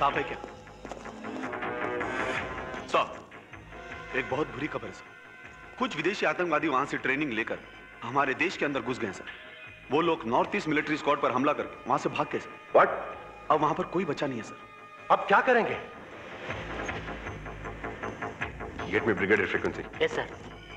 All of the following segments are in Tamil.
साहब है क्या सर एक बहुत बुरी खबर है सर कुछ विदेशी आतंकवादी वहां से ट्रेनिंग लेकर हमारे देश के अंदर घुस गए हैं, सर वो लोग नॉर्थ ईस्ट मिलिट्री स्क्वाड पर हमला करके वहां से भाग गए सर व्हाट अब वहां पर कोई बचा नहीं है सर अब क्या करेंगे गेट में brigadier frequency yes sir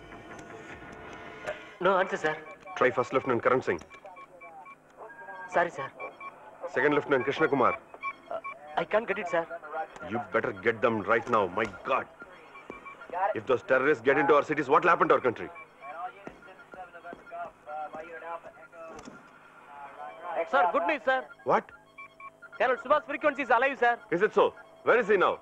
no answer sir try first lieutenant Karan Singh sorry sir second lieutenant Krishna Kumar I can get it sir You better get them right now. My God. If those terrorists get into our cities, what will happen to our country? Sir good news sir What? Colonel Subash frequency is alive sir Is it so? Where is he now?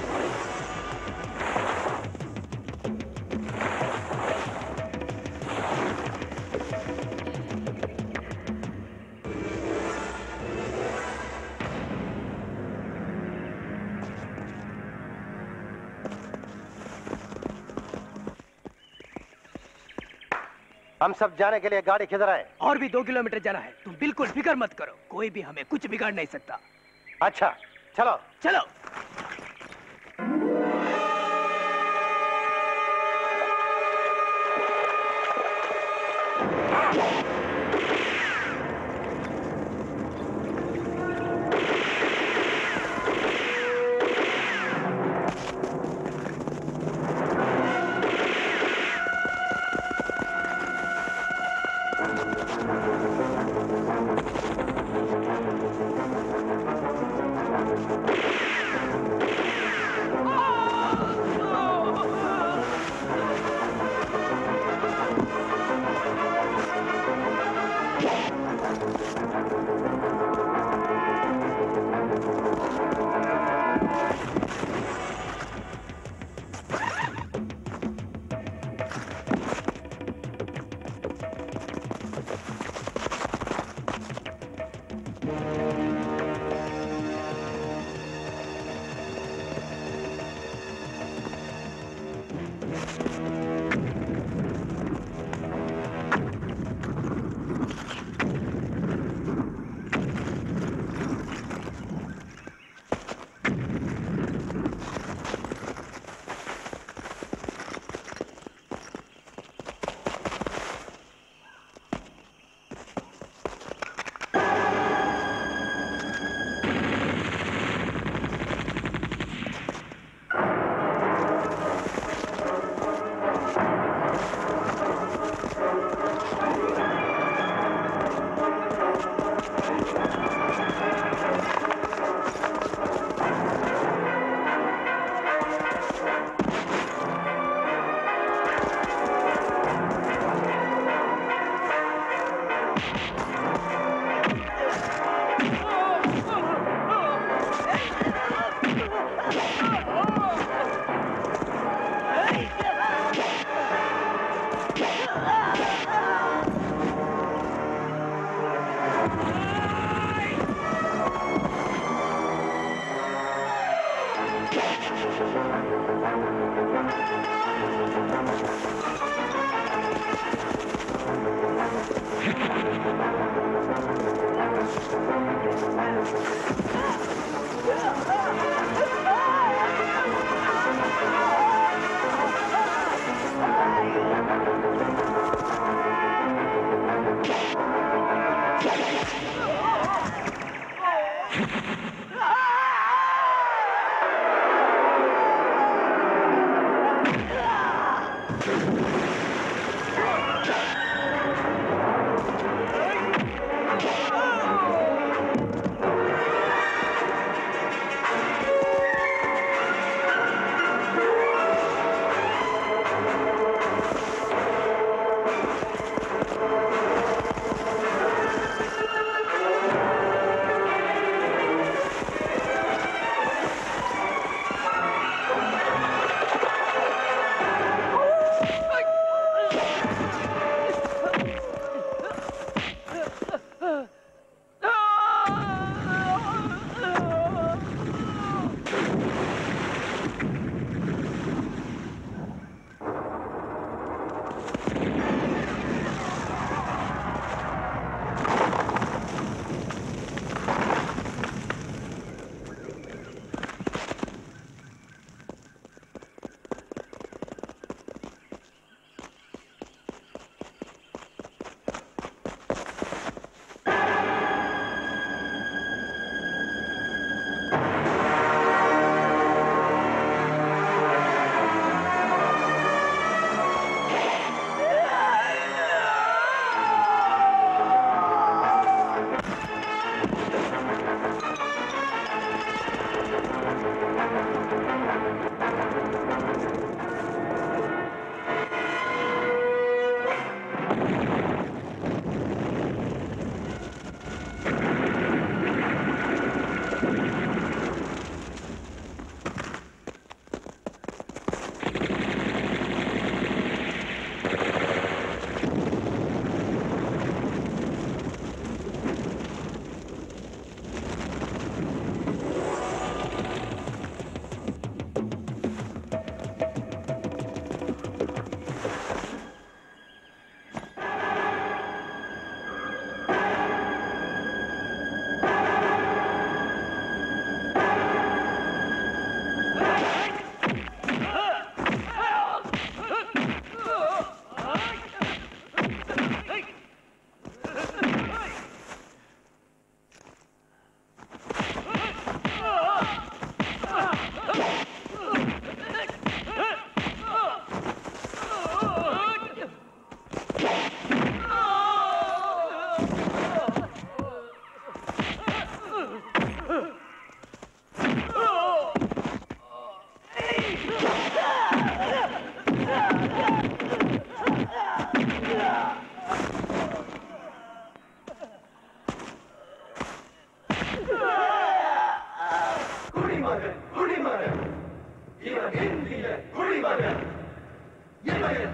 हम सब जाने के लिए गाड़ी किधर है और भी दो किलोमीटर जाना है तुम बिल्कुल फिक्र मत करो कोई भी हमें कुछ बिगाड़ नहीं सकता अच्छा चलो चलो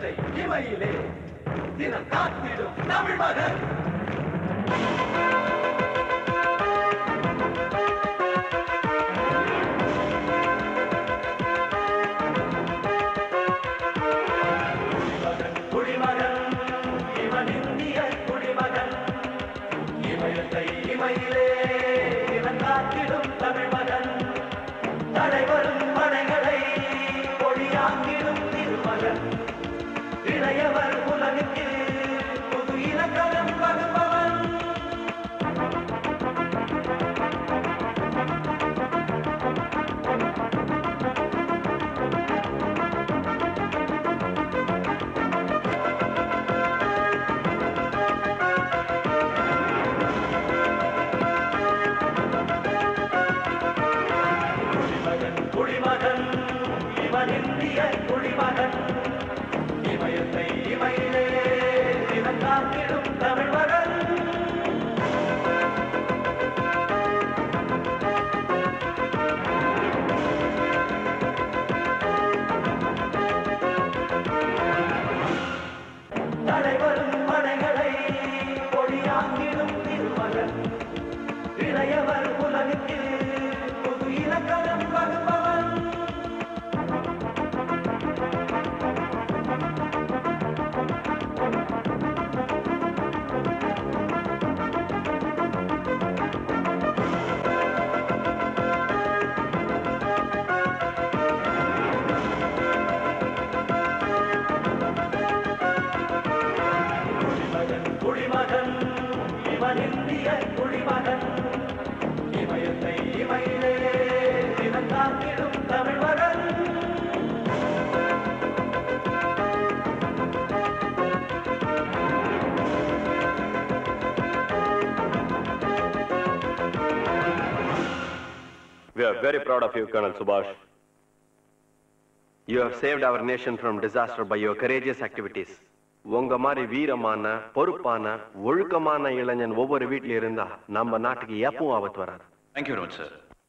இமயத்தை இமையிலே தினம் காத்திடும் தமிழ் மகன் குடிமகன் குடிமகன் இவன் இந்திய குடிமகன் இமயத்தை இமையிலே தினம் காத்திடும் தமிழ் மகன் தலைவரும் படைகளை பொழியாங்கிடும் திருமகன் இளையவர் உலகுக்கு புது இலக்கணம் வகுப்பவன் குடிமகன் குடிமகன் இவன் இந்திய குடிமகன் இமயத்தை இமையிலே தினம் காத்திடும் தமிழ் மகன் தலைவரும் படைகளை பொழியாங்கிடும் திருமகன் இளையவர் உலகுக்கு புது இலக்கணம் வகுப்பவன் குடிமகன் குடிமகன் இவன் இந்திய குடிமகன் இமயத்தை இமையிலே தினம் காத்திடும் தமிழ் மகன் We are very proud of you, Colonel Subhash. You have saved our nation from disaster by your courageous activities. உங்க மாதிரி வீரமான பொறுப்பான ஒழுக்கமான இளைஞன் ஒவ்வொரு வீட்ல இருந்தா நம்ம நாட்டுக்கு எப்பவும் ஆபத்து வராது Thank you very much, sir.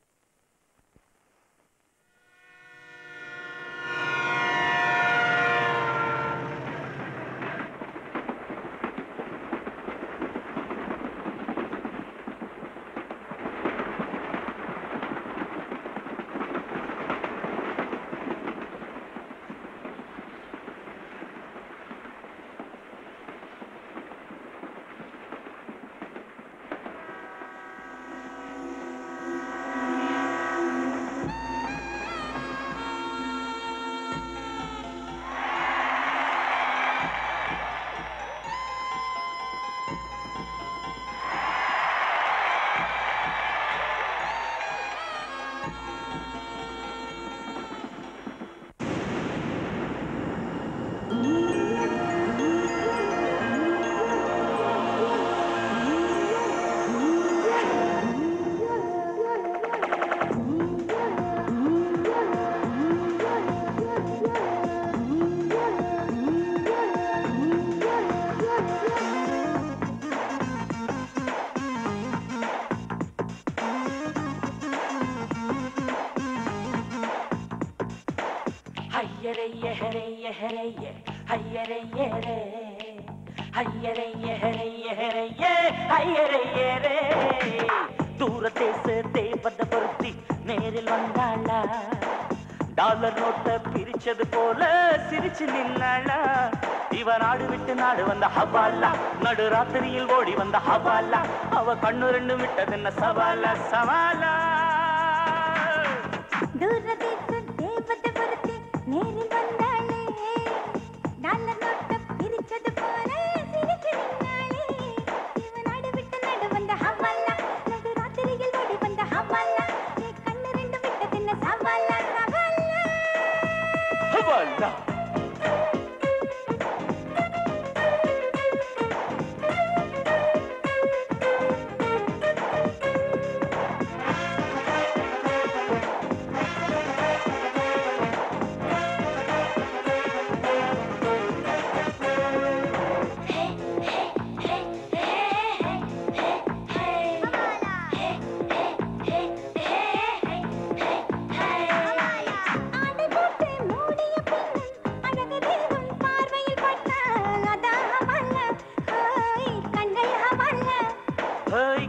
ஹையரைய ஹரைய ஹரைய ஹையரையரே ஹையரைய ஹரைய ஹரைய ஹையரையரே தூர தேச தேவத பொருத்தி நேரில் வந்தாளா டாலர் நோட்ட பிரிச்சது போல சிரிச்சு நின்னாளா இவ நாடு விட்டு நாடு வந்த ஹவாலா நடு ராத்திரியில் ஓடி வந்த ஹவாலா அவ கண்ணு ரெண்டு விட்டதென்ன சவாலா சவாலா தூரதேச தேவதை பொருத்தி நேரில் வந்தாளே டாலர் நோட்டை பிரிச்சது போல சிரிச்சு நின்னாளே இவ நாடு விட்டு நடு வந்த ஹவாலா நடு ராத்திரியில் ஓடி வந்த ஹவாலா நீ கண்ணு ரெண்டு விட்டதென்ன சவாலா சவாலா ஹவாலா ஆ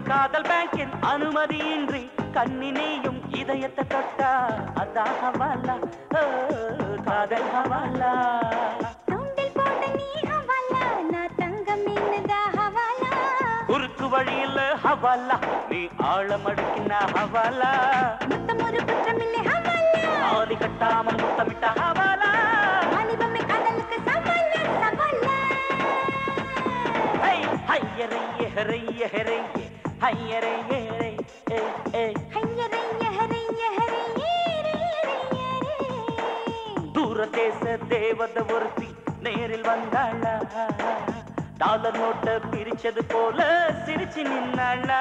காதல் பேங்கின் அனுமதியின்றி கண்ணினேயும் இதயத்தை தொட்டா அதான் ஹவாலா ஓ, காதல் ஹவாலா தூண்டில் போட்ட நீ ஹவாலா நான் தங்க மீனுதா ஹவாலா குறுக்கு வழியில் ஹவாலா நீ ஆழம் அடுக்கின ஹவாலா முத்தம் ஒரு குற்றமில்லை ஹவாலா ஆதி கட்டாமல் முத்தமிட்ட ஹவாலா வாலிபமே காதலுக்கு சவாலா சவாலா ஹை ஹையரைய ஹரைய ஹரைய ஹையரைய ஹரை ஏ ஏ ஹையரைய ஹரைய ஹரைய தூர தேச தேவத ஒருத்தி நேரில் வந்தாளா டாலர் நோட்டை பிரிச்சது போல சிரிச்சு நின்னாளா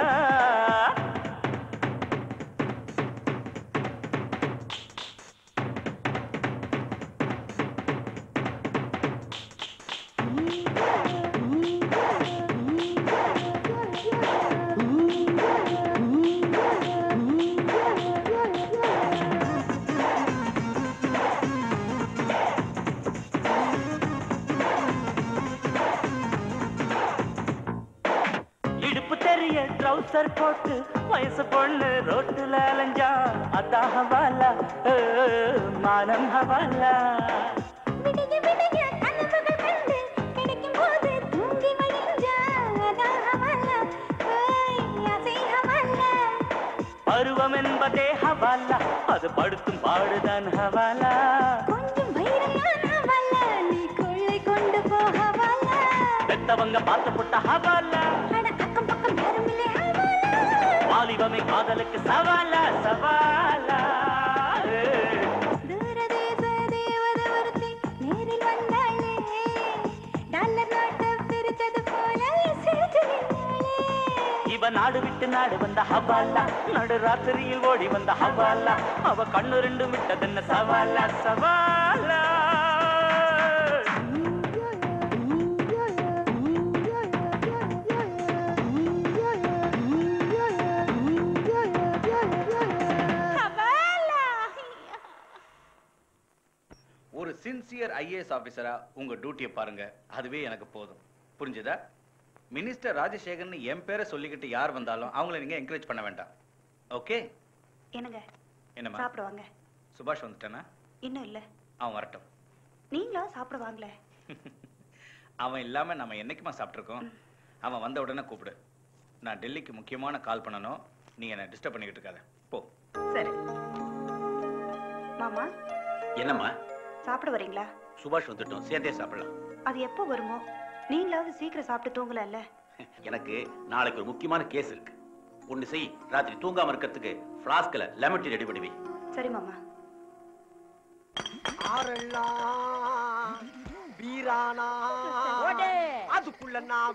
இடுப்பு தெரிய ட்ரௌசர் போட்டு வயசு பொண்ணு ரோட்டுல அலைஞ்சா அதான் ஹவாலா ஏ, மானம் ஹவாலா விடிய விடிய கனவுகள் கண்டு கிடைக்கும் போது தூங்கி மடிஞ்சா அதான் ஹவாலா ஓய் ஆசை ஹவாலா பருவம் என்பதே ஹவாலா அது படுத்தும் பாடுதான் ஹவாலா கொஞ்சம் வைரமான ஹவாலா நீ கொள்ளை கொண்டு போ ஹவாலா பெத்தவங்க பார்த்து புட்ட ஹவாலா அட அக்கம் பக்கம் யாருமில்லை ஹவாலா வாலிபமே காதலுக்கு சவாலா சவாலா ஏ. தூரதேச தேவதை ஒருத்தி நேரில் வந்தாளே டாலர் நோட்டை பிரித்தது போல சிரித்து நின்னாளே இவ நாடு விட்டு நாடு வந்த ஹவாலா நடு ராத்திரியில் ஓடி வந்த ஹவாலா அவ கண்ணு ரெண்டு விட்டதென்ன சவாலா சவாலா ஒரு சின்சியர் ஐஏஎஸ் ஆபீசரா உங்க டியூட்டியை பாருங்க அதுவே எனக்கு போதும் புரிஞ்சுதா மினிஸ்டர் ராஜசேகர்னு என் பேரை சொல்லிக்கிட்டு யார் வந்தாலும் அவங்கள நீங்க என்கரேஜ் பண்ண வேண்டாம் ஓகே என்னங்க என்னம்மா சாப்பிடுவாங்க சுபாஷ் வந்துட்டானா இன்னும் இல்ல அவன் வரட்டும் நீங்களா சாப்பிட வாங்கல அவன் இல்லாம நம்ம என்னைக்குமா சாப்பிட்ருக்கோம் அவன் வந்த உடனே கூப்பிடு நான் டெல்லிக்கு முக்கியமான கால் பண்ணணும் நீ என்னை டிஸ்டர்ப் பண்ணிக்கிட்டு இருக்காத போ சரி மாமா என்னம்மா சாப்பிட வரீங்களா சுபாஷ் வந்துட்டோம் சேர்ந்தே சாப்பிடலாம் அது எப்போ வருமோ நீங்களாவது சீக்கிரம் சாப்பிட்டு தூங்கலாம்ல எனக்கு நாளைக்கு ஒரு முக்கியமான கேஸ் இருக்கு ஒண்ணு செய் ராத்திரி தூங்காம இருக்கிறதுக்கு ஃப்ளாஸ்க்ல லெமன் டீ ரெடி பண்ணி வை சரி மாமா ஆரெல்லாம் வீரானா அதுக்குள்ள நான்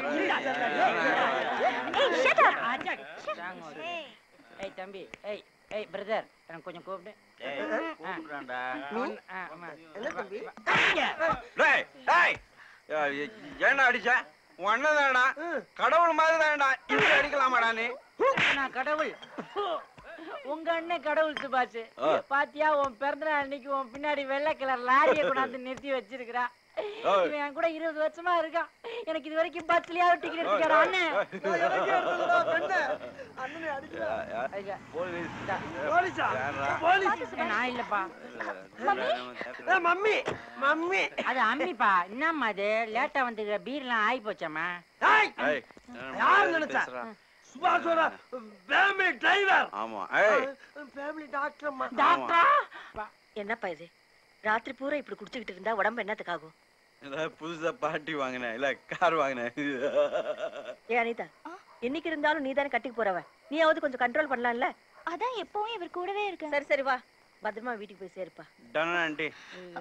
ஏய் தம்பி ஏய் ஏய் பிரதர் எனக்கு கொஞ்சம் கூப்பிடு கூப்பிடுறான்டா. ஆ, ஆமா. என்ன தம்பி டேய் டேய் ஏன்டா அடிச்ச உன் அண்ணன் தானடா கடவுள் மாதிரி தானடா இப்படி அடிக்கலாமாடா நீ நான் கடவுள் உங்க அண்ணன் கடவுள் சுபாஷ் ஆ. பாத்தியா உன் பிறந்த நாள் அன்னைக்கு உன் பின்னாடி வெள்ளை கலர் லாரியை கொண்டாந்து நிறுத்தி வச்சிருக்கிறா ஆ. இவன் என் கூட இருபது வருஷமா இருக்கான் எனக்கு இது வரைக்கும் பஸ்லயாவது டிக்கெட் எடுத்துக்கிறா அண்ணன் ஐயா. போலீஸா யார்ரா? போலீஸ் நான் இல்லப்பா ஏய், மம்மி மம்மி அது அம்மிப்பா என்னம்மா அது லேட்டா வந்துக்கிற பீர்லாம் ஆகி போச்சாம்மா ஏய், யார் நினைச்சா சுபாஷோட ஃபேமிலி டிரைவர் ஆமா ஃபேமிலி டாக்டர் அம்மா டாக்டரா என்னப்பா இது ராத்திரி பூரா இப்படி குடிச்சுக்கிட்டு இருந்தா உடம்பு என்னத்துக்காகும் இல்ல புதுசா பாட்டி வாங்கினேன் இல்ல கார் வாங்கினேன் ஏ அனிதா என்னைக்கு இருந்தாலும் நீ தானே கட்டிக்கு போறவ நீயாவது கொஞ்சம் கண்ட்ரோல் பண்ணலாம்ல அதான் எப்பவும் இவர் கூடவே இருக்கு சரி சரி வா பத்திரமா வீட்டுக்கு போய் சேருப்பா டன் ஆண்டி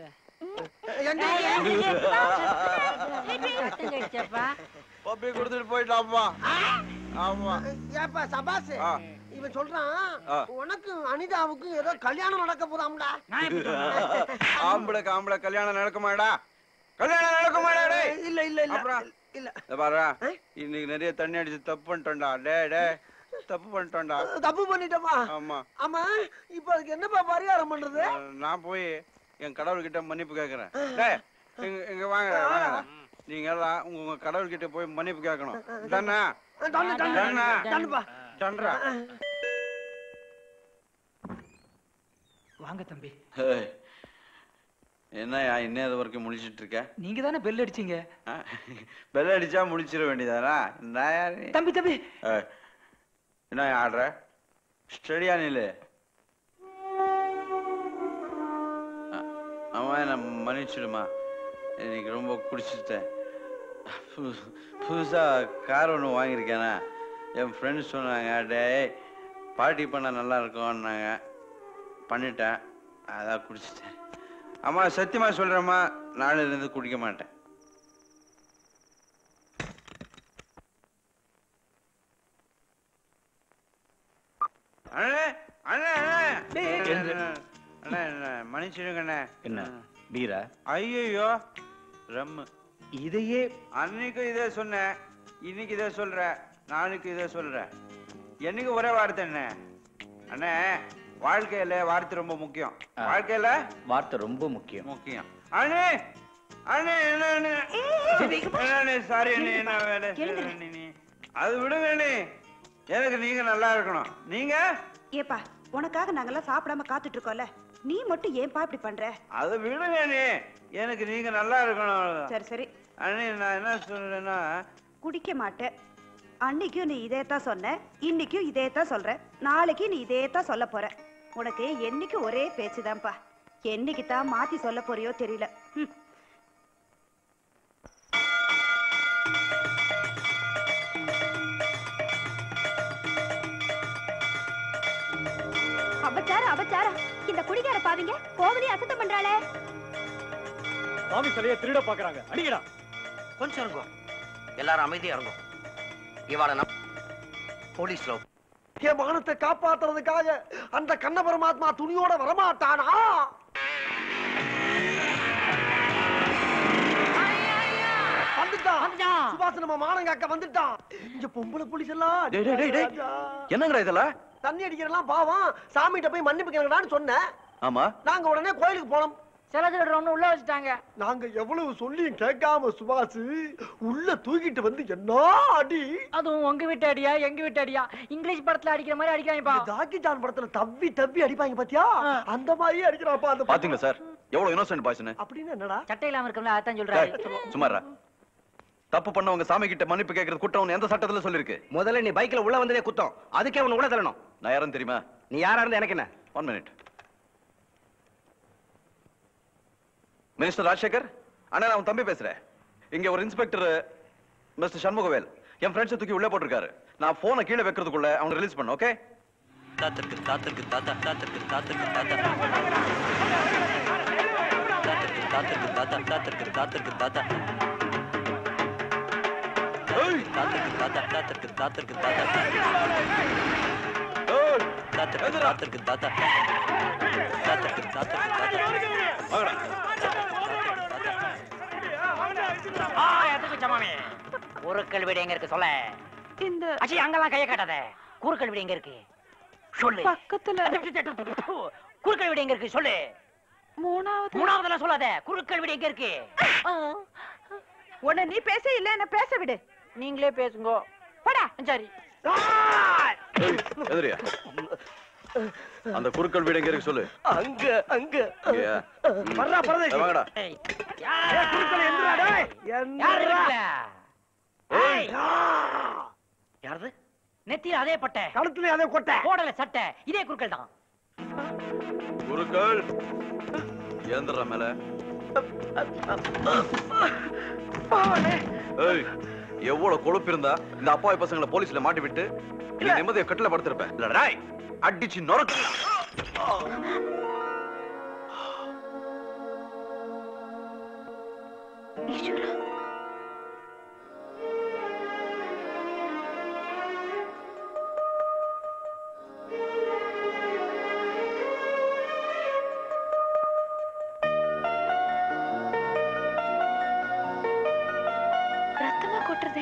பப்பி கொடுத்துட்டு போயிட்டாப்பா ஆமா ஏப்பா சபாஸ் ஆ. இவன் சொல்றான் ஆ. உனக்கு அனிதாவுக்கும் ஏதோ கல்யாணம் நடக்க போதாம்டா ஆம்பளை ஆம்பளை கல்யாணம் நடக்குமாடா கல்யாணம் நடக்குமாடா டேய் இல்ல இல்ல இல்ல அப்புறம் இல்ல இத பாரு இன்னைக்கு நிறைய தண்ணி அடிச்சு தப்பு பண்ணிட்டோம்டா டேய் டேய் தப்பு பண்ணிட்டோம்டா தப்பு பண்ணிட்டோமா ஆமா ஆமா இப்ப அதுக்கு என்னப்பா பரிகாரம் பண்றது நான் போய் என் கடவுள்கிட்ட மன்னிப்பு கேக்குறேன் டேய் இங்க இங்க வாங்க வாங்க நீங்க எல்லாம் உங்க உங்க கடவுள்கிட்ட போய் மன்னிப்பு கேட்கணும் தானே டன்னு டன்னு டன்னா. டன்னுப்பா டன்றா. வாங்க தம்பி ஹேய், என்னய்யா இன்னும் வரைக்கும் முழிச்சிட்டு இருக்க நீங்க தானே பெல் அடிச்சீங்க பெல் அடிச்சா முழிச்சிட வேண்டியதானா நான் யாரு நீ? தம்பி தம்பி ஏய், என்ன ஆடுற ஸ்டடியா நில்லு அ- அவன் என்ன மன்னிச்சிடுமா இன்னைக்கு ரொம்ப குடிச்சிட்டேன் புது- புதுசா கார் ஒன்று வாங்கியிருக்கேனா என் ஃப்ரெண்ட்ஸ் சொன்னாங்க டேய் பார்ட்டி பண்ண நல்லா இருக்கும்னாங்க பண்ணிட்டேன் அதான் குடிச்சிட்டேன் அம்மா சத்தியமா சொல்றேம்மா நாளையில இருந்து குடிக்க மாட்டேன் அண்ணே அண்ணே அண்ணே எழுந்து. அண்ணே அண்ணே மன்னிச்சிடுங்க அண்ணே என்ன பீரா ஐயோ ரம்மு இதையே அன்னைக்கு இதே சொன்னேன் இன்னைக்கு இதே சொல்றேன் நாளைக்கு இதே சொல்றேன் என்னைக்கு ஒரே வார்த்தை என்ன அண்ணே வாழ்க்கையில வார்த்தை ரொம்ப முக்கியம் வாழ்க்கையில வார்த்தை ரொம்ப முக்கியம் முக்கியம் அண்ணே அண்ணே என்ன அண்ணே என்ன அண்ணே சாரி அண்ணே என்ன வேலை செய்ற அண்ணே நீ அது விடுங்க அண்ணே எனக்கு நீங்க நல்லா இருக்கணும் நீங்க ஏப்பா உனக்காக நாங்கெல்லாம் சாப்பிடாம காத்துட்டு இருக்கோம்ல நீ மட்டும் ஏன்பா இப்படி பண்ற அதை விடுங்க அண்ணே எனக்கு நீங்க நல்லா இருக்கணும் சரி சரி அண்ணே நான் என்ன சொல்றேன்னா குடிக்க மாட்டேன் அன்னைக்கும் நீ இதே தான் சொன்ன இன்னைக்கும் இதே தான் சொல்ற நாளைக்கு நீ இதே தான் சொல்ல போற உனக்கு என்னைக்கு ஒரே பேச்சுதான்ப்பா என்னைக்கு தான் மாத்தி சொல்ல போறியோ தெரியல ம். அபச்சாரம் அபச்சாரம் இந்த குடிகார பாவிங்க கோவிலையும் அசுத்தம் பண்றாளே சாமி சிலையை திருட பாக்குறாங்க அடிக்கடா கொஞ்சம் இருங்கோ எல்லாரும் அமைதியா இருங்கோ இவாள நம் போலீஸ்ல என் மானத்தை காப்பாத்துறதுக்காக அந்த கண்ண பரமாத்மா துணியோட வரமாட்டானா வந்துட்டான் சுபாஷ் நம்ம மானம் காக்க வந்துட்டான் இங்க பொம்பளை புலிஸ் எல்லாம் டேய், டேய், டேய், டேய். என்னங்கடா இதெல்லாம் தண்ணி அடிக்கிறதெல்லாம் பாவம் சாமிகிட்ட போய் மன்னிப்பு கேளுங்கடான்னு சொன்னேன் ஆமா நாங்க உடனே கோயிலுக்கு போனோம் சில திருடுறவனு உள்ள வச்சுட்டாங்க நாங்க எவ்வளவு சொல்லியும் கேட்காம சுபாஷ் உள்ள தூக்கிட்டு வந்து என்ன அடி அதுவும் உங்க வீட்டு அடியா எங்க வீட்டு அடியா இங்கிலீஷ் படத்துல அடிக்கிற மாதிரி அடிக்கிறாங்கப்பா ஜாக்கி ஜான் படத்துல தவ்வி தவ்வி அடிப்பாங்க பாத்தியா அந்த மாதிரியே அடிக்கிறாப்பா அந்த பாத்தீங்களா சார் எவ்வளவு இன்னோசன்ட் பாய்ஸ்னு அப்படின்னு என்னடா சட்டை இல்லாம இருக்கல அதான் சொல்றாரு சுமாரா தப்பு பண்ணவங்க சாமி கிட்ட மன்னிப்பு கேட்கறது குற்றம் எந்த சட்டத்துல சொல்லிருக்கு முதல்ல நீ பைக்ல உள்ள வந்ததே குத்தம் அதுக்கே உன்னை உள்ள தள்ளணும் நான் யாரும் தெரியுமா நீ யாரா இருந்தா எனக்கு என்ன ஒன் மினிட் மினிஸ்டர் ராஜசேகர் அண்ணா நான் உன் தம்பி பேசுறேன் இங்க ஒரு இன்ஸ்பெக்டர் மிஸ்டர் சண்முகவேல் என் ஃப்ரெண்ட்ஸ் தூக்கி உள்ள போட்டிருக்காரு நான் போனை கீழே வைக்கிறதுக்குள்ள அவனை ரிலீஸ் பண்ணு ஓகே தாத்திற்கு தாத்திற்கு தாத்தா தாத்திற்கு தாத்திற்கு தாத்தா தாத்திற்கு தாத்திற்கு தாத்தா தாத்திற்கு தாத்திற்கு தாத்தா தாத்திற்கு தாத்தா தாத்திற்கு தாத்திற்கு தாத்தா தாத்திற்கு தாத்திற்கு தாத்தா தாத்திற்கு தாத்திற்கு ஆ எதுக்கு சமாமி குறுக்கள் வீடு எங்க இருக்கு சொல்ல இந்த அச்சி அங்கெல்லாம் கைய காட்டாத குறுக்கள் வீடு எங்க இருக்கு சொல்லு பக்கத்துல குறுக்கள் வீடு எங்க இருக்கு சொல்லு மூணாவது மூணாவதுல சொல்லாத குறுக்கள் வீடு எங்க இருக்கு உன்னை நீ பேச இல்ல என்ன பேச விடு நீங்களே பேசுங்க போடா சரி எதிரியா அந்த குறுக்கள் வீடு எங்க இருக்கு சொல்லு அங்க அங்க இங்கயா? வர்றா பரதேசி வாங்கடா ஏய், குறுக்களை எந்திரா, டேய். யார் எந்திரா. இருக்கல ஏய் யாரது நெத்தியில அதே பட்டை கழுத்துல அதே கொட்டை போடல சட்டை இதே குறுக்கள் தான் குறுக்கள் ஏந்திரா மேல ஏய் எவ்வளவு கொழுப்பு இருந்தா இந்த அப்பாவி பசங்களை போலீஸ்ல மாட்டி விட்டு நீ நிம்மதியை கட்டில படுத்திருப்பேன் இல்ல ராய் அடிச்சு நொறுக்கு ரத்தமா கொட்டுறதே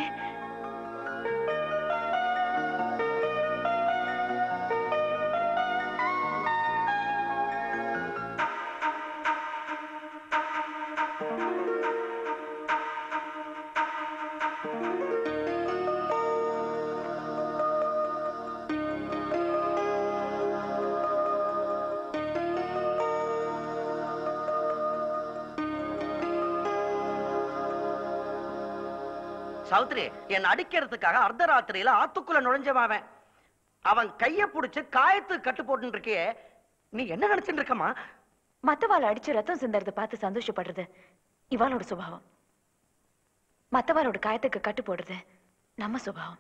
சாவித்திரி என்னை அடிக்கிறதுக்காக அர்த்தராத்திரியில ஆத்துக்குள்ள நுழைஞ்சவன் அவன் அவன் கைய புடிச்சு காயத்து கட்டு போட்டு இருக்கியே நீ என்ன நினைச்சிட்டு இருக்கமா மத்தவாளை அடிச்சு ரத்தம் சிந்தறத பார்த்து சந்தோஷப்படுறது இவாளோட சுபாவம் மத்தவாளோட காயத்துக்கு கட்டு போடுறது நம்ம சுபாவம்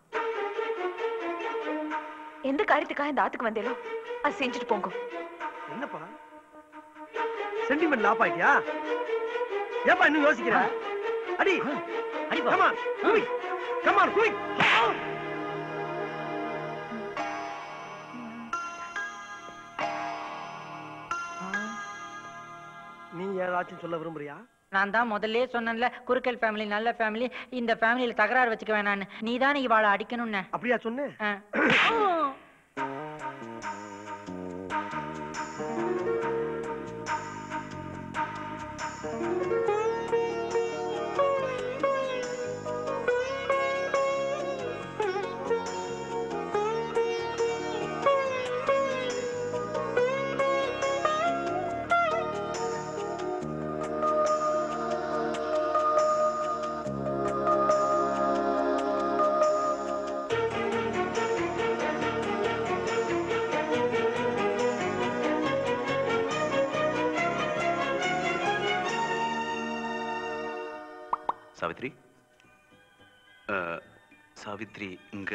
எந்த காரியத்துக்காக இந்த ஆத்துக்கு வந்தேலோ அது செஞ்சுட்டு போங்க என்னப்பா சென்டிமெண்ட் லாப் ஆயிட்டியா ஏப்பா இன்னும் யோசிக்கிற அடி அடி கமான் குயிக் கமான் குயிக் நீ ஏதாச்சும் சொல்ல விரும்புறியா நான் தான் முதல்ல சொன்னேன்ல குறுக்கல் ஃபேமிலி நல்ல ஃபேமிலி இந்த ஃபேமிலியில தகராறு வச்சுக்க வேணான்னு நீ தானே இவாளை அடிக்கணும்னு அப்படியா சொன்னேன் ஆ. சாவித்ரி அஹ், சாவித்ரி இங்க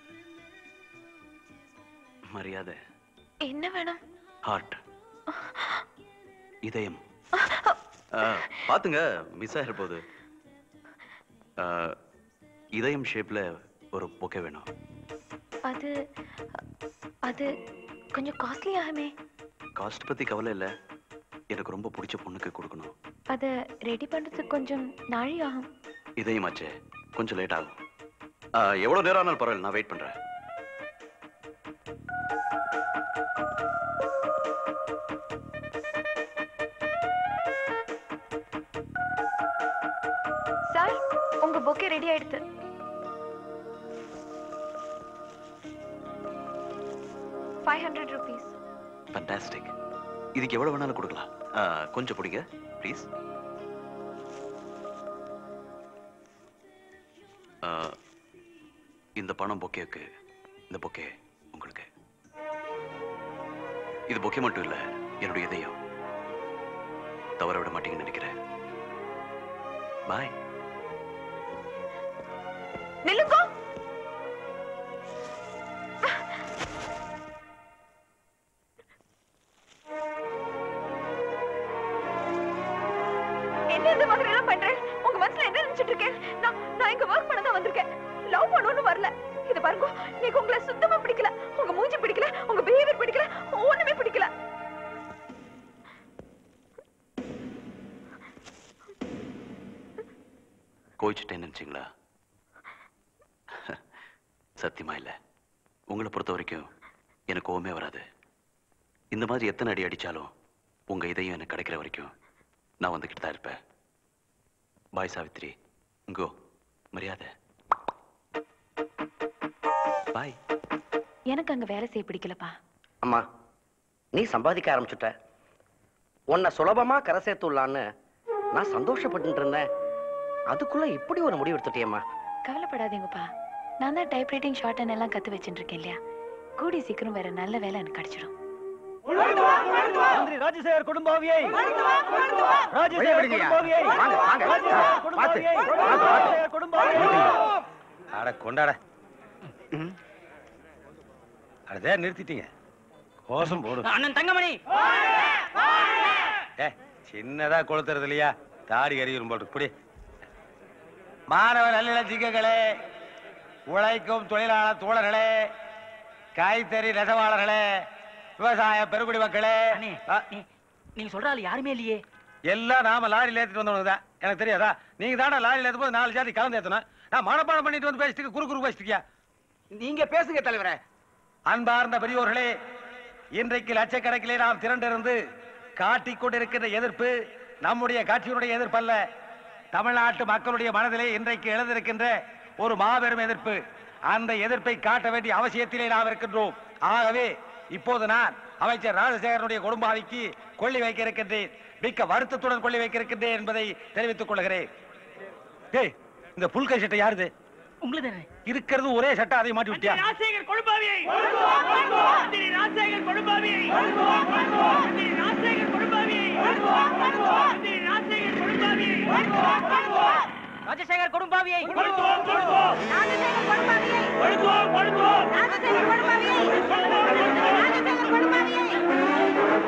மரியாதை என்ன வேணும் ஹார்ட் இதயம் அஹ், பாத்துங்க மிஸ் ஆகிற போது அஹ், இதயம் ஷேப்ல ஒரு பொக்கே வேணும் அது அது கொஞ்சம் காஸ்ட்லி ஆகுமே காஸ்ட் பத்தி கவலை இல்லை எனக்கு ரொம்ப பிடிச்ச பொண்ணுக்கு கொடுக்கணும் அதை ரெடி பண்றதுக்கு கொஞ்சம் நாழி ஆகும் இதயமாச்சே கொஞ்சம் லேட் ஆகும் அஹ், எவ்வளவு நேரம் ஆனாலும் பரவாயில்ல நான் வெயிட் பண்றேன் சார் உங்க பொக்கே ரெடி ஆயிடுது ஃபைவ் ஹண்ட்ரட் ருபீஸ் ஃபண்டாஸ்டிக் இதுக்கு எவ்வளவு வேணாலும் கொடுக்கலாம் அஹ், கொஞ்சம் பிடிங்க ப்ளீஸ் இந்த பணம் பொக்கேவுக்கு இந்த பொக்கே உங்களுக்கு இது பொக்கே மட்டும் இல்ல என்னுடைய இதயம் தவற விட மாட்டீங்கன்னு நினைக்கிறேன் பாய் நில்லுங்க என்ன இந்த மாதிரி எல்லாம் பண்றேன் உங்க மனசுல என்ன நினைச்சிட்டு இருக்கேன் நான் நான் இங்க ஒர்க் பண்ண தான் வந்திருக்கேன் லவ் பண்ணணும்னு வரல இது பாருங்க நீங்க உங்களை சுத்தமா பிடிக்கல உங்க மூஞ்சி பிடிக்கல உங்க பிஹேவியர் பிடிக்கல ஒண்ணுமே பிடிக்கல கோயிச்சுட்டேன்னு நினைச்சீங்களா சத்தியமா இல்ல உங்களை பொறுத்த வரைக்கும் எனக்கு கோவமே வராது இந்த மாதிரி எத்தனை அடி அடிச்சாலும் உங்க இதயம் எனக்கு கிடைக்கிற வரைக்கும் நான் வந்துகிட்டு தான் இருப்பேன் பாய் சாவித்ரி இங்கோ மரியாதை பாய் எனக்கு அங்க வேலை செய்ய பிடிக்கலப்பா அம்மா நீ சம்பாதிக்க ஆரம்பிச்சுட்ட உன்னை சுலபமா கரை சேர்த்துடலான்னு நான் சந்தோஷப்பட்டு இருந்தேன் அதுக்குள்ள இப்படி ஒரு முடிவு எடுத்துட்டியம்மா கவலைப்படாதீங்கப்பா நான் தான் டைப் ரைட்டிங் ஷார்ட் அண்ட் எல்லாம் கத்து வச்சுட்டு இருக்கேன் இல்லையா கூடி சீக்கிரம் வேற நல்ல வேலை எனக்கு கிடைச்சிடும் மந்திரி ராஜசேகர் குடும்பாவியை ராஜசேகர் விடுங்கய்யா. குடும்பாவியை வாங்க, வாங்க. ராஜசேகர் பார்த்து, குடும்பாவியை பார்த்து, ராஜசேகர் குடும்பாவியை அட கொண்டாட அடதே நிறுத்திட்டீங்க கோஷம் போடு அண்ணன் தங்கமணி ஏ சின்னதா கொளுத்துறது இல்லையா தாடி கறியும் போட்டு இப்படி மாணவ நல்லிளச்சிக்கங்களே உழைக்கும் தொழிலாளர் தோழர்களே கைத்தறி நெசவாளர்களே விவசாய பெருங்குடி மக்களே ஆ, நீங்க சொல்ற ஆள் யாருமே இல்லையே எல்லாம் நாம லாரியில ஏத்திட்டு வந்தவங்க தான் எனக்கு தெரியாதா நீங்க தானே லாரியில ஏத்தும் போது நாலு ஜாதி கலந்து ஏத்தணும் நான் மனப்பாடம் பண்ணிட்டு வந்து பேசிட்டு குறு குறு பேசிட்டியா நீங்க பேசுங்க தலைவரே அன்பார்ந்த பெரியோர்களே இன்றைக்கு லட்சக்கணக்கிலே நாம் திரண்டிருந்து காட்டிக் கொண்டிருக்கின்ற எதிர்ப்பு நம்முடைய கட்சியினுடைய எதிர்ப்பு அல்ல தமிழ்நாட்டு மக்களுடைய மனதிலே இன்றைக்கு எழுந்திருக்கின்ற ஒரு மாபெரும் எதிர்ப்பு அந்த எதிர்ப்பை காட்ட வேண்டிய அவசியத்திலே நாம் இருக்கின்றோம் ஆகவே இப்போது நான் அமைச்சர் ராஜசேகரனுடைய குடும்பாவிக்கு கொள்ளி வைக்க இருக்கின்றேன் மிக்க வருத்தத்துடன் கொள்ளி வைக்க இருக்கின்றேன் என்பதை தெரிவித்துக் கொள்கிறேன் டேய் இந்த புல்கை சட்டை யாருது உங்களுக்கு இருக்கிறது ஒரே சட்டை அதை மாட்டி விட்டியா ராஜசேகர் கொடும்பாவியை மந்திரி ராஜசேகர் கொடும்பாவியை மந்திரி ராஜசேகர் கொடும்பாவியை மந்திரி ராஜசேகர் கொடும்பாவியை ராஜசேகர் கொடும்பாவியை கொடுத்தோம் கொடுத்தோம் ராஜசேகர் கொடும்பாவியை கொடுத்தோம் கொடுத்தோம் ராஜசேகர் கொடும்பாவியை ராஜசேகர் கொடும்பாவியை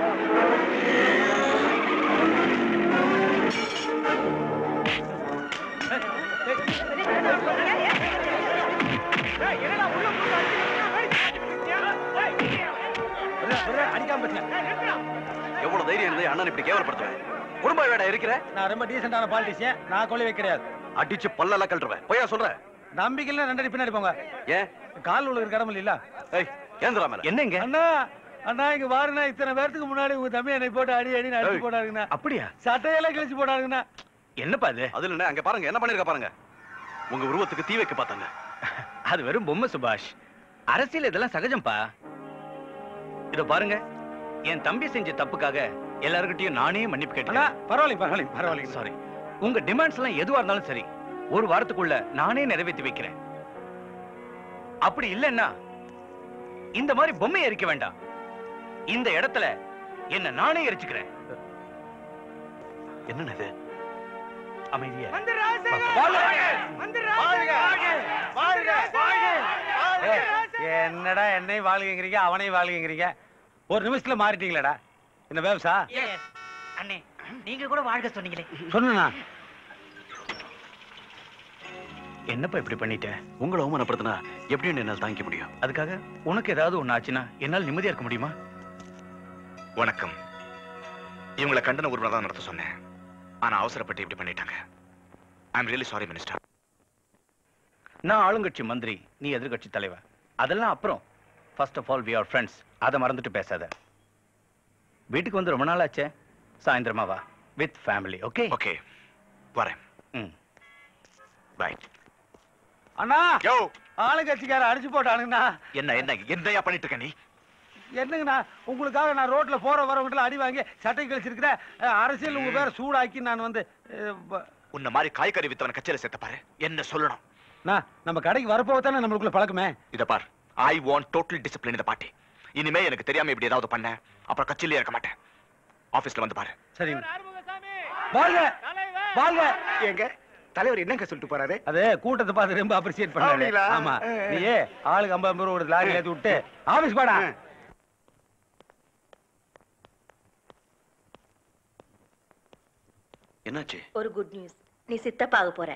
எவ்வளவு தைரியம் இருந்தா அண்ணன் இப்படி கேவலப்படுத்துவேன் குடும்ப வேடா இருக்கிற நான் ரொம்ப டீசென்டான பாலிட்டிஷியன் நான் கொள்ளவே கிடையாது அடிச்சு பல்லெல்லாம் கழட்டுவேன் பொய்யா சொல்ற நம்பிக்கையில ரெண்டடி பின்னாடி போங்க ஏன் கால் உள்ள கடமை இல்ல ஏய் ஏந்திரா மேல என்னங்க அண்ணா அண்ணா இங்க பாருண்ணா இத்தனை பேர்த்துக்கு முன்னாடி உங்க தம்பி என்னை போட்டு அடி அடி அடிச்சு ஏய். போடாருங்கண்ணா அப்படியா சட்டையெல்லாம் கிழிச்சு போடாருங்கண்ணா என்னப்பா அது அதுல என்ன அங்க பாருங்க என்ன பண்ணிருக்க பாருங்க உங்க உருவத்துக்கு தீ வைக்க பார்த்தாங்க அது வெறும் பொம்மை சுபாஷ் அரசியல் இதெல்லாம் சகஜம்பா இத பாருங்க என் தம்பி செஞ்ச தப்புக்காக எல்லார்கிட்டயும் நானே மன்னிப்பு கேட்டேன் பரவாயில்ல பரவாயில்ல பரவாயில்ல சாரி உங்க டிமாண்ட்ஸ் எல்லாம் எதுவா இருந்தாலும் சரி ஒரு வாரத்துக்குள்ள நானே நிறைவேற்றி வைக்கிறேன் அப்படி இல்லைன்னா இந்த மாதிரி பொம்மை எரிக்க வேண்டாம் இந்த இடத்துல என்ன நானே எரிச்சுக்கிறேன் என்ன இது அமைதியா ஏய், என்னடா என்னை வாழ்கிறீங்க அவனை வாழ்கிறீங்க ஒரு நிமிஷத்துல மாறிட்டீங்களேடா என்ன வேவசா அண்ணே நீங்க கூட வாழ்க சொன்னீங்களே சொன்னா என்னப்பா இப்படி பண்ணிட்ட உங்களை அவமானப்படுத்தினா எப்படின்னு என்னால் தாங்கிக்க முடியும் அதுக்காக உனக்கு ஏதாவது ஒண்ணு ஆச்சுன்னா என்னால் நிம்மதியா இருக்க முடியுமா வணக்கம் இவங்களை கண்டன உரிமை தான் நடத்த சொன்னேன் ஆனா அவசரப்பட்டு இப்படி பண்ணிட்டாங்க I am really sorry minister நான் ஆளுங்கட்சி மந்திரி நீ எதிர்கட்சி தலைவர் அதெல்லாம் அப்புறம் first of all we are friends அதை மறந்துட்டு பேசாத வீட்டுக்கு வந்து ரொம்ப நாள் ஆச்சே சாயந்தரமா வா வித் ஃபேமிலி ஓகே ஓகே வரேன் ம் பை அண்ணா ஆளுங்கட்சிக்கார அடிச்சு போட்டானுங்கண்ணா என்ன என்ன என்னையா பண்ணிட்டு இருக்க நீ என்னங்கண்ணா உங்களுக்காக நான் ரோட்ல போற வரவங்கிட்ட அடி வாங்கி சட்டை கழிச்சிருக்கிறேன் அஹ், அரசியல் உங்க பேரை சூடாக்கி நான் வந்து அஹ், ப- உன்ன மாதிரி காய்கறி வித்தவன கச்சேரி சேர்த்த பாரு என்ன சொல்லணும் அண்ணா, நம்ம கடைக்கு வரப்போ தானே நம்மளுக்குள்ள பழக்கமே இத பார் ஐ வாண்ட் டோட்டல் டிசிப்ளின் இந்த பாட்டி இனிமே எனக்கு தெரியாம இப்படி ஏதாவது பண்ண அப்புறம் கட்சியிலே இருக்க மாட்டேன் ஆபீஸ்ல வந்து பாரு சரிங்க வாழ்க வாழ்க எங்க தலைவர் என்னங்க சொல்லிட்டு போறாரு அது கூட்டத்தை பார்த்து ரொம்ப அப்ரிசியேட் பண்ணாரு அப்படிங்களா? ஆமா ஆ. நீ ஆளுக்கு ஐம்பது ஐம்பது ரூபா ஒரு லாரி ஏத்தி விட்டு ஆபீஸ் போடா என்னாச்சு ஒரு குட் நியூஸ் நீ சித்தப்பாக போற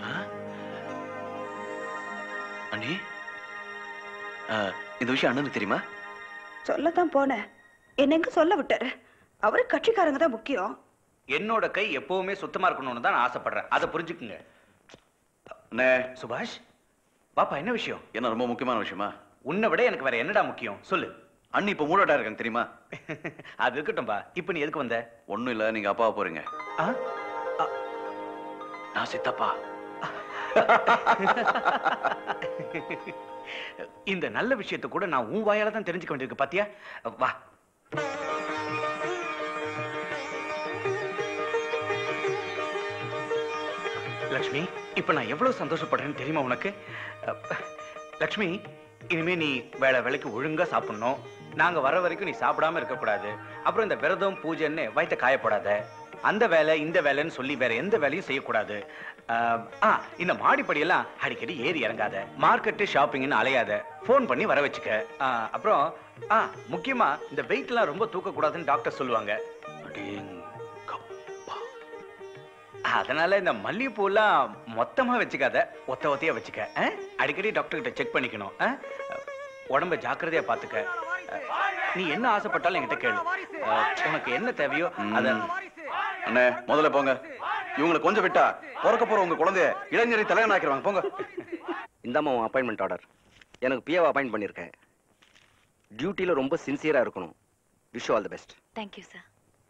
அண்ணி ஆ, இந்த விஷயம் அண்ணனுக்கு தெரியுமா சொல்லத்தான் போனேன் என்னங்க சொல்ல விட்டாரு அவரு கட்சிக்காரங்க தான் முக்கியம் என்னோட கை எப்பவுமே சுத்தமா இருக்கணும்னு தான் நான் ஆசைப்படுறேன் அதை புரிஞ்சுக்குங்க அண்ணே சுபாஷ் பாப்பா என்ன விஷயம் என்ன ரொம்ப முக்கியமான விஷயமா உன்னை விட எனக்கு வேற என்னடா முக்கியம் சொல்லு அண்ணி இப்ப மூடட்டா இருக்காங்க தெரியுமா அது இருக்கட்டும்பா இப்ப நீ எதுக்கு வந்த ஒண்ணும் இல்ல நீங்க அப்பாவை போறீங்க ஆ? நான் சித்தப்பா இந்த நல்ல விஷயத்தை கூட நான் உன் வாயால தான் தெரிஞ்சுக்க வேண்டியிருக்கு பாத்தியா வா லக்ஷ்மி இப்ப நான் எவ்வளவு சந்தோஷப்படுறேன்னு தெரியுமா உனக்கு அஹ், லக்ஷ்மி இனிமே நீ வேலை வேலைக்கு ஒழுங்கா சாப்பிடணும் நாங்க வர வரைக்கும் நீ சாப்பிடாம இருக்க கூடாது அப்புறம் இந்த விரதம் பூஜைன்னு வயிற்ற காயப்படாத அந்த வேலை இந்த வேலைன்னு சொல்லி வேற எந்த வேலையும் செய்யக்கூடாது அஹ், ஆ இந்த மாடிப்படியெல்லாம் அடிக்கடி ஏறி இறங்காத மார்க்கெட்டு ஷாப்பிங்னு அலையாத ஃபோன் பண்ணி வர வச்சுக்க ஆ, அப்புறம் ஆ முக்கியமா இந்த வெயிட்லாம் ரொம்ப தூக்கக்கூடாதுன்னு டாக்டர் சொல்லுவாங்க அதனால இந்த மல்லிகைப்பூலாம் மொத்தமா வச்சுக்காத ஒத்த ஒத்தையா வச்சுக்க ஆ? அடிக்கடி டாக்டர் கிட்ட செக் பண்ணிக்கணும் ஆ? உடம்ப ஜாக்கிரதையா பாத்துக்க நீ என்ன ஆசைப்பட்டாலும் என்கிட்ட கேளு ஆ, உனக்கு என்ன தேவையோ அத அண்ணே முதல்ல போங்க இவங்களை கொஞ்சம் விட்டா பிறக்க போற உங்க குழந்தைய இளைஞரை தலைவன் ஆக்கிடுவாங்க போங்க இந்தாம்மா உன் அப்பாயின்மெண்ட் ஆர்டர் எனக்கு பிஏவை அப்பாயிண்ட் பண்ணியிருக்கேன் டியூட்டியில் ரொம்ப சின்சியராக இருக்கணும் wish all the best thank you sir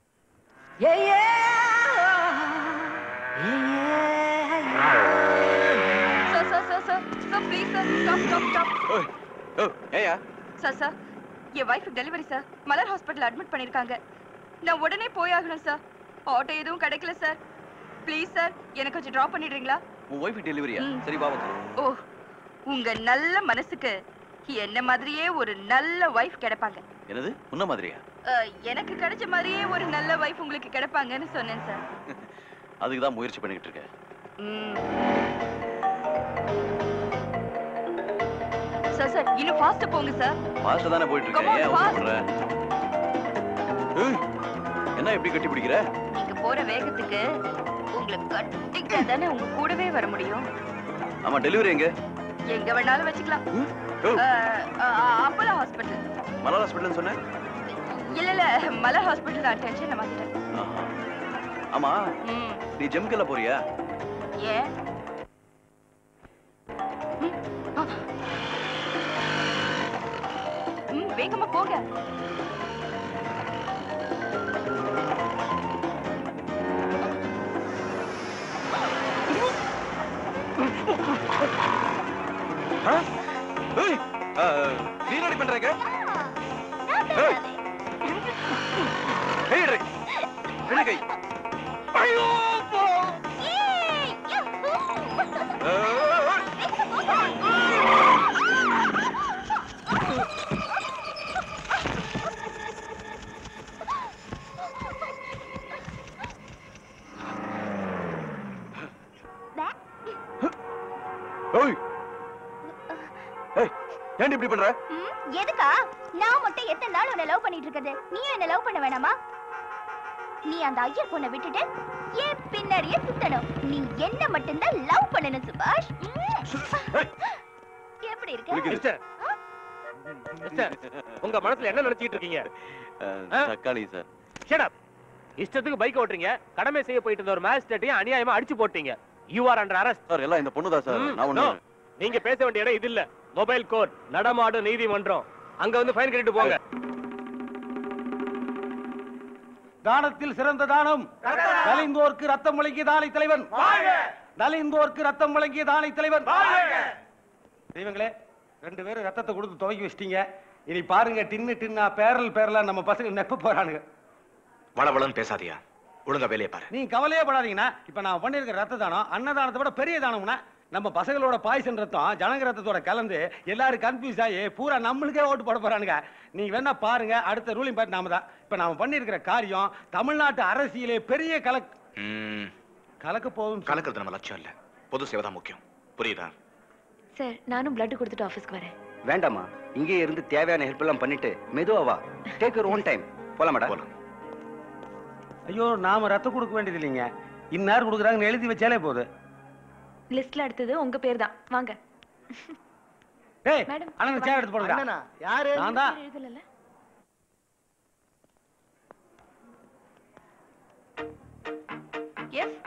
sir sir sir sir sir please sir stop stop stop ஏயா சார் சார் என் wife delivery sir Malar hospital admit பண்ணிருக்காங்க நான் உடனே போயாகணும் சார் ஆட்டோ எதுவும் கிடைக்கல சார் ப்ளீஸ் சார் எனக்கு கொஞ்சம் ட்ராப் பண்ணிடுறீங்களா உன் ஒய்ஃப் டெலிவரியா சரி பாவம் ஓ உங்க நல்ல மனசுக்கு என்ன மாதிரியே ஒரு நல்ல வைஃப் கிடைப்பாங்க என்னது உன்ன மாதிரியா அஹ், எனக்கு கிடைச்ச மாதிரியே ஒரு நல்ல வைஃப் உங்களுக்கு கிடைப்பாங்கன்னு சொன்னேன் சார் அதுக்கு தான் முயற்சி பண்ணிக்கிட்டு இருக்கேன் சார் சார் இன்னும் ஃபாஸ்டா போங்க சார் ஃபாஸ்டா தானே போயிட்டு Come இருக்கேன் on, ஏன் fast. அவசரப்படுற ஏய், என்ன எப்படி கட்டி பிடிக்கிற நீங்க போற வேகத்துக்கு உங்களை கட்டிக்கிட்டா தானே உங்க கூடவே வர முடியும் ஆமா டெலிவரி எங்க எங்க வேணாலும் வச்சுக்கலாம் oh. Apollo hospital Malar hospital சொன்னேன் இல்ல இல்ல மலர் ஹாஸ்பிட்டல் நான் டென்ஷன்ல மாத்திட்டேன் ஆஹா. ஆமா ம் நீ ஜெம்கல்ல போறியா ஏன் ம், ஆ. ம், வேகமா போங்க ஆ? ஏய், ஆ, நீ ரெடி பண்றீங்க ஏய். ஏய், ரெடி. ரெடி கை ஐயோ போ. ஏய். ஏய், ஏன்டி இப்படி பண்ற ம், எதுக்கா நான் மட்டும் எத்தனை நாள் உன்னை லவ் பண்ணிட்டு இருக்கிறது நீயும் என்ன லவ் பண்ண வேணாமா நீ அந்த ஐயர் பொண்ணை விட்டுட்டு ஏன் பின்னாடியே சுத்தணும் நீ என்ன மட்டும்தான் லவ் பண்ணணும் சுபாஷ் ம். எப்படி இருக்க மிஸ்டர் மிஸ்டர் உங்க மனசுல என்ன நினைச்சிட்டு இருக்கீங்க தக்காளி சார் ஷட் இஷ்டத்துக்கு பைக் ஓட்டுறீங்க கடமை செய்ய போயிட்டு இருந்த ஒரு மேஜிஸ்ட்ரேட்டையும் அநியாயமா அடிச்சு போட்டீங்க you are under arrest sir எல்லாம் இந்த பொண்ணு தான் சார் நான் ஒண்ணு நீங்க பேச வேண்டிய இடம் இது இல்ல மொபைல் கோர்ட் நடமாடும் நீதிமன்றம் அங்க வந்து ஃபைன் கட்டிட்டு போங்க தானத்தில் சிறந்த தானம் நலிந்தோர்க்கு ரத்தம் வழங்கிய தானை தலைவன் நலிந்தோர்க்கு ரத்தம் வழங்கிய தானை தலைவன் தெய்வங்களே ரெண்டு பேரும் ரத்தத்தை கொடுத்து துவக்கி வச்சிட்டீங்க இனி பாருங்க டின்னு டின்னா பேரல் பேரலா நம்ம பசங்க நெப்ப போறானுங்க வளவளன்னு பேசாதியா ஒழுங்கா வேலையை பாரு நீங்க கவலையே படாதீங்கண்ணா இப்ப நான் பண்ணிருக்கிற ரத்த தானம் அன்னதானத்தை விட பெரிய தானம்னா நம்ம பசங்களோட பாய்சன் ரத்தம் ஜனங்க ரத்தத்தோட கலந்து எல்லாரும் கன்ஃபியூஸ் ஆகி பூரா நம்மளுக்கே ஓட்டு போட போறானுங்க நீங்க வேணா பாருங்க அடுத்த ரூலிங் பார்த்து நாம தான் இப்ப நாம பண்ணிருக்கிற காரியம் தமிழ்நாட்டு அரசியலே பெரிய கலக் ம், கலக்க போகும் கலக்கிறது நம்ம லட்சியம் இல்ல பொது சேவை தான் முக்கியம் புரியுதா சார் நானும் பிளட் கொடுத்துட்டு ஆபீஸ்க்கு வரேன் வேண்டாமா இங்கே இருந்து தேவையான ஹெல்ப் எல்லாம் பண்ணிட்டு மெதுவா வா டேக் யுவர் ஓன் டைம் போலாம் மேடம் ஐயோ நாம ரத்தம் கொடுக்க வேண்டியது இல்லைங்க இன்னார் கொடுக்குறாங்கன்னு எழுதி வச்சாலே போகுது லிஸ்ட்ல அடுத்தது உங்க பேர் தான் வாங்க ஏய் மேடம் அண்ணன் சேர் எடுத்து போடுங்க அண்ணனா? யாரு நான் தான் எழுதல எஸ்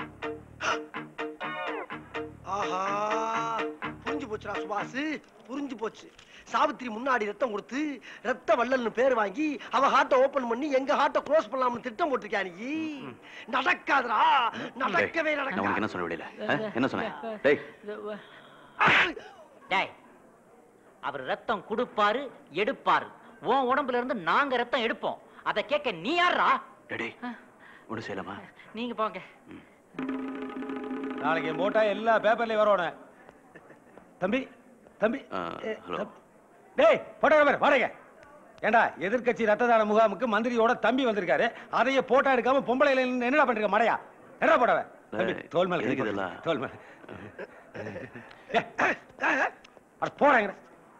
ஆஹா புரிஞ்சு போச்சுடா சுபாஷ் புரிஞ்சு போச்சு சாவித்திரி முன்னாடி ரத்தம் கொடுத்து ரத்த வள்ளல்னு பேர் வாங்கி அவ ஹார்ட்ட ஓபன் பண்ணி எங்க ஹார்ட்ட க்ளோஸ் பண்ணலாம்னு திட்டம் போட்டிருக்கியா நீ நடக்காதுடா நடக்கவே நான் நடக்காது உனக்கு என்ன சொன்ன வெளியில ஆ? என்ன சொன்னேன் டேய் டேய் அவர் ரத்தம் கொடுப்பாரு எடுப்பாரு உன் உடம்புல இருந்து நாங்க ரத்தம் எடுப்போம் அதை கேட்க நீ யாரா டேய் ஒண்ணு செய்யலாமா நீங்க போங்க நாளைக்கு என் போட்டா எல்லா பேப்பர்லயும் வரணும் தம்பி தம்பி ஆ, ஹலோ டேய் போட்டோகிராஃபர் வாடகை ஏண்டா எதிர்க்கட்சி ரத்த தான முகாமுக்கு மந்திரியோட தம்பி வந்திருக்காரு அதையே போட்டோ எடுக்காம பொம்பளை என்னடா பண்றீங்க மடையா என்னடா போட்டவ தம்பி டேய், தோல் மேல கை எதுக்கு போடு. இதெல்லாம்? தோல் மேல அட போறாங்க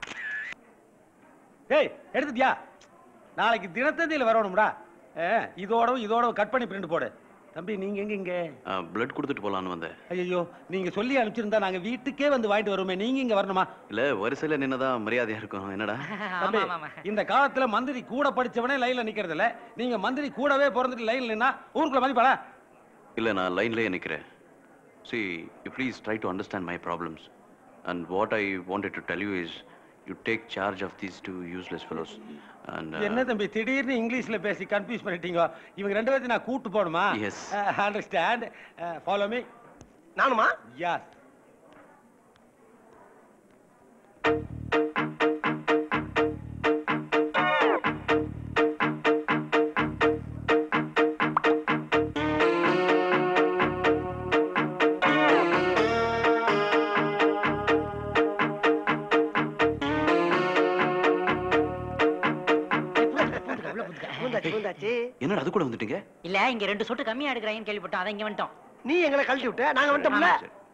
டேய் எடுத்துட்டியா நாளைக்கு தினத்தந்தியில வரணும்டா ஆ, இதோட இதோட கட் பண்ணி பிரிண்ட் போடு தம்பி நீங்க எங்க இங்க பிளட் கொடுத்துட்டு போலான்னு வந்தேன் ஐயோ நீங்க சொல்லி அனுப்பிச்சிருந்தா நாங்க வீட்டுக்கே வந்து வாங்கிட்டு வருவோமே நீங்க இங்க வரணுமா இல்ல வரிசையில நின்னதான் மரியாதையா இருக்கும் என்னடா தம்பி, இந்த காலத்துல மந்திரி கூட படிச்சவனே லைன்ல நிக்கிறது இல்ல நீங்க மந்திரி கூடவே பிறந்துட்டு லைன்ல நின்னா ஊருக்குள்ள மதிப்பாளா இல்ல நான் லைன்லயே நிக்கிறேன் see you please try to understand my problems and what i wanted to tell you is you take charge of these two useless fellows and uh, என்ன தம்பி திடீர்னு இங்கிலீஷ்ல பேசி கன்ஃபியூஸ் பண்ணிட்டீங்க இவங்க ரெண்டு பேர்த்தையும் நான் கூட்டு போகணுமா Yes. அண்டர்ஸ்டாண்ட் ஃபாலோ மீ நானுமா யாஸ் வந்தாச்சு வந்தாச்சு என்னடா அது கூட வந்துட்டீங்க இல்ல இங்க ரெண்டு சொட்டு கம்மியா எடுக்கிறாங்கன்னு கேள்விப்பட்டோம் அதான் இங்க வந்துட்டோம் நீ எங்களை கழட்டி விட்ட நாங்க வந்துட்டோம்ல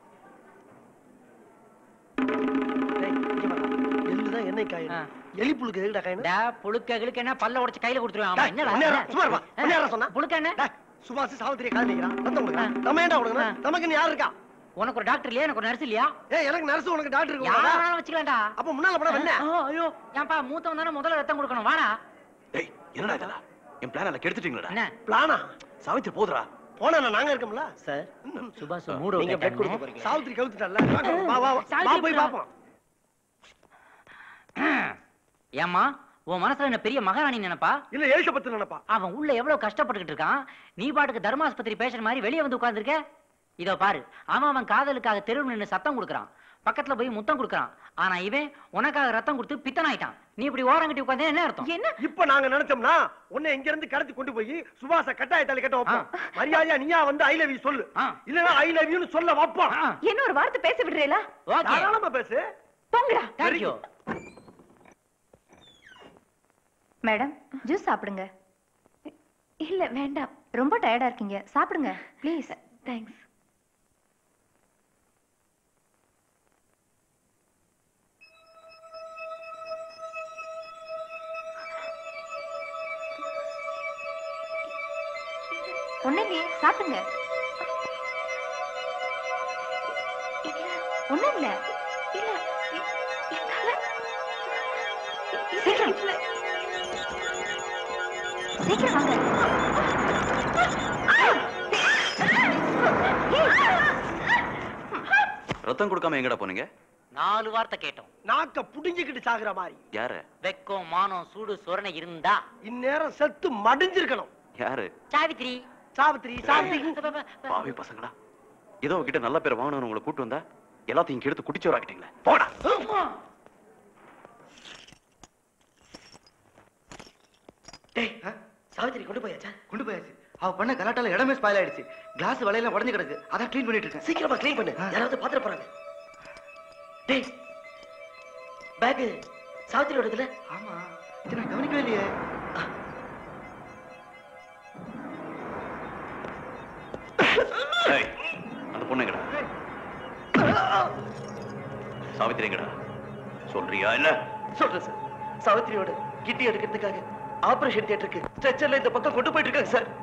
டேய், இங்க வாடா. எள்ளுதான் எண்ணெய் காயணும் எலி புழுக்கு எதுக்குடா காயணும் டா, புழுக்க கிழுக்க என்ன பல்ல உடைச்சு கையில கொடுத்துருவேன் ஆமா டேய், என்னடா ஒன்னே இரு, சும்மா இருப்பா. ஒன்னே இரு சொன்னா. புழுக்க என்ன டேய், சுபாஷ் சாவித்திரியை காது நிக்கிறான் ரத்தம் கொடுக்குறான் நம்ம ஏன்டா கொடுக்கணும் நமக்கு நீ யார் இருக்கா உனக்கு ஒரு டாக்டர் இல்லையா எனக்கு ஒரு நர்ஸ் இல்லையா ஏய் எனக்கு நர்ஸ் உனக்கு டாக்டர் இருக்கு யாராலும் வச்சுக்கலாம்டா அப்ப முன்னால போனா என்ன ஆ, ஐயோ ஏன்பா மூத்தவன் தானே முதல்ல ரத்தம் கொடுக்கணும் வாடா டேய் என்னடா இதெல்லாம் என் பிளான் எல்லாம் கெடுத்துட்டீங்களா என்ன பிளானா சாவித்திரி போதுடா போனா நாங்க இருக்கோம்ல சார் சுபாஷ் மூடு நீங்க பிளட் கொடுக்க போறீங்க சாவித்திரி கவுத்துட்டல வா வா வா. வா போய் பாப்போம் ஏம்மா உன் மனசுல என்ன பெரிய மகாராணி நினைப்பா இல்ல எலிசபெத் நினைப்பா அவன் உள்ள எவ்வளவு கஷ்டப்பட்டுக்கிட்டு இருக்கான் நீ பாட்டுக்கு தர்மாஸ்பத்திரி பேசுற மாதிரி வெளியே வந்து உட்கார்ந்திருக்க இதோ பாரு அவன் அவன் காதலுக்காக தெருவில் நின்னு சத்தம் கொடுக்கறான் பக்கத்துல போய் முத்தம் கொடுக்கறான் ஆனா இவன் உனக்காக ரத்தம் கொடுத்து பித்தனாயிட்டான் நீ இப்படி ஓரங்கட்டி உட்கார்ந்தே என்ன அர்த்தம் என்ன இப்ப நாங்க நினைச்சோம்னா உன்னை இங்க இருந்து கடத்தி கொண்டு போய் சுபாஷ கட்டாய தாலி கட்ட வைப்போம் மரியாதையா நீயா வந்து ஐ லவ் யூ சொல்லு இல்லனா ஐ லவ் யூன்னு சொல்ல வைப்போம் என்ன ஒரு வார்த்தை பேச விடுறீங்களா தாராளமா பேசு போங்கடா தேங்க்யூ மேடம் ஜூஸ் சாப்பிடுங்க இல்ல வேண்டாம் ரொம்ப டயர்டா இருக்கீங்க சாப்பிடுங்க ப்ளீஸ் தேங்க்ஸ் ஒண்ணும் இல்லையே சாப்பிடுங்க ஒண்ணும் இல்ல இல்ல சீக்கிரம் சீக்கிரம் வாங்க ரத்தம் கொடுக்காம எங்கடா போனீங்க நாலு வார்த்தை கேட்டோம் நாக்க புடிஞ்சுக்கிட்டு சாகுற மாதிரி யாரு வெக்கம் மானம் சூடு சொரணை இருந்தா இந்நேரம் செத்து மடிஞ்சிருக்கணும் யாரு சாவித்ரி சாவித்திரி சாவித்திரி பாவி பசங்களா ஏதோ உங்ககிட்ட நல்ல பேர் வாங்கணும்னு உங்களை கூட்டு வந்தா எல்லாத்தையும் இங்க எடுத்து குடிச்சவராக்கிட்டீங்களே போடா டேய் ஆ, சாவித்திரி கொண்டு போயாச்சா கொண்டு போயாச்சு அவ பண்ண கலாட்டால இடமே ஸ்பாயில் ஆயிடுச்சு கிளாஸ் வலையெல்லாம் உடஞ்சு கிடக்கு அதான் க்ளீன் பண்ணிட்டு இருக்கேன் சீக்கிரமா க்ளீன் பண்ணு யாராவது பாத்திர போறாங்க டேய் பேக் சாவித்திரியோட இதுல ஆமா இது நான் கவனிக்கவே இல்லையே ஏய், அந்த பொண்ணு எங்கடா சாவித்திரி எங்கடா சொல்றியா இல்ல சொல்றேன் சார் சாவித்திரியோட கிட்டி எடுக்கிறதுக்காக ஆபரேஷன் தியேட்டருக்கு ஸ்ட்ரெச்சர்ல இந்த பக்கம் கொண்டு போயிட்டு இருக்காங்க சார்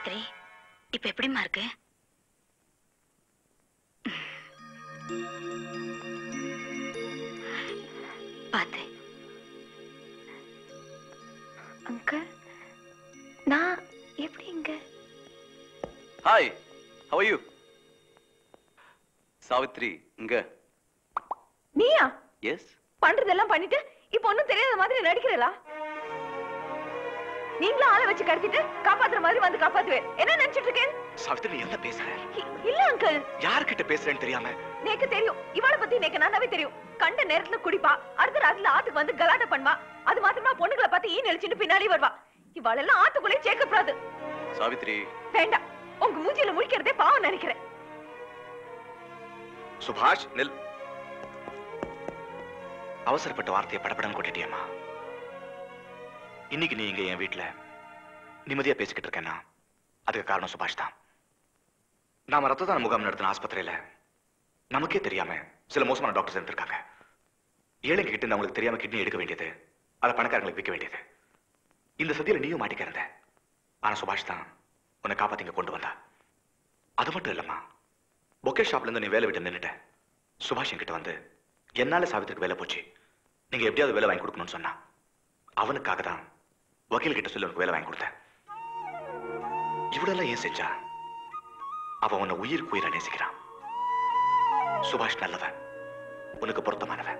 சாவித்ரி இப்ப எப்படிம்மா இருக்கு பார்த்தேன் அங்கிள் நான் எப்படி இங்க ஹாய் ஹவ் யூ சாவித்ரி இங்க நீயா எஸ் பண்றதெல்லாம் பண்ணிட்டு இப்ப ஒண்ணும் தெரியாத மாதிரி நடிக்கிறீங்களா நீங்களும் ஆளை வச்சு கடத்திட்டு காப்பாத்துற மாதிரி வந்து காப்பாத்துவேன் என்ன நினைச்சிட்டு இருக்கேன் சாவித்ரி நீ என்ன பேசுற இல்ல அங்கிள் யார்கிட்ட பேசுறேன்னு தெரியாம நேக்கு தெரியும் இவளை பத்தி நேக்கு நல்லாவே தெரியும் கண்ட நேரத்துல குடிப்பா அடுத்த ராத்திரில ஆத்துக்கு வந்து கலாட்ட பண்ணுவா அது மாத்திரமா பொண்ணுங்களை பார்த்து ஈ நெளிச்சுட்டு பின்னாடி வருவா இவாளெல்லாம் ஆத்துக்குள்ளே சேர்க்கப்படாது சாவித்ரி வேண்டாம் உங்க மூஞ்சில முழிக்கிறதே பாவம் நினைக்கிறேன் சுபாஷ் நில் அவசரப்பட்ட வார்த்தையை படப்படம் கொட்டிட்டியம்மா இன்னைக்கு நீ இங்க என் வீட்டுல நிம்மதியா பேசிக்கிட்டு இருக்கேன்னா அதுக்கு காரணம் சுபாஷ் தான் நாம ரத்த தான முகாம் நடத்தின ஆஸ்பத்திரியில நமக்கே தெரியாம சில மோசமான டாக்டர்ஸ் இருந்திருக்காங்க ஏழைங்க கிட்ட இருந்து அவங்களுக்கு தெரியாம கிட்னி எடுக்க வேண்டியது அதை பணக்காரங்களுக்கு விற்க வேண்டியது இந்த சதியில நீயும் மாட்டிக்கிறந்த ஆனா சுபாஷ் தான் உன்னை காப்பாத்திங்க கொண்டு வந்தா அது மட்டும் இல்லம்மா பொக்கே ஷாப்ல இருந்து நீ வேலை விட்டு நின்னுட்ட சுபாஷ் என்கிட்ட வந்து என்னால சாவித்திரிக்கு வேலை போச்சு நீங்க எப்படியாவது வேலை வாங்கி கொடுக்கணும்னு சொன்னா அவனுக்காக தான் வக்கீல் கிட்ட சொல்லி உனக்கு வேலை வாங்கி கொடுத்தேன் இவ்வளவு ஏன் செஞ்சா அவன் உன்னை உயிருக்கு உயிரை நேசிக்கிறான் சுபாஷ் நல்லவன் உனக்கு பொருத்தமானவன்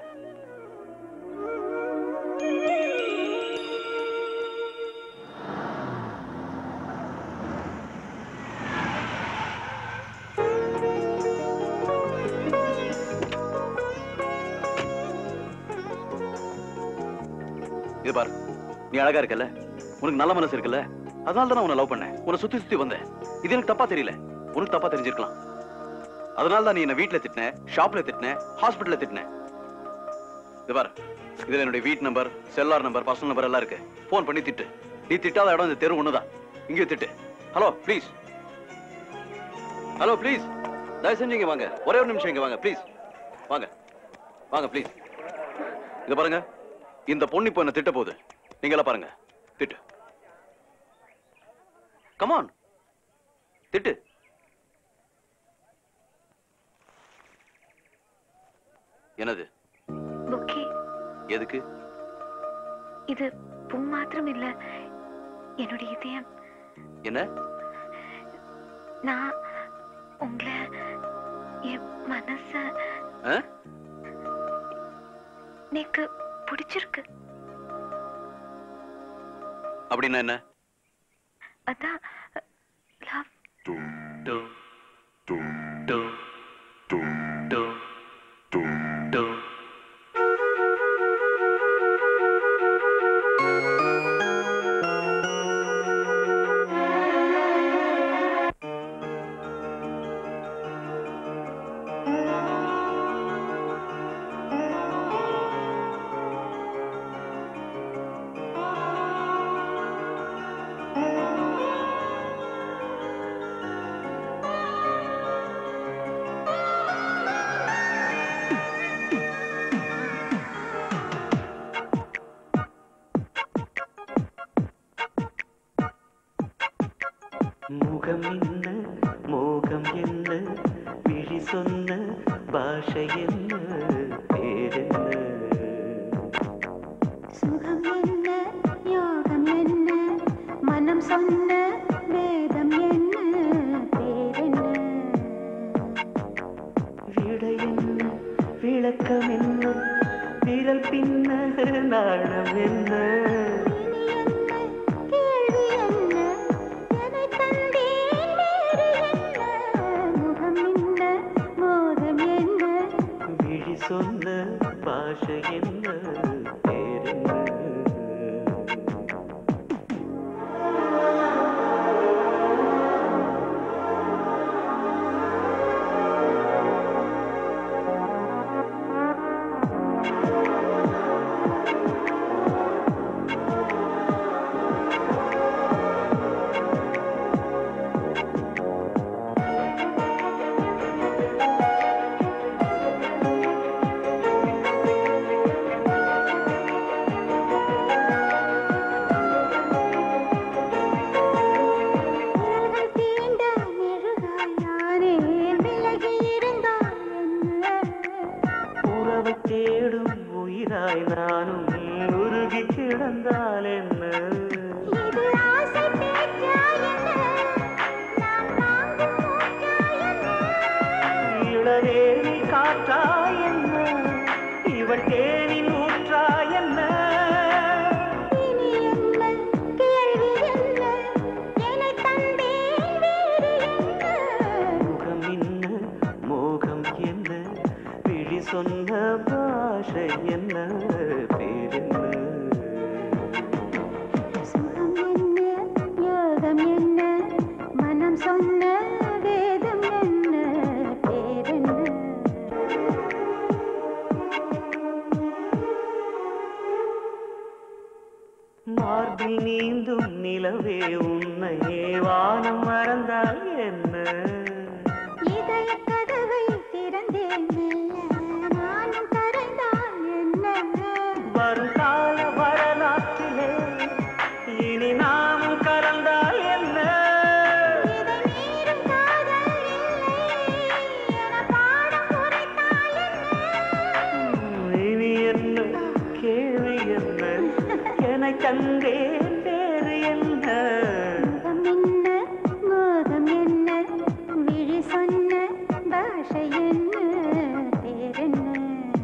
இது பார் நீ அழகா இருக்கல்ல உனக்கு நல்ல மனசு இருக்குல்ல அதனால தான் உன்னை லவ் பண்ணேன் உன்னை சுத்தி சுத்தி வந்தேன் இது எனக்கு தப்பா தெரியல உனக்கு தப்பா தெரிஞ்சிருக்கலாம் அதனால தான் நீ என்ன வீட்ல திட்டின ஷாப்ல திட்டின ஹாஸ்பிட்டல்ல திட்டின இது பார் இதுல என்னுடைய வீட் number cellular number personal number எல்லாம் இருக்கு ஃபோன் பண்ணி திட்டு நீ திட்டாத இடம் இந்த தெரு ஒண்ணுதான் இங்கே திட்டு ஹலோ ப்ளீஸ் ஹலோ ப்ளீஸ் தயவு செஞ்சு இங்க வாங்க ஒரே ஒரு நிமிஷம் இங்க வாங்க ப்ளீஸ் வாங்க வாங்க ப்ளீஸ் இத பாருங்க இந்த பொண்ணு இப்போ என்ன திட்ட போகுது நீங்க எல்லாம் பாருங்க திட்டு கமான் திட்டு என்னது புக்கே எதுக்கு இது பூ மாத்திரம் இல்ல என்னுடைய இதயம் என்ன நான் உங்களை என் மனச ஆ? எனக்கு பிடிச்சிருக்கு அப்படின்னா என்ன அதான் லவ் முகம் என்ன மோகம் என்ன விழி சொன்ன பாஷை என்ன பேரென்ன சுகம் என்ன யோகம் என்ன மனம் சொன்ன வேதம் என்ன பேரென்ன விடை என்ன விளக்கம் என்ன விரல் பின்ன நாணம் என்ன கேள்வி என்ன எதை தந்தேன் வேறு என்ன முகம் என்ன மோகம் என்ன விழி சொன்ன பாஷை பாஷை என்ன பேரென்ன சுகம் என்ன யோகம் என்ன மனம் சொன்ன வேதம் என்ன பேரென்ன மார்பில் நீந்தும் நிலவே உன்னையே வானம் மறந்தால் என்ன இதய கதவை திறந்தேன் மெல்ல நானும் கரைந்தால் என்ன வருங்கால வரலாற்றிலே இனி நாமும் கலந்தால் என்ன இதை மீறும் காதல் இல்லை என பாடம் குறைத்தால் என்ன இனி என்ன கேள்வி என்ன என தந்தேன் வேறு என்ன முகம் என்ன மோகம் என்ன விழி சொன்ன பாஷை என்ன பேரென்ன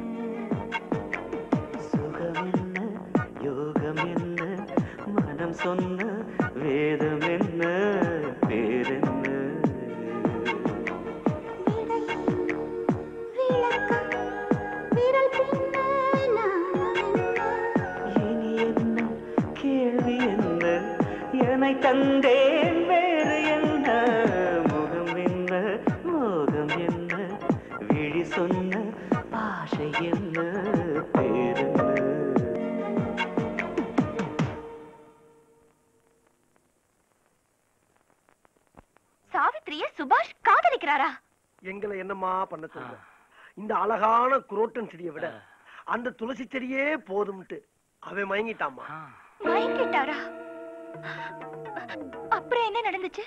சுகம் என்ன யோகம் என்ன மனம் சொன்ன வேதம் என்ன பேரென்ன விளக்கம் விரல் பின்ன நாணம் இனி என்ன கேள்வி என்ன என்னை தந்தேன் வேறு என்ன முகம் என்ன மோகம் என்ன விழி சொன்ன பாஷை என்ன பேரென்ன சாவித்திரிய சுபாஷ் காதலிக்கிறாரா எங்களை என்னமா பண்ண சொல்ற இந்த அழகான குரோட்டன் செடியை விட அந்த துளசி செடியே போதும்ட்டு அவன் மயங்கிட்டாமா மயங்கிட்டாரா அப்புறம் என்ன நடந்துச்சு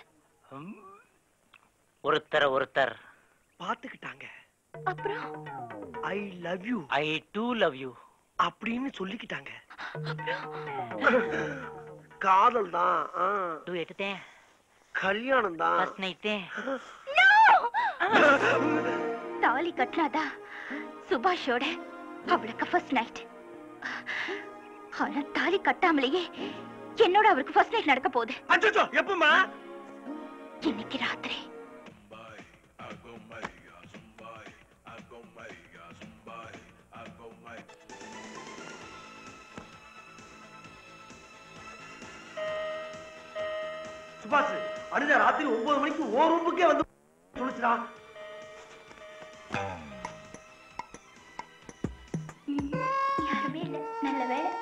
ஒருத்தர் ஒருத்தர் பாத்துக்கிட்டாங்க அப்புறம் I love you I too love you அப்படின்னு சொல்லிக்கிட்டாங்க காதல் தான் ஆ. டூ எடுத்தேன் கல்யாணம் தான் ஃபர்ஸ்ட் நைட்டேன் தாலி கட்டினாதா சுபாஷோட அவளுக்கு ஃபர்ஸ்ட் நைட் ஆனா தாலி கட்டாமலேயே என்னோட அவருக்கு ஃபர்ஸ்ட் நைட் நடக்க போகுது அச்சோ எப்பமா இன்னைக்கு ராத்திரி சுபாஷ் அடுத்த ராத்திரி ஒன்பது மணிக்கு ஓ ரூமுக்கே வந்து துளிச்சுடா யாருமே இல்ல நல்ல வேலை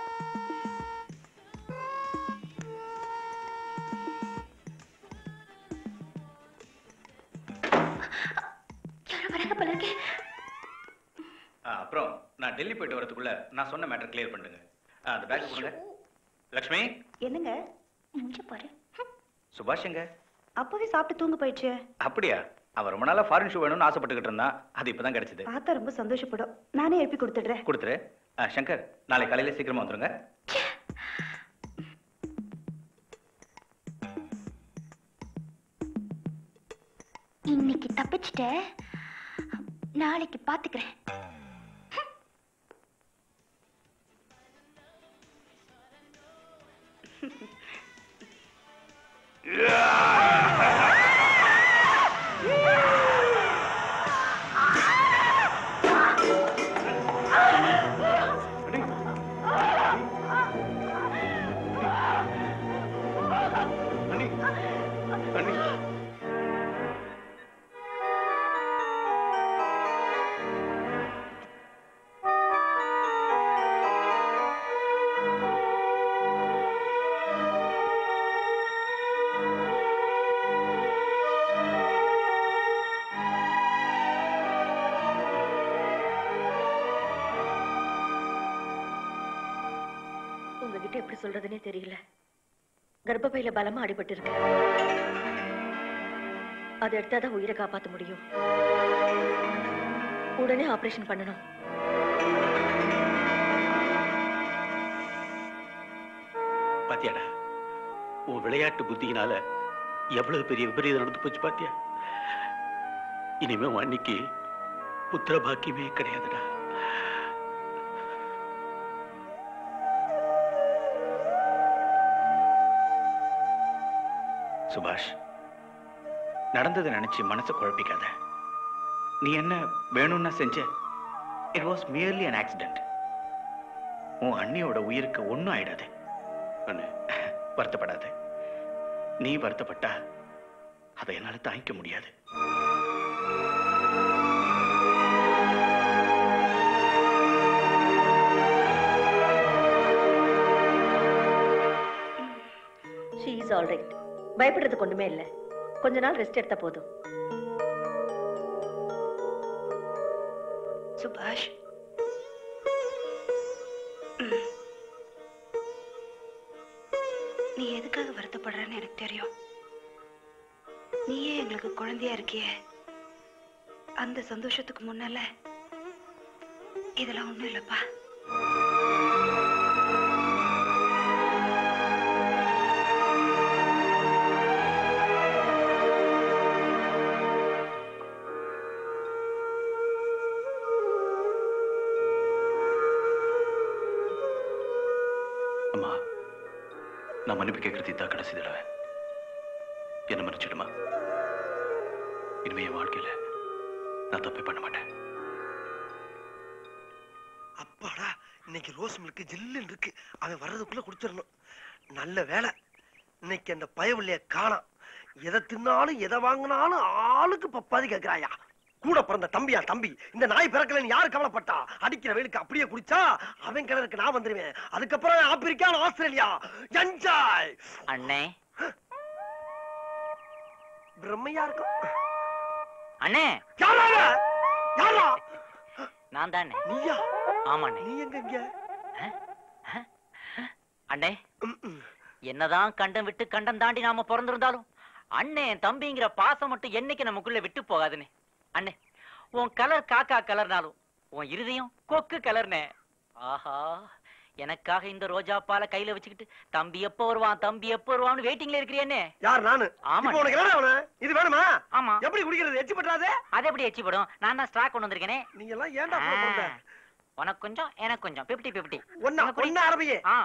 யாரோ வராங்க போல இருக்கே ஆ, அப்புறம் நான் டெல்லி போயிட்டு வரதுக்குள்ள நான் சொன்ன மேட்டர் கிளியர் பண்ணுங்க ஆ, அந்த பேக் கொடுங்க லக்ஷ்மி என்னங்க மூஞ்ச பாரு சுபாஷ் எங்க அப்பவே சாப்பிட்டு தூங்க போயிடுச்சு அப்படியா அவன் ரொம்ப நாளா ஃபாரின் ஷூ வேணும்னு ஆசைப்பட்டுக்கிட்டு இருந்தான் அது இப்பதான் கிடைச்சது பார்த்தா ரொம்ப சந்தோஷப்படும் நானே எழுப்பி கொடுத்துடுறேன் கொடுத்துரு ஆ, சங்கர் நாளை காலையில சீக்கிரமா வந்துருங்க இன்னைக்கு தப்பிச்சிட்ட நாளைக்கு பாத்துக்கிறேன் உங்ககிட்ட எப்படி சொல்றதுனே தெரியல கர்ப்பப்பையில பலமா அடிபட்டு இருக்கு அதை எடுத்தாதான் உயிரை காப்பாத்த முடியும் உடனே ஆபரேஷன் பண்ணணும் பாத்தியாடா உன் விளையாட்டு புத்தியினால எவ்வளவு பெரிய விபரீதம் நடந்து போச்சு பாத்தியா இனிமே உன் அன்னைக்கு புத்திர பாக்கியமே கிடையாதுடா சுபாஷ் நடந்ததை நினைச்சு மனசை குழப்பிக்காத நீ என்ன வேணும்னா செஞ்ச it was merely an accident உன் அண்ணியோட உயிருக்கு ஒண்ணும் ஆயிடாது வருத்தப்படாத நீ வருத்தப்பட்டா அதை என்னால தாங்கிக்க முடியாது ஷீ இஸ் ஆல் ரைட் பயப்படுறதுக்கு ஒண்ணுமே இல்ல கொஞ்ச நாள் ரெஸ்ட் எடுத்தா போதும் சுபாஷ் நீ எதுக்காக வருத்தப்படுறன்னு எனக்கு தெரியும் நீயே எங்களுக்கு குழந்தையா இருக்கியே அந்த சந்தோஷத்துக்கு முன்னால இதெல்லாம் ஒண்ணும் இல்லப்பா அம்மா நான் மன்னிப்பு கேட்கறது இதான் கடைசி தடவை என்ன மன்னிச்சிடுமா இனிமே என் வாழ்க்கையில நான் தப்பே பண்ண மாட்டேன் அப்பாடா இன்னைக்கு ரோஸ் மில்க் ஜில்லுன்னு இருக்கு அவன் வர்றதுக்குள்ள குடிச்சிடணும் நல்ல வேலை இன்னைக்கு அந்த பயவில்லைய காணாம் எதை தின்னாலும் எதை வாங்கினாலும் ஆளுக்கு பப்பாதி கேட்கிறாயா கூட பிறந்த தம்பியா தம்பி இந்த நாய் பிறக்கலன்னு யாரு கவலைப்பட்டா அடிக்கிற வெயிலுக்கு அப்படியே குடிச்சா அவன் கிணறுக்கு நான் வந்துருவேன் அதுக்கப்புறம் ஆப்பிரிக்கா ஆஸ்திரேலியா என்ஜாய் அண்ணே பிரம்மையா இருக்கும் அண்ணே யாரா அவன்? யாரா நான் தானே நீயா ஆமாண்ணே நீ எங்க இங்க அண்ணே என்னதான் கண்டம் விட்டு கண்டம் தாண்டி நாம பிறந்திருந்தாலும் அண்ணே தம்பிங்கிற பாசம் மட்டும் என்னைக்கு நமக்குள்ள விட்டு போகாதுண்ணே அண்ணே உன் கலர் காக்கா கலர்னாலும் உன் இருதயம் கொக்கு கலர்னே ஆஹா எனக்காக இந்த ரோஜா பாலை கையில வச்சுக்கிட்டு தம்பி எப்போ வருவான் தம்பி எப்போ வருவான்னு வெயிட்டிங்ல இருக்கிறியண்ணே யார் நானு ஆமா இப்போ உனக்கு என்ன அவனு இது வேணுமா ஆமா எப்படி குடிக்கிறது எச்சி பற்றாதே அது எப்படி எச்சிப்படும் நான் தான் ஸ்டாக் கொண்டு வந்திருக்கேனே நீங்க எல்லாம் ஏன்டா போட போற உனக்கு கொஞ்சம் எனக்கு கொஞ்சம் பிப்டி பிப்டி ஒன்னா ஒன்னா அரபியே ஆ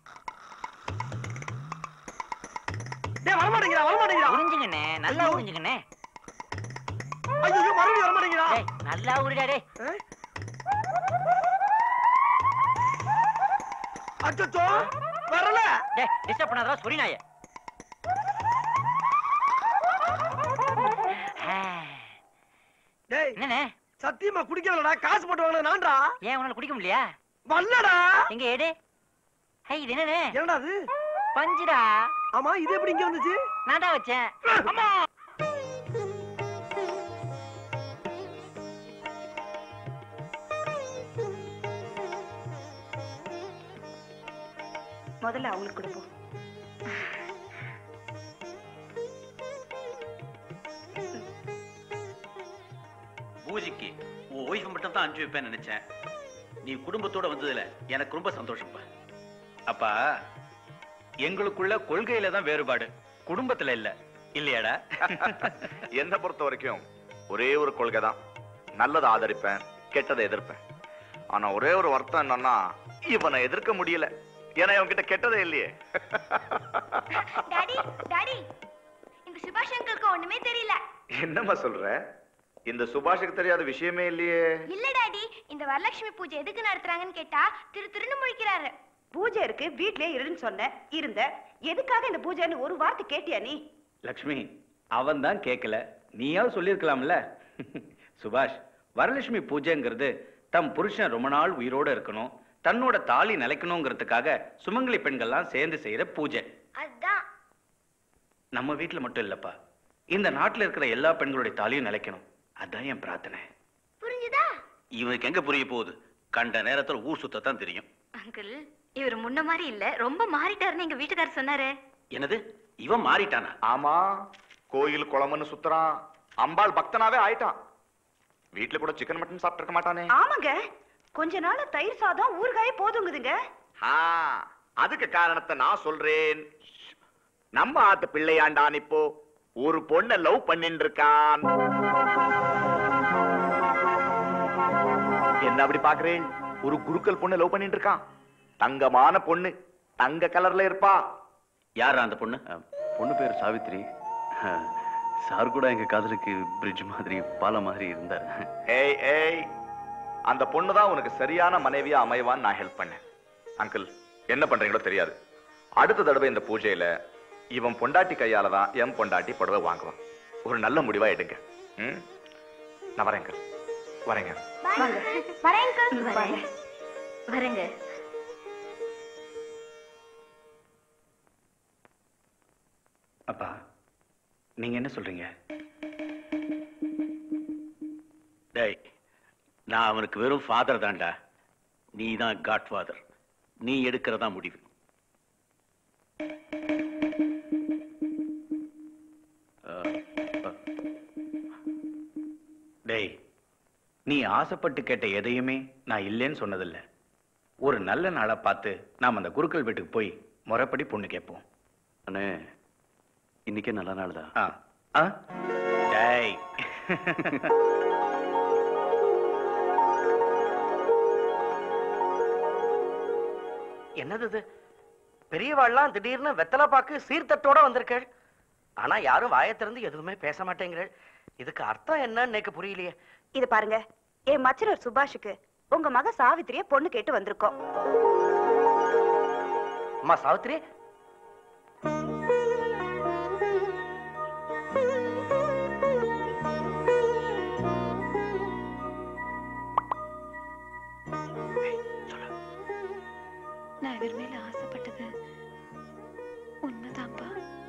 டேய் வர மாட்டேங்கிறா வர மாட்டேங்கிறா உறிஞ்சுங்கண்ணே நல்லா உறிஞ்சுங்கண்ணே ஐயோ மறுபடியும் வர மாட்டேங்கிறா டேய் நல்லா உருடா டேய் அச்சோ வரல டேய் டிஸ்டர்ப் பண்ணாதடா சொரி நாயே டேய் என்னண்ணே சத்தியமா குடிக்கலடா காசு போட்டு வாங்கின நான்டா ஏன் உன்னால குடிக்க முடியலையா வரலடா எங்க எடு ஹே இது என்னண்ணே என்னடா அது பஞ்சுடா ஆமா இது எப்படி இங்க வந்துச்சு நான் தான் வச்சேன் அம்மா முதல்ல அவங்களுக்கு கொடுப்போம் பூஜைக்கு உன் ஒய்ஃப் மட்டும் தான் அனுப்பிச்சு வைப்பேன்னு நினைச்சேன் நீ குடும்பத்தோட வந்ததுல எனக்கு ரொம்ப சந்தோஷம்ப்பா அப்பா எங்களுக்குள்ள கொள்கையில தான் வேறுபாடு குடும்பத்துல இல்ல இல்லையாடா என்னை பொறுத்த வரைக்கும் ஒரே ஒரு கொள்கை தான் நல்லதை ஆதரிப்பேன் கெட்டதை எதிர்ப்பேன் ஆனா ஒரே ஒரு வருத்தம் என்னன்னா இவனை எதிர்க்க முடியல ஏன்னா இவன் கிட்ட கெட்டதே இல்லையே டாடி டாடி இந்த சுபாஷ் அங்கிளுக்கு ஒண்ணுமே தெரியல என்னம்மா சொல்ற இந்த சுபாஷுக்கு தெரியாத விஷயமே இல்லையே இல்ல டாடி இந்த வரலட்சுமி பூஜை எதுக்கு நடத்துறாங்கன்னு கேட்டா திரு திருன்னு முழிக்கிறாரு பூஜை இருக்கு வீட்லயே இருன்னு சொன்ன இருந்த எதுக்காக இந்த பூஜைன்னு ஒரு வார்த்தை கேட்டியா நீ லக்ஷ்மி அவன் தான் கேட்கல நீயாவது சொல்லியிருக்கலாம்ல சுபாஷ் வரலட்சுமி பூஜைங்கிறது தம் புருஷன் ரொம்ப நாள் உயிரோட இருக்கணும் தன்னோட தாலி நிலைக்கணுங்கிறதுக்காக சுமங்கலி பெண்கள்லாம் சேர்ந்து செய்யற பூஜை அதான் நம்ம வீட்டுல மட்டும் இல்லப்பா இந்த நாட்டுல இருக்கிற எல்லா பெண்களுடைய தாலியும் நிலைக்கணும் அதான் என் பிரார்த்தனை புரிஞ்சுதா இவனுக்கு எங்க புரிய போகுது கண்ட நேரத்துல ஊர் சுத்தத்தான் தெரியும் அங்கிள் இவர் முன்ன மாதிரி இல்ல ரொம்ப மாறிட்டாருன்னு எங்க வீட்டுக்காரர் சொன்னாரு என்னது இவன் மாறிட்டானா ஆமா கோயில் குளம்னு சுத்துறான் அம்பாள் பக்தனாவே ஆயிட்டான் வீட்டுல கூட சிக்கன் மட்டன் சாப்பிட்டு இருக்க மாட்டானே ஆமாங்க கொஞ்ச நாள் தயிர் சாதம் ஊறுகாயே போதுங்குதுங்க ஆ, அதுக்கு காரணத்தை நான் சொல்றேன் நம்ம ஆத்து பிள்ளையாண்டான் இப்போ ஒரு பொண்ண லவ் பண்ணிட்டு இருக்கான் என்ன அப்படி பாக்குறேன் ஒரு குருக்கள் பொண்ணு லவ் பண்ணிட்டு இருக்கான் தங்கமான பொண்ணு தங்க கலர்ல இருப்பா யாரா அந்த பொண்ணு பொண்ணு பேர் சாவித்ரி சார் கூட எங்க காதலுக்கு பிரிட்ஜ் மாதிரி பாலம் மாதிரி இருந்தார் ஏய் ஏய் அந்த பொண்ணு தான் உனக்கு சரியான மனைவியா அமைவான்னு நான் ஹெல்ப் பண்ணேன் அங்கிள் என்ன பண்றீங்களோ தெரியாது அடுத்த தடவை இந்த பூஜையில இவன் பொண்டாட்டி கையால தான் என் பொண்டாட்டி புடவை வாங்குவான் ஒரு நல்ல முடிவா எடுங்க ம்? நான் வரேன் அங்கிள் வரேங்க வரேன் வரேன் வரேங்க அப்பா நீங்க என்ன சொல்றீங்க டேய் நான் அவனுக்கு வெறும் ஃபாதர் தான்டா நீ தான் காட் ஃபாதர் நீ எடுக்கிறதா முடிவு டேய் நீ ஆசைப்பட்டு கேட்ட எதையுமே நான் இல்லைன்னு சொன்னதில்ல ஒரு நல்ல நாளா பார்த்து நாம் அந்த குருக்கள் வீட்டுக்கு போய் முறைப்படி பொண்ணு கேட்போம் அண்ணே இன்னைக்கே நல்ல நாள் தான் ஆ ஆ டேய் என்னது இது பெரியவாள்லாம் திடீர்னு வெத்தலை பாக்கு சீர்தட்டோட வந்திருக்கள் ஆனா யாரும் வாயை திறந்து எதுவுமே பேச மாட்டேங்கிறள் இதுக்கு அர்த்தம் என்னன்னு எனக்கு புரியலையே இது பாருங்க என் மச்சினர் சுபாஷுக்கு உங்க மக சாவித்திரிய பொண்ணு கேட்டு வந்திருக்கோம் அம்மா சாவித்திரி நான் இவர் மேல ஆசைப்பட்டது உண்மைதான்ப்பா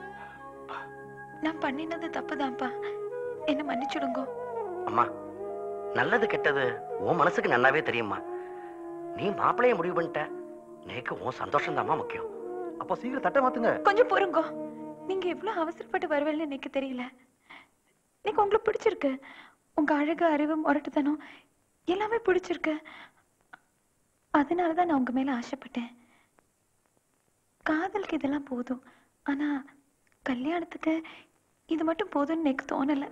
நான் பண்ணினது தப்புதான்ப்பா என்ன மன்னிச்சுடுங்கோ அம்மா நல்லது கெட்டது உன் மனசுக்கு நல்லாவே தெரியுமா நீ மாப்பிளைய முடிவு பண்ணிட்ட நேக்கு உன் சந்தோஷம் முக்கியம் அப்போ சீக்கிரம் தட்டை மாத்துங்க கொஞ்சம் பொறுங்கோ நீங்க எவ்வளவு அவசரப்பட்டு வருவேன்னு எனக்கு தெரியல எனக்கு உங்களுக்கு பிடிச்சிருக்கு உங்க அழகு அறிவு முரட்டுத்தனம் எல்லாமே பிடிச்சிருக்கு அதனாலதான் நான் உங்க மேல ஆசைப்பட்டேன் காதலுக்கு இதெல்லாம் போதும் ஆனா கல்யாணத்துக்கு இது மட்டும் போதும்னு எனக்கு தோணல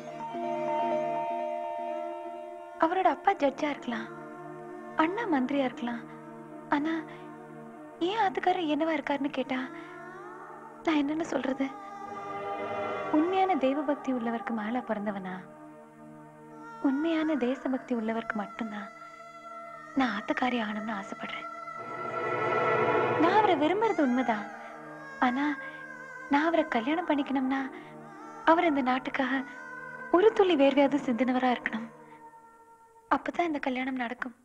அவரோட அப்பா ஜட்ஜா இருக்கலாம் அண்ணா மந்திரியா இருக்கலாம் ஆனா ஏன் அதுக்காரர் என்னவா இருக்காருன்னு கேட்டா நான் என்னன்னு சொல்றது உண்மையான தெய்வ பக்தி உள்ளவருக்கு மேல பிறந்தவனா உண்மையான தேசபக்தி உள்ளவருக்கு மட்டும்தான் நான் ஆத்துக்காரி ஆகணும்னு ஆசைப்படுறேன் நான் அவரை விரும்புறது உண்மைதான் ஆனா நான் அவரை கல்யாணம் பண்ணிக்கணும்னா அவர் இந்த நாட்டுக்காக ஒரு துளி வேர்வையாவது சிந்தினவரா இருக்கணும் அப்பதான் இந்த கல்யாணம் நடக்கும்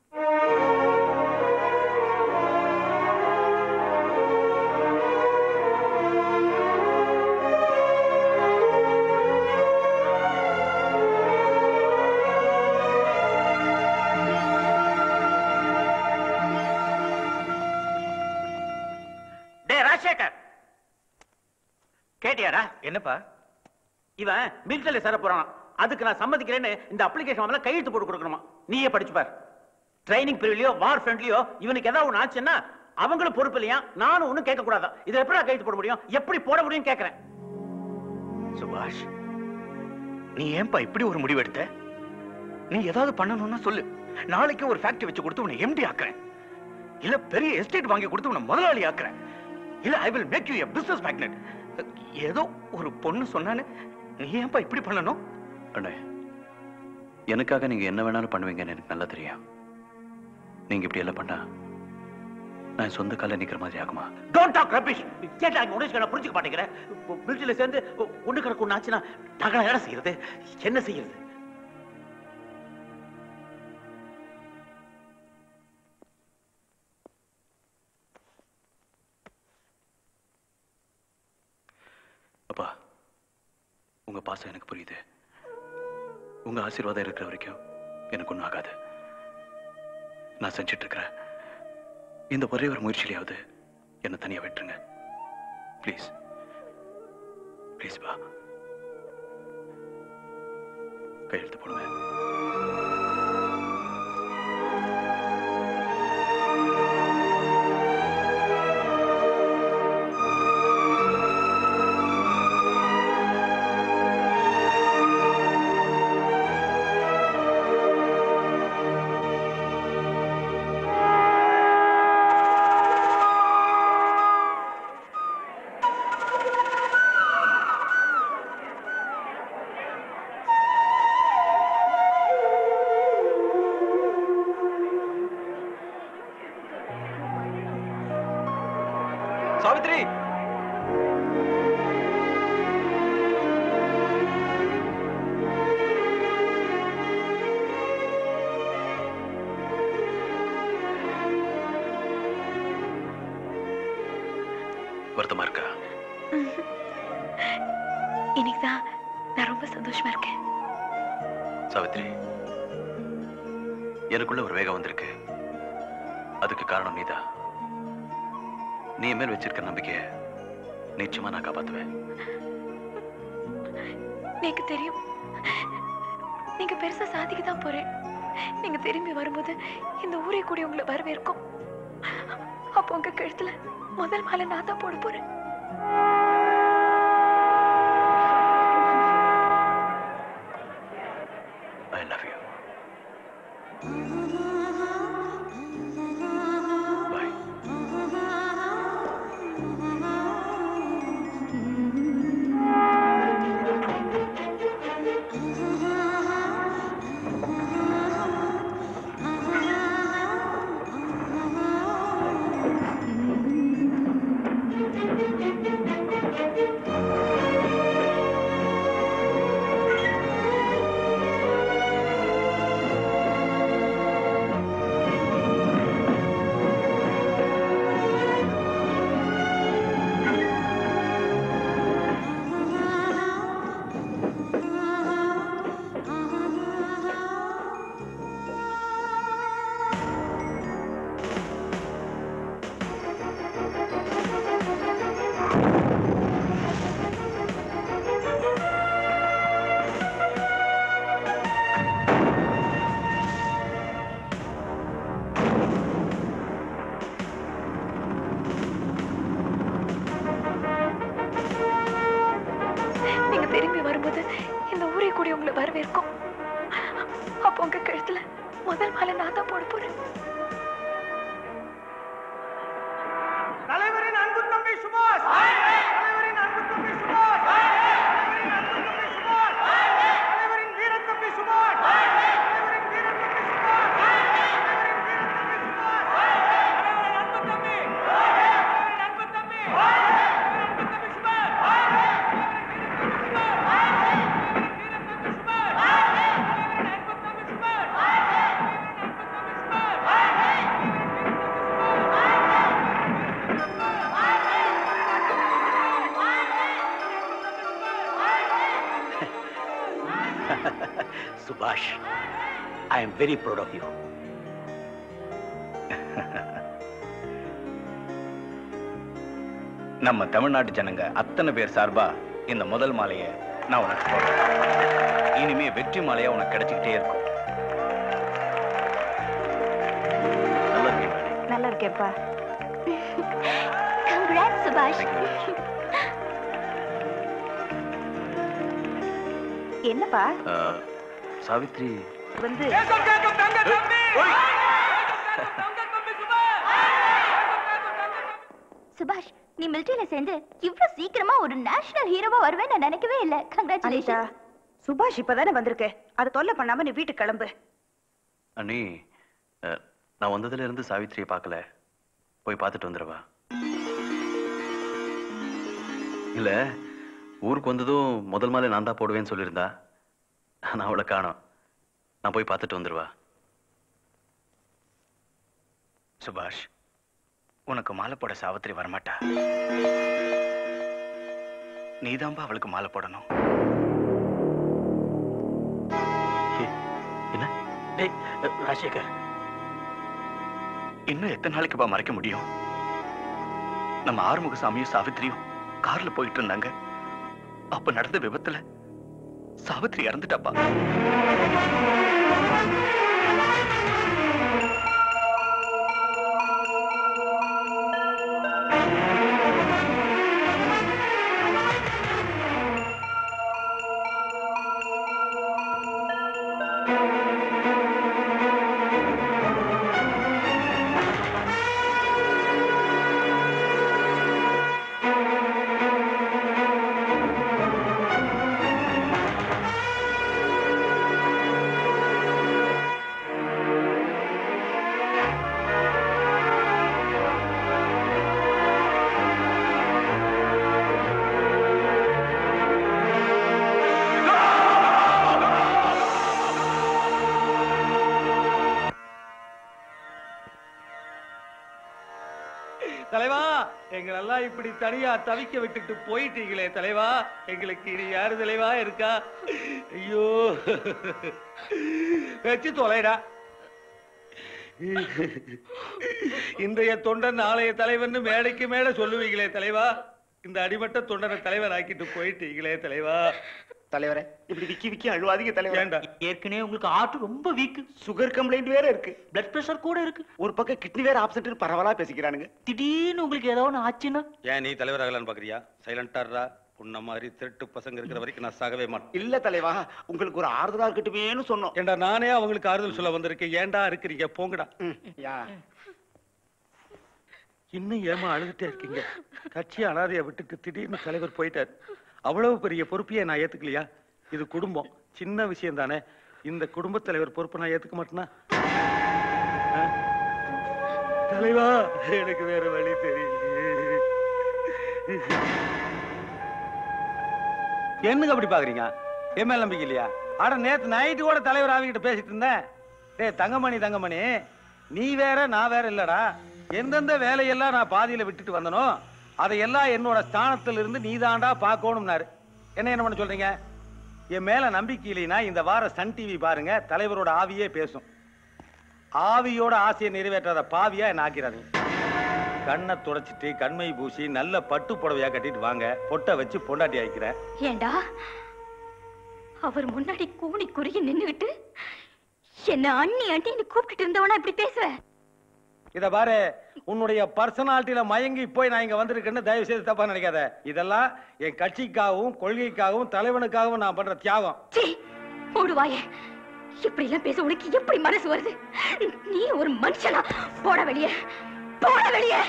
டே ராஜசேகர் கேட்டியாடா என்னப்பா இவன் மிலிட்டரியில் சேர போறான் அதுக்கு நான் சம்மதிக்கிறேன்னு இந்த அப்ளிகேஷன் முதல்ல கையெழுத்து போட்டு கொடுக்கணுமா நீயே படிச்சு பார் ட்ரைனிங் பிரிவிலையோ வார் ஃப்ரெண்ட்லியோ இவனுக்கு ஏதாவது ஒன்று ஆச்சுன்னா அவங்களும் பொறுப்பு இல்லையா நானும் ஒன்றும் கேட்க கூடாதா இதை எப்படி நான் கையெழுத்து போட முடியும் எப்படி போட முடியும் கேட்கறேன் சுபாஷ் நீ ஏன்பா இப்படி ஒரு முடிவு எடுத்த நீ ஏதாவது பண்ணணும்னா சொல்லு நாளைக்கு ஒரு ஃபேக்டரி வச்சு கொடுத்து உன்னை எம்டி ஆக்குறேன் இல்ல பெரிய எஸ்டேட் வாங்கி கொடுத்து உன்னை முதலாளி ஆக்குறேன் இல்ல I will make you a business magnate ஏதோ ஒரு பொண்ணு சொன்னான்னு நீ ஏன்பா இப்படி பண்ணணும் அண்ணே எனக்காக நீங்க என்ன வேணாலும் பண்ணுவீங்கன்னு எனக்கு நல்லா தெரியும் நீங்க இப்படி எல்லாம் பண்ணா நான் சொந்த கால நிக்கிற மாதிரி ஆகுமா டோன்ட் டாக் ரபிஷ் கேட்டா உடனே நான் புரிஞ்சுக்க மாட்டேங்கிறேன் மிலிட்டரியில் சேர்ந்து ஒன்று கிடக்கு ஒன்று ஆச்சுன்னா நாங்கள் என்ன செய்யறது என்ன செய்யறது அப்பா உங்க பாசம் எனக்கு புரியுது உங்க ஆசீர்வாதம் இருக்கிற வரைக்கும் எனக்கு ஒன்றும் ஆகாது நான் செஞ்சிட்டு இருக்கிறேன் இந்த ஒரே ஒரு முயற்சியிலையாவது என்னை தனியா விட்டுருங்க ப்ளீஸ் ப்ளீஸ் பா கையெழுத்து போடுங்க ஆ சந்தோஷமா இருக்கா இன்னைக்கு தான் நான் ரொம்ப சந்தோஷமா இருக்கேன் சாவித்ரி எனக்குள்ள ஒரு வேகம் வந்திருக்கு அதுக்கு காரணம் நீதான் நீ என் மேல் வச்சிருக்க நம்பிக்கைய நிச்சயமா நான் காப்பாத்துவேன் எனக்கு தெரியும் நீங்க பெருசா சாதிக்க தான் போறேன் நீங்க திரும்பி வரும்போது இந்த ஊரே கூடி உங்களை வரவேற்கும் அப்போ உங்க கழுத்துல முதல் மாலை நான் தான் போட போறேன் ஐ லவ் யூ நீங்க திரும்பி வரும்போது இந்த ஊரே கூடி உங்களை வரவேற்கும் அப்போ உங்க கழுத்துல முதல் மாலை நான் தான் போட போறேன் தலைவரின் அன்பு தம்பி சுபாஷ் தலைவரின் அன்பு தம்பி சுபாஷ் தலைவரின் அன்பு தம்பி சுபாஷ் தலைவரின் வீர தம்பி சுபாஷ் தலைவரின் வீர தம்பி சுபாஷ் தலைவரின் வீர தம்பி சுபாஷ் தலைவரின் அன்பு தம்பி தலைவரின் அன்பு தம்பி தலைவரின் அன்பு தம்பி Subash Subash I am very proud of you நம்ம தமிழ்நாட்டு ஜனங்க அத்தனை பேர் சார்பா இந்த முதல் மாலையை நான் உனக்கு போடுறேன் இனிமே வெற்றி மாலையா உனக்கு கிடைச்சிக்கிட்டே இருக்கும் நல்லா இருக்கேன்ப்பா கங்க்ராட்ஸ் சுபாஷ் என்னப்பா அஹ், சாவித்ரி வந்து சுபாஷ் நீ மிலிட்டரியில சேர்ந்து இவ்வளவு சீக்கிரமா ஒரு நேஷனல் ஹீரோவா வருவேன்னு நான் நினைக்கவே இல்ல அனிதா கங்க்ராச்சுலேஷன் சுபாஷ் இப்பதானே வந்திருக்கு அதை தொல்லை பண்ணாம நீ வீட்டுக்கு கிளம்பு அண்ணி அஹ், நான் வந்ததுல இருந்து சாவித்ரியை பார்க்கல போய் பார்த்துட்டு வந்துடவா இல்ல ஊருக்கு வந்ததும் முதல் மாலை நான் தான் போடுவேன்னு சொல்லியிருந்தா நான் அவளை காணோம் நான் போய் பார்த்துட்டு வந்துடுவா சுபாஷ் உனக்கு மாலை போட சாவித்திரி வரமாட்டா நீதான்பா அவளுக்கு மாலை போடணும் என்ன டேய் ராஜசேகர் இன்னும் எத்தனை நாளைக்குப்பா மறைக்க முடியும் நம்ம ஆறுமுகசாமியும் சாவித்திரியும் கார்ல போயிட்டு இருந்தாங்க அப்ப நடந்த விபத்துல சாவித்திரி இறந்துட்டாப்பா எங்களெல்லாம் இப்படி தனியா தவிக்க விட்டுட்டு போயிட்டீங்களே தலைவா எங்களுக்கு இனி யாரு தலைவா இருக்கா ஐயோ வச்சு தொலைடா இன்றைய தொண்டன் நாளைய தலைவர்னு மேடைக்கு மேல சொல்லுவீங்களே தலைவா இந்த அடிமட்ட தொண்டனை தலைவர் ஆக்கிட்டு போயிட்டீங்களே தலைவா தலைவரே இப்படி விக்கி விக்கி அழுவாதீங்க தலைவர் ஏன்டா? ஏற்கனவே உங்களுக்கு ஆர்ட் ரொம்ப வீக் சுகர் கம்ப்ளைண்ட் வேற இருக்கு பிளட் பிரஷர் கூட இருக்கு ஒரு பக்கம் கிட்னி வேற ஆப்சென்ட் பரவலா பேசிக்கிறானுங்க திடீர்னு உங்களுக்கு ஏதோ ஒன்று ஆச்சுன்னா ஏன் நீ தலைவர் ஆகலான்னு பாக்குறியா சைலண்டாடுறா உன்ன மாதிரி திருட்டு பசங்க இருக்கிற வரைக்கும் நான் சாகவே மாட்டேன் இல்ல தலைவா உங்களுக்கு ஒரு ஆறுதலா இருக்கட்டுமேனு சொன்னோம் ஏண்டா நானே அவங்களுக்கு ஆறுதல் சொல்ல வந்திருக்கேன் ஏன்டா இருக்கிறீங்க போங்கடா யா இன்னும் ஏமா அழுதுட்டே இருக்கீங்க கட்சி அனாதைய விட்டுட்டு திடீர்னு தலைவர் போயிட்டார் அவ்வளவு பெரிய பொறுப்பையே நான் ஏத்துக்கலையா இது குடும்பம் சின்ன விஷயம் தானே இந்த குடும்பத் தலைவர் பொறுப்பை நான் ஏத்துக்க மாட்டேனா ஆ? தலைவா எனக்கு வேற வழி தெரியல என்னங்க அப்படி பாக்குறீங்க என் மேல நம்பிக்கை இல்லையா ஆட நேத்து நைட்டு கூட தலைவர் ஆவிக்கிட்ட பேசிட்டு இருந்தேன் டேய் தங்கமணி தங்கமணி நீ வேற நான் வேற இல்லடா எந்தெந்த வேலையெல்லாம் நான் பாதியில விட்டுட்டு வந்தனோ அதையெல்லாம் என்னோட ஸ்தானத்துல இருந்து நீதாண்டா பார்க்கணும்னாரு என்ன என்ன பண்ண சொல்றீங்க என் மேல நம்பிக்கை இல்லைன்னா இந்த வாரம் சன் டிவி பாருங்க தலைவரோட ஆவியே பேசும் ஆவியோட ஆசையை நிறைவேற்றாத பாவியா என்ன ஆக்கிறாதீங்க கண்ணை துடைச்சிட்டு கண்மை பூசி நல்ல பட்டு புடவையா கட்டிட்டு வாங்க பொட்டை வச்சு பொண்டாட்டி ஆயிக்கிறேன் ஏண்டா அவர் முன்னாடி கூனி குறுகி நின்னுகிட்டு என்ன அண்ணி அண்ணின்னு கூப்பிட்டுட்டு இருந்தவனா இப்படி பேசுவ இத பாரு உன்னுடைய பர்சனாலிட்டியில மயங்கி போய் நான் இங்க வந்திருக்கேன்னு தயவு செய்து தப்பா நினைக்காத இதெல்லாம் என் கட்சிக்காகவும் கொள்கைக்காகவும் தலைவனுக்காகவும் நான் பண்ற தியாகம் சீ ஓடுவாயே இப்படி எல்லாம் பேச உனக்கு எப்படி மனசு வருது நீ ஒரு மனுஷனா போட வெளியே போட வெளியே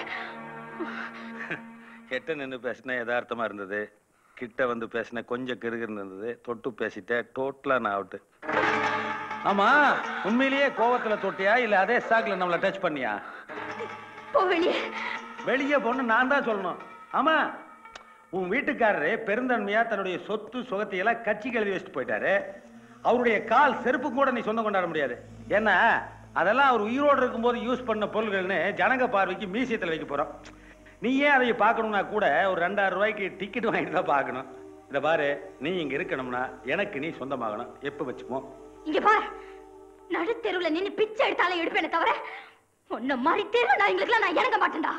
கெட்ட நின்னு பேசின யதார்த்தமா இருந்தது கிட்ட வந்து பேசின கொஞ்சம் கிருகிருன்னு இருந்தது தொட்டு பேசிட்டேன் டோட்டலா நான் அவுட்டு ஆமா உண்மையிலேயே கோவத்துல தொட்டியா இல்ல அதே சாக்குல நம்மள டச் பண்ணியா போ வெளியே வெளியே போன்னு நான் தான் சொல்லணும் ஆமா உன் வீட்டுக்காரரு பெருந்தன்மையா தன்னுடைய சொத்து சுகத்தை எல்லாம் கட்சிக்கு எழுதி வச்சுட்டு போயிட்டாரு அவருடைய கால் செருப்பு கூட நீ சொந்தம் கொண்டாட முடியாது ஏன்னா அதெல்லாம் அவர் உயிரோடு இருக்கும்போது யூஸ் பண்ண பொருள்கள்னு ஜனங்க பார்வைக்கு மியூசியத்தில் வைக்க போறோம் நீ ஏன் அதை பார்க்கணும்னா கூட ஒரு ரெண்டாயிரம் ரூபாய்க்கு டிக்கெட் வாங்கிட்டு தான் பார்க்கணும் இதை பாரு நீ இங்க இருக்கணும்னா எனக்கு நீ சொந்தமாகணும் எப்போ வச்சுப்போம் இங்க பார் நடுத்தெருவுல நின்னு பிச்சை எடுத்தாலே எடுப்பேனே தவிர உன்ன மாதிரி தெரு நான் எங்களுக்குலாம் நான் இறங்க மாட்டேன்டா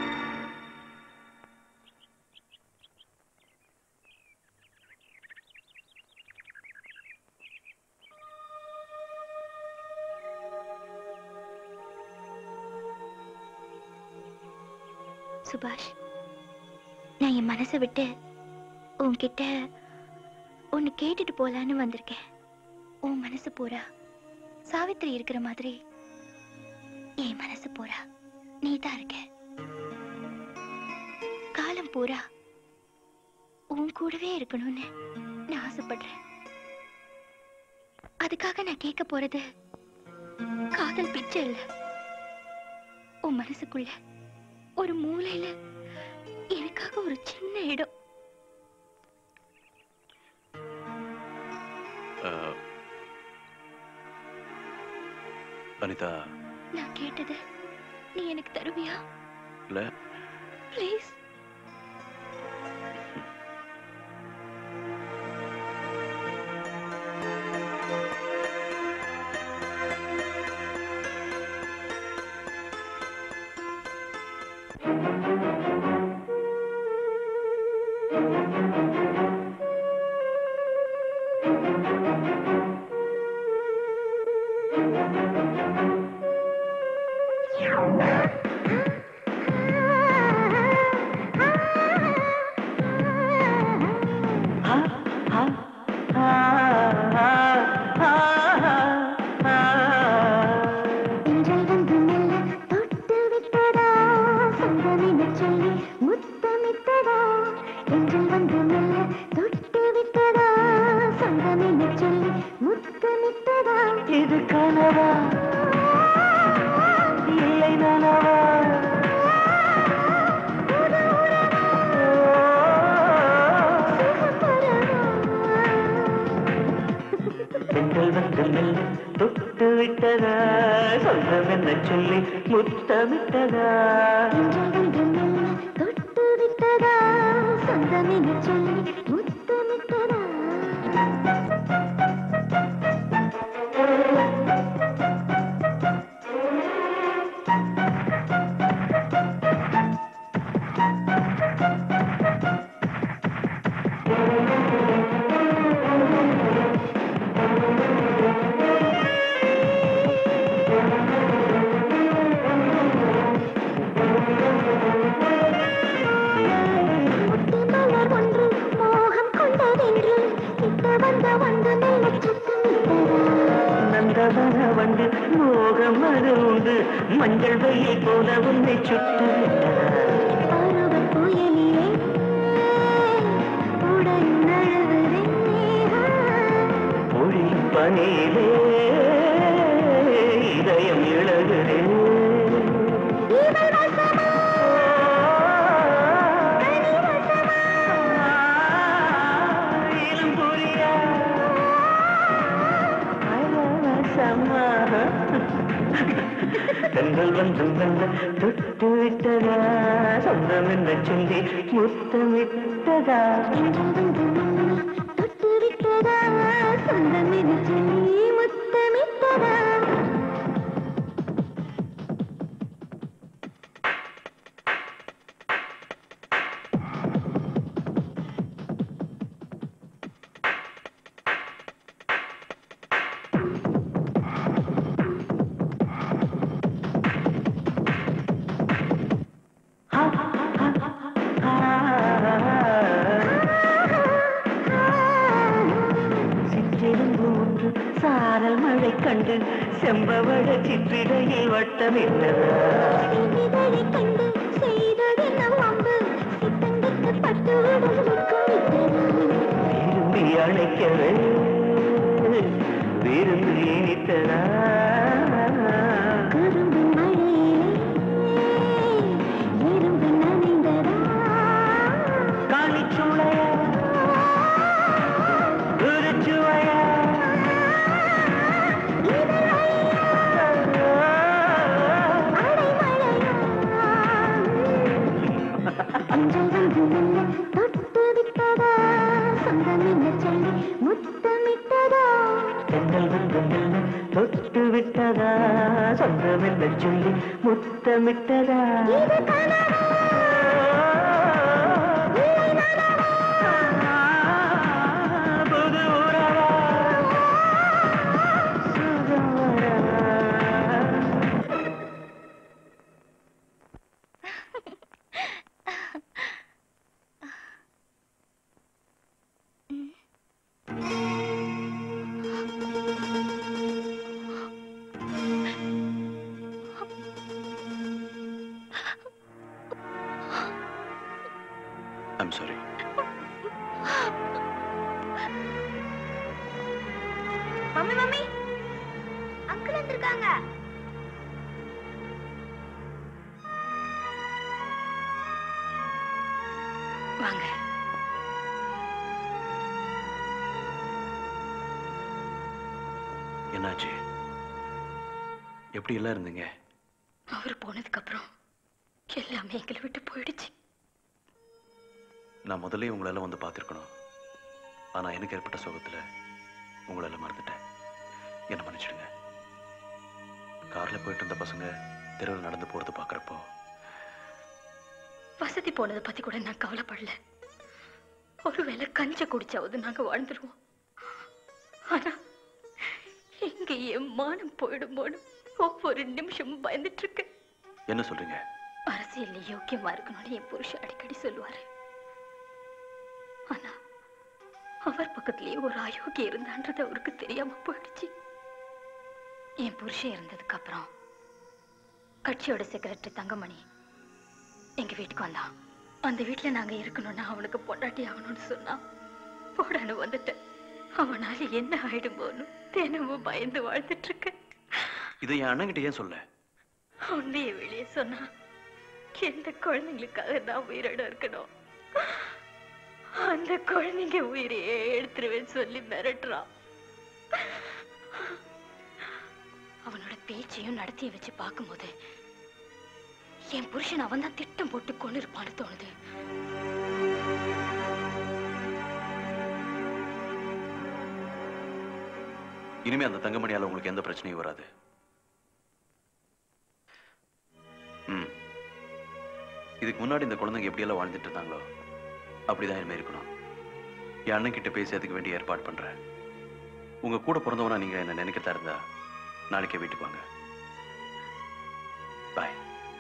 சுபாஷ் நான் என் மனசை விட்டு உன்கிட்ட ஒன்னு கேட்டுட்டு போலான்னு வந்திருக்கேன் உன் மனசு பூரா சாவித்திரி இருக்கிற மாதிரி என் மனசு பூரா நீ தான் இருக்க காலம் பூரா உன் கூடவே இருக்கணும்னு நான் ஆசைப்படுறேன் அதுக்காக நான் கேட்க போறது காதல் பிச்சை இல்ல உன் மனசுக்குள்ள ஒரு மூலையில எனக்காக ஒரு சின்ன இடம் அஹ், அனிதா நான் கேட்டது நீ எனக்கு தருவியா இல்ல ப்ளீஸ் இன்றல் வந்து மெல்ல தொட்டு விட்டதா சொந்தமென சொல்லி முத்தமிட்டதா இன்றல் வந்து மெல்ல தொட்டு விட்டதா சொந்தமென சொல்லி முத்தமிட்டதா இது கனவா இல்லை நனவா பெண்கள் வந்து மெல்ல தொட்டு விட்டதா சொந்தம் என்ன சொல்லி முத்தமிட்டதா இன்றல் வந்து மெல்ல தொட்டு மஞ்சள் வெயில் போல உன்னை சுட்டு மொழி பனியிலே இதயம் இழகுறேன் தென்றல் வந்து மெல்ல தொட்டு விட்டதா சொந்தம் என்ன சொல்லி முத்தமிட்டதா சிற்றிரும்பு ஒன்று சாரல் மழை கண்டு செம்பவழ சிற்றிடையில் வட்டமிட்டதா விரும்பி அழைக்கவே விருந்து இனித்ததா காணிச்சுளையா குருச்சுவையா தென்றல் வந்து மெல்ல தொட்டு விட்டதா சொந்தம் என்ன சொல்லி முத்தமிட்டதா புது உறவா சுகவரா I'm sorry mummy mummy uncle வந்திருக்காங்க வாங்க என்னாச்சு எப்படி எல்லாம் இருந்தீங்க அவர் போனதுக்கு அப்புறம் எல்லாமே எங்களை விட்டு போயிடுச்சு நான் முதல்ல உங்களெல்லாம் வந்து பார்த்துருக்கணும் ஆனா எனக்கு ஏற்பட்ட சோகத்துல உங்களெல்லாம் மறந்துட்டேன் என்ன மன்னிச்சிடுங்க கார்ல போயிட்டு இருந்த பசங்க தெருவில் நடந்து போறது பார்க்கறப்போ வசதி போனதை பத்தி கூட நான் கவலைப்படல ஒருவேளை கஞ்ச குடிச்சாவது நாங்க வாழ்ந்துருவோம் ஆனா எங்க என் மானம் போயிடுமோன்னு ஒவ்வொரு நிமிஷமும் பயந்துட்டு இருக்கேன் என்ன சொல்றீங்க அரசியல்ல யோக்கியமா இருக்கணும்னு என் புருஷன் அடிக்கடி சொல்லுவாரு ஆனா அவர் பக்கத்திலேயே ஒரு அயோக்கியம் இருந்தான்றது அவருக்கு தெரியாம போயிடுச்சு என் புருஷன் இருந்ததுக்கு அப்புறம் கட்சியோட செக்ரட்டரி தங்கமணி எங்க வீட்டுக்கு வந்தான் அந்த வீட்டுல நாங்க இருக்கணும்னா அவனுக்கு பொண்டாட்டி ஆகணும்னு சொன்னான் போடான்னு வந்துட்டேன் அவனால என்ன ஆயிடுமோன்னு தினமும் பயந்து வாழ்ந்துட்டு இருக்கேன் இதை என் அண்ணன்கிட்ட ஏன் சொல்ல உண்மையை வெளியே சொன்னா எந்த குழந்தைங்களுக்காக நான் உயிரோட இருக்கணும் அந்த குழந்தைங்க உயிரையே எடுத்துருவேன்னு சொல்லி மிரட்டுறான் அவனோட பேச்சையும் நடத்திய வச்சு பார்க்கும்போது என் புருஷன் அவன் தான் திட்டம் போட்டு கொண்டு இருப்பான்னு தோணுது இனிமே அந்த தங்கமணியால உங்களுக்கு எந்த பிரச்சனையும் வராது ம் இதுக்கு முன்னாடி இந்த குழந்தைங்க எப்படியெல்லாம் வாழ்ந்துட்டு இருந்தாங்களோ அப்படிதான் இனிமே இருக்கணும் என் அண்ணன் கிட்ட பேசி அதுக்கு வேண்டிய ஏற்பாடு பண்றேன் உங்க கூட பிறந்தவனா நீங்க என்ன நினைக்கிறதா இருந்தா நாளைக்கே வீட்டுக்கு வாங்க பாய்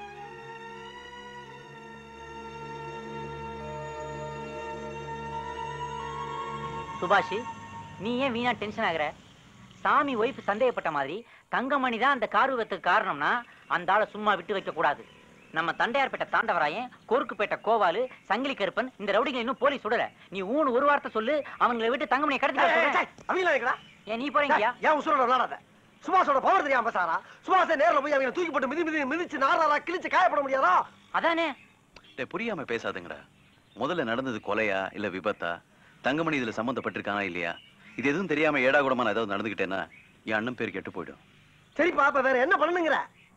சுபாஷ் நீ ஏன் வீணா டென்ஷன் ஆகுற சாமி ஒய்ஃப் சந்தேகப்பட்ட மாதிரி தங்கமணி தான் அந்த கார் விபத்துக்கு காரணம்னா அந்த ஆளை சும்மா விட்டு வைக்க கூடாது நம்ம தண்டையார்பேட்டை தாண்டவராயன் கோருக்குப்பேட்டை கோவாலு சங்கிலி கருப்பன் இந்த ரவுடிங்க இன்னும் போலீஸ் சுடல நீ ஊனு ஒரு வார்த்தை சொல்லு அவங்களை விட்டு தங்கமணியை கடத்தி வர சொல்றேன். அவங்களா இருக்கடா ஏன் நீ போறீங்கயா ஏன் உசுரோட விளையாடாத சுபாஷோட பவர் தெரியாம பேசாரா சுபாஷை நேர்ல போய் அவங்க தூக்கி போட்டு மிதி மிதி மிதிச்சு நாராரா கிழிச்சு காயப்பட முடியாதா அதானே டேய் புரியாம பேசாதுங்கடா முதல்ல நடந்தது கொலையா இல்ல விபத்தா தங்கமணி இதுல சம்மந்தப்பட்டிருக்கானா இல்லையா இது எதுவும் தெரியாம ஏடா கூடமா நான் ஏதாவது நடந்துக்கிட்டேன்னா என் அண்ணன் பேர் கெட்டு போயிடும் சரிப்பா அப்ப வேற என்ன பண்ணுங்கிற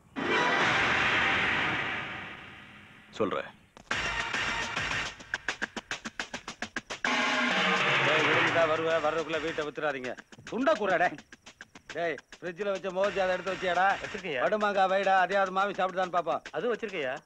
சொல்றேன் டேய் விழுந்தா வருவ வர்றதுக்குள்ள வீட்டை வித்துறாதீங்க துண்டை கூறாடே டேய் ஃப்ரிட்ஜில் வச்ச மோஜி அதை எடுத்து வச்சியாடா வச்சிருக்கையா? வடுமாங்கா வைடா அதையாவது மாவி சாப்பிட்டுதான் பாப்போம் அது வச்சிருக்கையா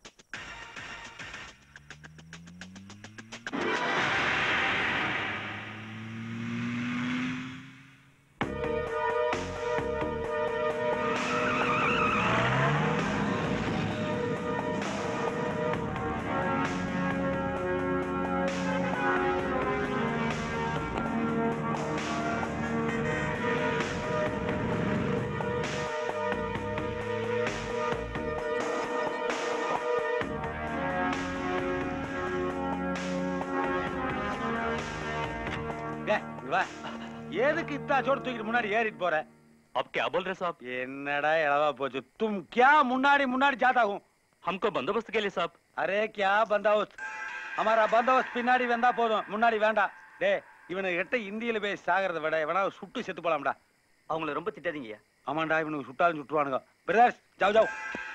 டேய், இங்க வா எதுக்கு இத்தா சோடு தூக்கிட்டு முன்னாடி ஏறிட்டு போற अब क्या बोल रहे साहब என்னடா இளவா போச்சு தும் क्या முன்னாடி முன்னாடி जाता हूँ हमको बंदोबस्त के लिए साहब அரே क्या बंदोबस्त हमारा बंदोबस्त பின்னாடி வந்தா போதும் முன்னாடி வேண்டாம் டேய் இவனுக்கு கிட்ட இந்தியில போய் சாகிறத விட இவனா சுட்டு செத்து போலாம்டா அவங்கள ரொம்ப திட்டாதீங்கய்யா ஆமாண்டா இவனுக்கு சுட்டாலும் சுட்டுவானுங்க பிரதர்ஸ் ஜாவ் ஜாவ்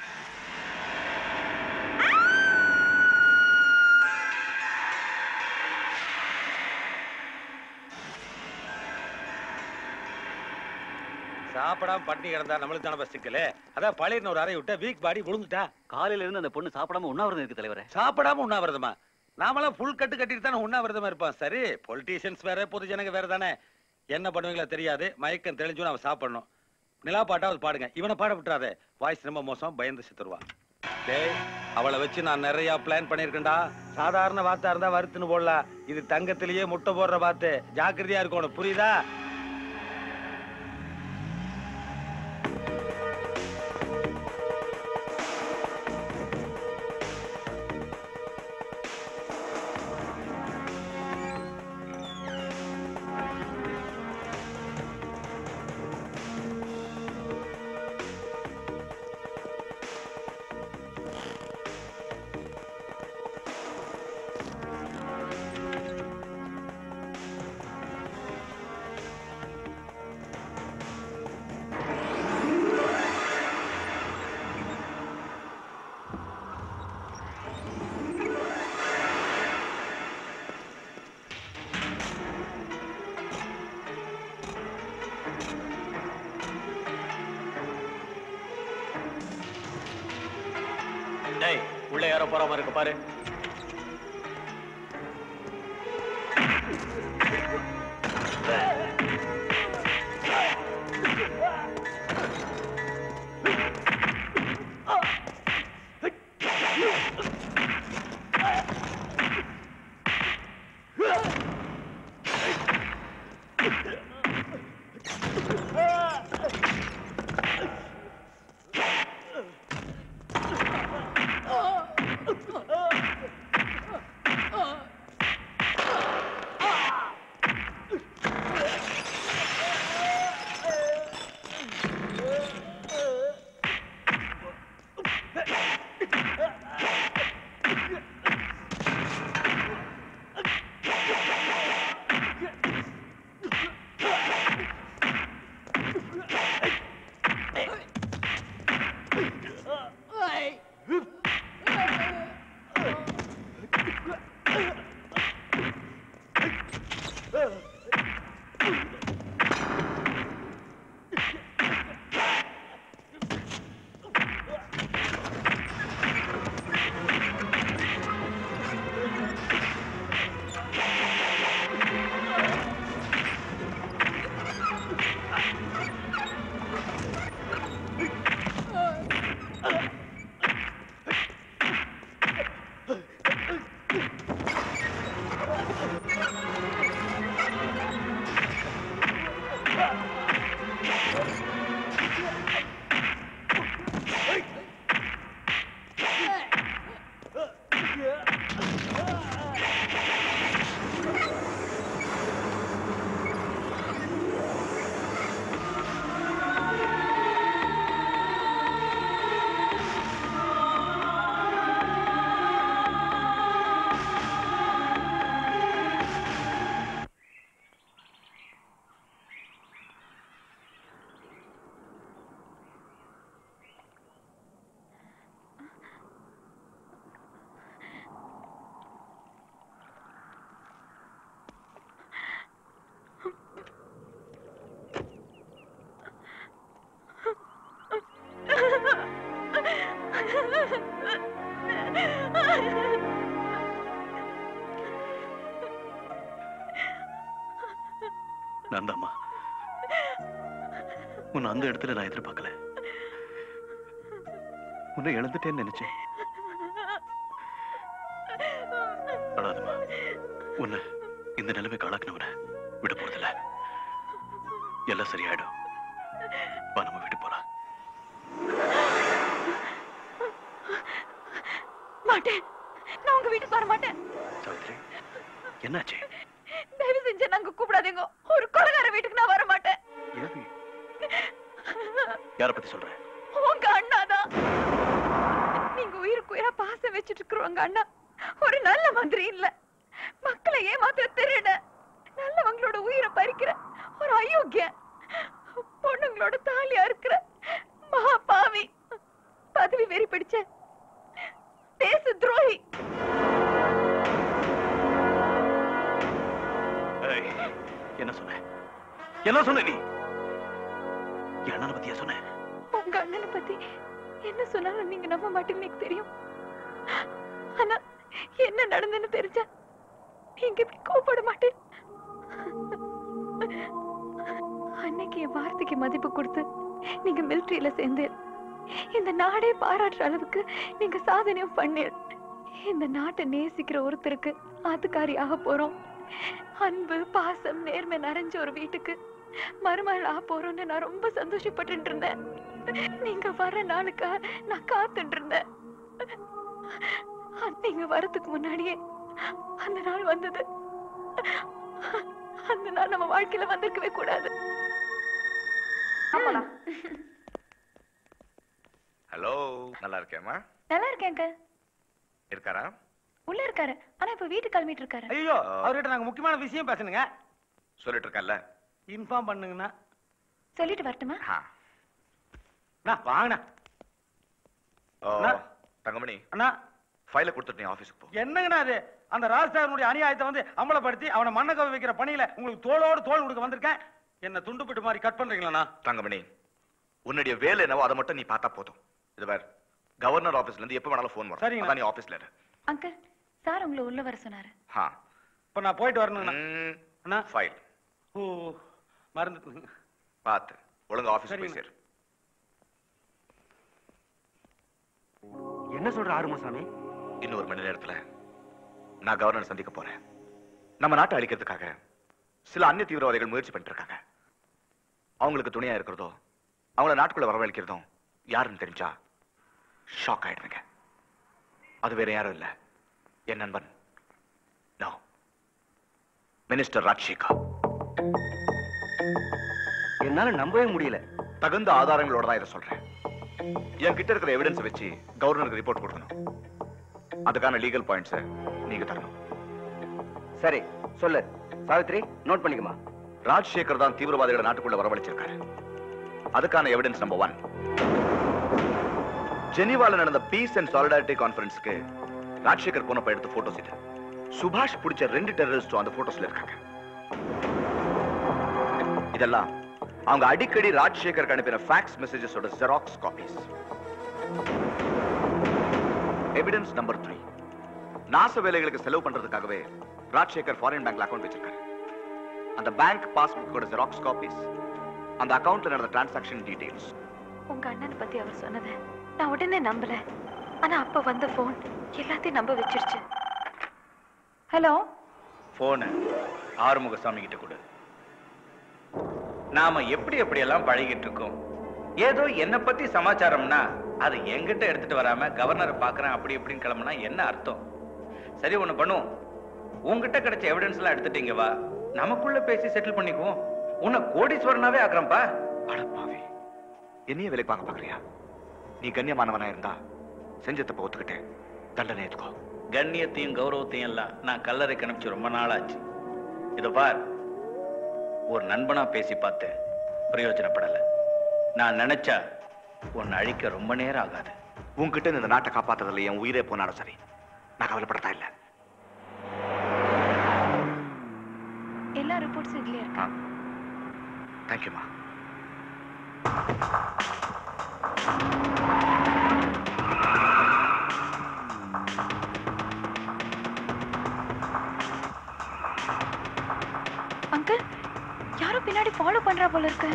சாப்பிடாம பட்டினி கிடந்தா நம்மளுக்கு தானே சிக்கல அதான் பழையன்னு ஒரு அறை விட்டா வீக் பாடி விழுந்துட்டா காலையில இருந்து அந்த பொண்ணு சாப்பிடாம உண்ணாவிரதம் இருக்கு தலைவரே சாப்பிடாம உண்ணாவிரதமா நாமெல்லாம் ஃபுல் கட்டு கட்டிட்டு தானே உண்ணாவிரதமா இருப்பான் சரி பொலிட்டீஷியன்ஸ் வேற பொது ஜனங்க வேற தானே என்ன பண்ணுவீங்களா தெரியாது மயக்கம் தெளிஞ்சு அவன் சாப்பிடணும் நிலா பாட்டாவது பாடுங்க இவனை பாட விட்டுறாதே வாய்ஸ் ரொம்ப மோசம் பயந்து செத்துருவான் டேய் அவளை வச்சு நான் நிறைய பிளான் பண்ணியிருக்கேன்டா சாதாரண வார்த்தை இருந்தா வறுத்துன்னு போடலாம் இது தங்கத்திலேயே முட்டை போடுற வார்த்தை ஜாக்கிரதையா இருக்கணும் புரியுதா டேய் உள்ள யாரோ போறாம இருக்கு பாரு நான் தாம்மா உன்னை அந்த இடத்துல நான் எதிர்பார்க்கல உன்னை இழந்துட்டேன்னு நினைச்சேன் அழாதம்மா உன்னை இந்த நிலைமைக்கு ஆளாக்குனவனை விட போறதில்ல எல்லாம் சரியாயிடும் வா நம்ம வீட்டுக்கு போலாம் மாட்டேன் நான் உங்க வீட்டுக்கு வர மாட்டேன் சாவித்ரி என்னாச்சு தயவு செஞ்சு நாங்க கூப்பிடாதீங்க ஒரு கொலகார வீட்டுக்கு நான் வர மாட்டேன் ஏவி யார பத்தி சொல்ற உங்க அண்ணா தான் நீங்க உயிருக்கு உயிரா பாசம் வச்சிட்டு இருக்கிற உங்க அண்ணா ஒரு நல்ல மந்திரி இல்ல மக்களை ஏமாத்த திருட நல்லவங்களோட உயிரை பறிக்கிற ஒரு அயோக்கிய பொண்ணுங்களோட தாலியா இருக்கிற மகா பாவி பதவி வெறி பிடிச்ச தேச துரோகி ஏய், என்ன சொன்ன என்ன சொன்ன நீ என் அண்ணனை பத்தியா சொன்ன உங்க அண்ணனை பத்தி என்ன சொன்னாலும் நீங்க நம்ப மாட்டீங்கன்னு எனக்கு தெரியும் ஆனா என்ன நடந்ததுன்னு தெரிஞ்சா நீங்க இப்படி கோவப்பட மாட்டேன் அன்னைக்கு என் வார்த்தைக்கு மதிப்பு கொடுத்து நீங்க மிலிட்டரியில சேர்ந்து இந்த நாடே பாராட்டுற அளவுக்கு நீங்க சாதனையும் பண்ணீர் இந்த நாட்டை நேசிக்கிற ஒருத்தருக்கு ஆத்துக்காரி ஆக போறோம் அன்பு பாசம் நேர்மை நிறைஞ்ச ஒரு வீட்டுக்கு மருமகள் ஆக போறோம்னு நான் ரொம்ப சந்தோஷப்பட்டு இருந்தேன் நீங்க வர நாளுக்கா நான் காத்துட்டு இருந்தேன் நீங்க வரதுக்கு முன்னாடியே அந்த நாள் வந்தது அந்த நாள் நம்ம வாழ்க்கையில வந்திருக்கவே கூடாது ஹலோ நல்லா இருக்கேம்மா நல்லா இருக்கேங்க இருக்காரா உள்ள இருக்காரு ஆனா இப்ப வீட்டுக்கு கிளம்பிட்டு இருக்காரு ஐயோ அவர்கிட்ட நாங்க முக்கியமான விஷயம் பேசணுங்க சொல்லிட்டு இருக்கேன்ல இன்ஃபார்ம் பண்ணுங்கண்ணா சொல்லிட்டு வரட்டுமா அண்ணா வாங்கண்ணா ஓ அண்ணா. தங்கமணி அண்ணா ஃபைலை கொடுத்துட்டு நீ ஆஃபீஸுக்கு போ என்னங்கண்ணா அது அந்த ராஜ்தாரனுடைய அநியாயத்தை வந்து அமலப்படுத்தி அவனை மண்ணை வைக்கிற பணியில உங்களுக்கு தோளோடு தோள் கொடுக்க வந்திருக்கேன் என்ன துண்டு பிட்டு மாதிரி கட் பண்றீங்களா தங்கமணி உன்னுடைய வேலை என்னவோ அதை மட்டும் நீ பார்த்தா போதும் இது வேற கவர்னர் ஆபீஸ்ல இருந்து எப்ப வேணாலும் ஃபோன் வரும் சரிங்க. அதான் நீ ஆபீஸ்ல இரு அங்கிள் சார் உங்களை உள்ள வர சொன்னாரு ஹா இப்ப நான் போயிட்டு வரணுங்கண்ணா அண்ணா ஃபைல் ஓ மறந்துட்டுங்க பார்த்து ஒழுங்கா ஆபீஸ் போய் சரிங்க. சேரு என்ன சொல்ற ஆறுமுகசாமி இன்னும் ஒரு மணி நேரத்துல நான் கவர்னர் சந்திக்க போறேன் நம்ம நாட்டை அழிக்கிறதுக்காக சில அந்நிய தீவிரவாதிகள் முயற்சி பண்ணிட்டு இருக்காங்க அவங்களுக்கு துணையா இருக்கிறதோ அவங்கள நாட்டுக்குள்ள வரவழைக்கிறதும் யாருன்னு தெரிஞ்சா ஷாக் ஆயிடுவீங்க அது வேற யாரும் இல்ல என் நண்பன் நோ மினிஸ்டர் ராஜ்ஷேகர் என்னால நம்பவே முடியல தகுந்த ஆதாரங்களோட தான் இதை சொல்றேன் என் கிட்ட இருக்கிற எவிடன்ஸ் வச்சு கவர்னருக்கு ரிப்போர்ட் கொடுக்கணும் அதுக்கான லீகல் பாயிண்ட்ஸை நீங்க தரணும் சரி சொல்லு சாவித்ரி நோட் பண்ணிக்குமா ராஜ்சேகர் தான் தீவிரவாதிகளை நாட்டுக்குள்ள வரவழைச்சிருக்காரு அதுக்கான எவிடன்ஸ் நம்பர் ஒன் ஜெனீவால நடந்த பீஸ் அண்ட் சாலிடாரிட்டி கான்ஃபரன்ஸ்க்கு ராஜ்சேகர் போனப்ப எடுத்த போட்டோஸ் இது சுபாஷ் பிடிச்ச ரெண்டு டெரரிஸ்டும் அந்த போட்டோஸ்ல இருக்காங்க இதெல்லாம் அவங்க அடிக்கடி ராஜ்சேகருக்கு அனுப்பின ஃபேக்ஸ் மெசேஜஸோட xerox copies evidence number three நாச வேலைகளுக்கு செலவு பண்றதுக்காகவே ராஜ்சேகர் ஃபாரின் பேங்க்ல அக்கவுண்ட் வச்சிருக்காரு அந்த பேங்க் பாஸ்புக்கோட ஜெராக்ஸ் காப்பீஸ் அந்த அக்கவுண்ட்ல நடந்த டிரான்சாக்ஷன் டீடைல்ஸ் உங்க அண்ணனை பத்தி அவர் சொன்னதை நான் உடனே நம்பல ஆனா அப்ப வந்த போன் எல்லாத்தையும் நம்ப வச்சிருச்சு ஹலோ போன ஆறுமுகசாமி கிட்ட கொடு நாம எப்படி எப்படி எல்லாம் பழகிட்டு இருக்கோம் ஏதோ என்ன பத்தி சமாச்சாரம்னா அதை என்கிட்ட எடுத்துட்டு வராம கவர்னரை பாக்குறேன் அப்படி இப்படின்னு கிளம்புனா என்ன அர்த்தம் சரி ஒண்ணு பண்ணுவோம் உன்கிட்ட கிடைச்ச எவிடன்ஸ் எல்லாம் எடுத்துட்டீங்க வா நமக்குள்ள பேசி செட்டில் பண்ணிக்குவோம் உன்னை கோடீஸ்வரனாவே ஆக்குறேன்ப்பா அடப்பாவி என்னைய வேலை பார்க்க பாக்குறியா நீ கண்ணியமானவனா இருந்தா செஞ்ச தப்ப ஒத்துக்கிட்டு தண்டனை ஏத்துக்கோ கண்ணியத்தையும் கௌரவத்தையும் எல்லாம் நான் கல்லறைக்கு அனுப்பிச்சு ரொம்ப நாளாச்சு இதோ பார் ஒரு நண்பனா பேசி பார்த்தேன் பிரயோஜனப்படல நான் நினைச்சா உன்னை அழிக்க ரொம்ப நேரம் ஆகாது உன்கிட்ட இருந்து இந்த நாட்டை காப்பாத்துறதுல என் உயிரே போனாலும் சரி நான் கவலைப்படத்தா இல்ல எல்லா ரிப்போர்ட்ஸும் இதுலயே இருக்கு தேங்க்யூமா அங்கிள் யாரோ பின்னாடி ஃபாலோ பண்றா போல இருக்கு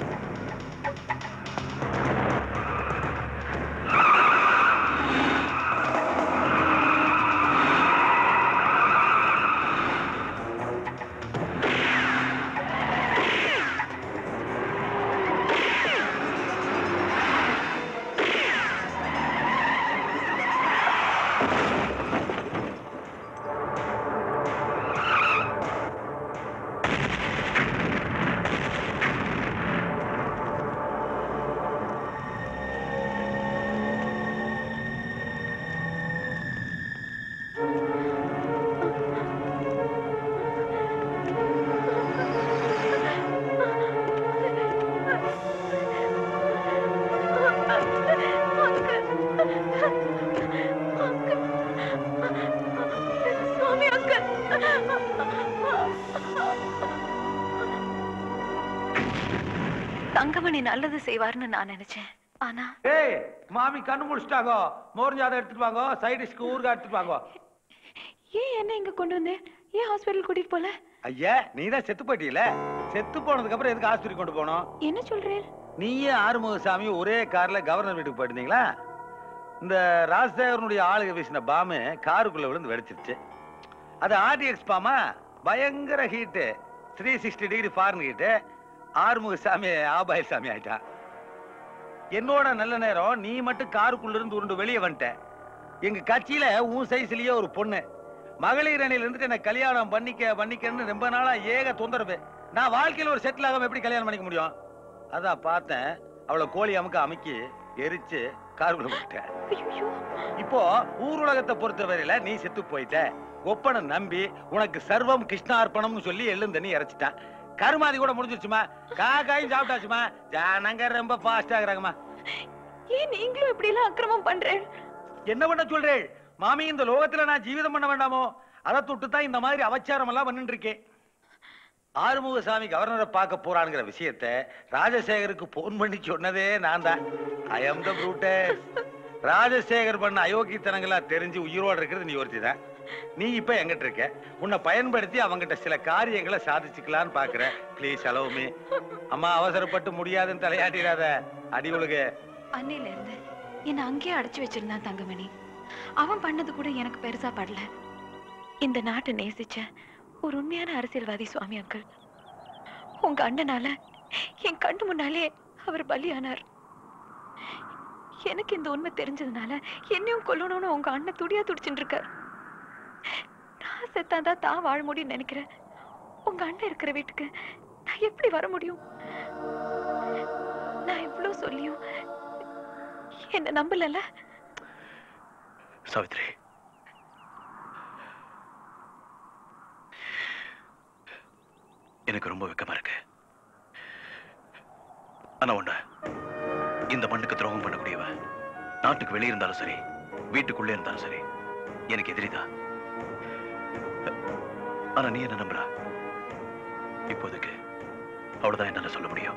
சுவாமி அங்கிள் தங்கமணி நல்லது செய்வார்னு நான் நினைச்சேன் ஆனா ஏய் மாமி கண்ணு முடிச்சிட்டாங்க மோர் ஜாதம் எடுத்துட்டு வாங்க சைட் டிஷ்க்கு ஊறுகாய் எடுத்துட்டு வாங்க ஏன் என்ன இங்க கொண்டு வந்தேன் ஏன் ஹாஸ்பிட்டல் கூட்டிட்டு போல ஐயா நீ தான் செத்து போயிட்டீல செத்து போனதுக்கு அப்புறம் எதுக்கு ஆஸ்பத்திரி கொண்டு போனோம் என்ன சொல்றேன் நீயும் ஆறுமுகசாமி ஒரே கார்ல கவர்னர் வீட்டுக்கு போயிருந்தீங்களா இந்த ராஜசேகரனுடைய ஆளுக வீசின பாம்பு காருக்குள்ள விழுந்து வெடிச்சிருச்சு அது ஆர்டிஎக்ஸ் பாமா பயங்கர heat three sixty degree foreign heat Arumugasamy ஆபாய சாமி ஆயிட்டான் என்னோட நல்ல நேரம் நீ மட்டும் காருக்குள்ள இருந்து உருண்டு வெளியே வந்துட்ட எங்க கட்சியில உன் சைஸ்லயே ஒரு பொண்ணு மகளிர் அணியில இருந்துட்டு என்ன கல்யாணம் பண்ணிக்க பண்ணிக்கன்னு ரொம்ப நாளா ஏக தொந்தரவு நான் வாழ்க்கையில ஒரு செட்டில் ஆகாம எப்படி கல்யாணம் பண்ணிக்க முடியும் அதான் பார்த்தேன் அவளை கோழி அமுக்க அமுக்கி எரிச்சு காருக்குள்ள விட்டேன் இப்போ ஊருலகத்தை பொறுத்தவரையில நீ செத்து போயிட்ட ஒப்பனை நம்பி உனக்கு சர்வம் கிருஷ்ணார்ப்பணம்னு சொல்லி எள்ளும் தண்ணி இறைச்சிட்டான் கருமாதி கூட முடிஞ்சிருச்சுமா காக்காயும் சாப்பிட்டாச்சுமா ஜனங்க ரொம்ப ஃபாஸ்ட் ஆகுறாங்கம்மா ஏன் நீங்களும் இப்படி எல்லாம் அக்கிரமம் பண்றேன் என்ன பண்ண சொல்றேள் மாமி இந்த லோகத்துல நான் ஜீவிதம் பண்ண வேண்டாமோ அதை தொட்டு தான் இந்த மாதிரி அவச்சாரம் எல்லாம் பண்ணிட்டு இருக்கேன் ஆறுமுகசாமி கவர்னரை பார்க்க போறான்ங்கிற விஷயத்த ராஜசேகருக்கு போன் பண்ணி சொன்னதே நான் தான் ஐ அம் த ராஜசேகர் பண்ண அயோக்கியத்தனங்களா தெரிஞ்சு உயிரோட இருக்கிறது நீ ஒருத்தி தான் நீ இப்ப எங்கிட்ட இருக்க உன்னை பயன்படுத்தி அவங்கிட்ட சில காரியங்களை சாதிச்சுக்கலான்னு பாக்குற ப்ளீஸ் அலோமி அம்மா அவசரப்பட்டு முடியாதுன்னு தலையாட்டிடாத அடி ஒழுகு அன்னையில இருந்து என்ன அங்கேயே அடைச்சு வச்சிருந்தான் தங்கமணி அவன் பண்ணது கூட எனக்கு பெருசா படல இந்த நாட்டை நேசிச்ச ஒரு உண்மையான அரசியல்வாதி சுவாமி அங்கிள் உங்க அண்ணனால என் கண்ணு முன்னாலே அவர் பலியானார் எனக்கு இந்த உண்மை தெரிஞ்சதுனால என்னையும் கொல்லணும்னு உங்க அண்ணன் துடியா துடிச்சுட்டு இருக்கார் நான் செத்தாதான் தான் வாழ முடியும்னு நினைக்கிறேன் உங்க அண்ணன் இருக்கிற வீட்டுக்கு நான் எப்படி வர முடியும் நான் இவ்வளவு சொல்லியும் என்ன நம்பலல்ல சாவித்ரி எனக்கு ரொம்ப வெக்கமா இருக்கு ஆனா ஒண்ணு இந்த மண்ணுக்கு துரோகம் பண்ணக்கூடியவன் நாட்டுக்கு வெளியே இருந்தாலும் சரி வீட்டுக்குள்ளே இருந்தாலும் சரி எனக்கு எதிரிதான் ஆனா நீ என்ன நம்புற இப்போதைக்கு அவ்வளவுதான் என்னால சொல்ல முடியும்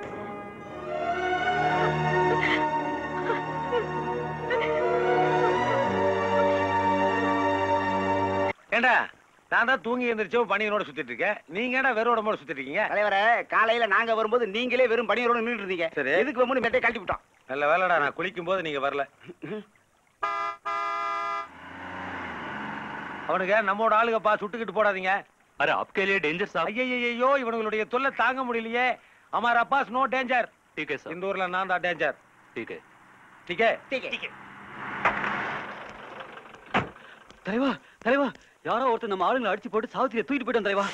ஏண்டா நான் தான் தூங்கி எந்திரிச்சோ பணியனோட சுத்திட்டு இருக்கேன் நீங்க ஏடா வெறும் உடம்போட சுத்திட்டு இருக்கீங்க தலைவரே காலையில நாங்க வரும்போது நீங்களே வெறும் பணியரோட நின்றுட்டு இருந்தீங்க சரி. எதுக்கு வந்து மெட்டை கழட்டி விட்டோம் நல்ல வேலைடா நான் குளிக்கும் போது நீங்க வரல அவனுங்க நம்மோட ஆளுகப்பா சுட்டுக்கிட்டு போடாதீங்க अरे आपके लिए डेंजर साहब ஐயோ இவனுங்களுடைய தொல்லை தாங்க முடியலையே அமார் அப்பாஸ் நோ டேஞ்சர் ठीक है सर இந்த ஊர்ல நான் தான் டேஞ்சர் ठीक है டிக்கே தலைவா தலைவா யாரோ ஒருத்தர் நம்ம ஆளுங்களை அடிச்சு போட்டு சாவித்திரியை தூக்கிட்டு போயிட்டான் தலைவா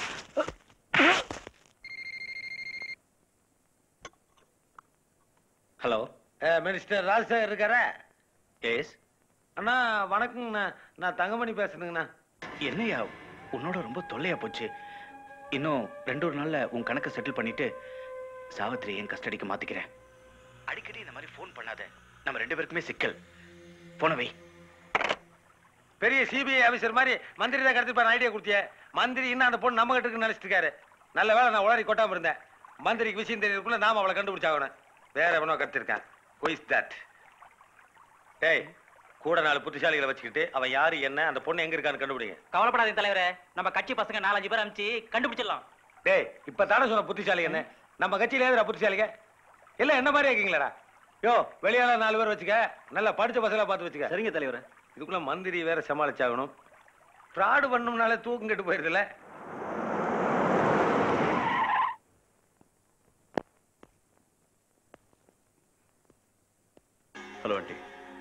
ஹலோ மினிஸ்டர் ராஜசேகர் இருக்காரா எஸ் அண்ணா வணக்கங்கண்ணா நான் தங்கமணி பேசுறேங்கண்ணா என்னையா உன்னோட ரொம்ப தொல்லையா போச்சு இன்னும் ரெண்டு ஒரு நாள்ல உன் கணக்கை செட்டில் பண்ணிட்டு சாவித்திரி என் கஸ்டடிக்கு மாத்திக்கிறேன் அடிக்கடி இந்த மாதிரி ஃபோன் பண்ணாத நம்ம ரெண்டு பேருக்குமே சிக்கல் போன வை பெரிய சிபிஐ ஆபீசர் மாதிரி மந்திரி தான் கடத்திப்பாரு ஐடியா கொடுத்திய மந்திரி இன்னும் அந்த பொண்ணு நம்ம கிட்ட நினைச்சிட்டு இருக்காரு நல்ல வேளை நான் உளறி கொட்டாம இருந்தேன் மந்திரிக்கு விஷயம் தெரியறதுக்குள்ள நாம அவளை கண்டுபிடிச்சாகணும் வேற எவனோ கத்திருக்கான் குயிஸ் தட் டேய் கூட நாலு புத்திசாலிகளை வச்சுக்கிட்டு அவன் யாரு என்ன அந்த பொண்ணு எங்க இருக்கான்னு கண்டுபிடிங்க கவலைப்படாதீங்க தலைவரே நம்ம கட்சி பசங்க நாலஞ்சு பேர் அனுப்பிச்சு கண்டுபிடிச்சிடலாம் டேய் இப்ப தானே சொன்ன புத்திசாலி என்ன நம்ம கட்சியில ஏதுடா புத்திசாலிங்க இல்ல என்ன மாதிரி இருக்கீங்களா யோ வெளியால நாலு பேர் வச்சுக்க நல்லா படிச்ச பசங்களா பார்த்து வச்சுக்க சரிங்க தலைவரே இதுக்குள்ள மந்திரி வேற சமாளிச்சாகணும் ஃப்ராடு பண்ணோம்னாலே தூக்கம் கெட்டு போயிருதுல ஹலோ ஆண்டி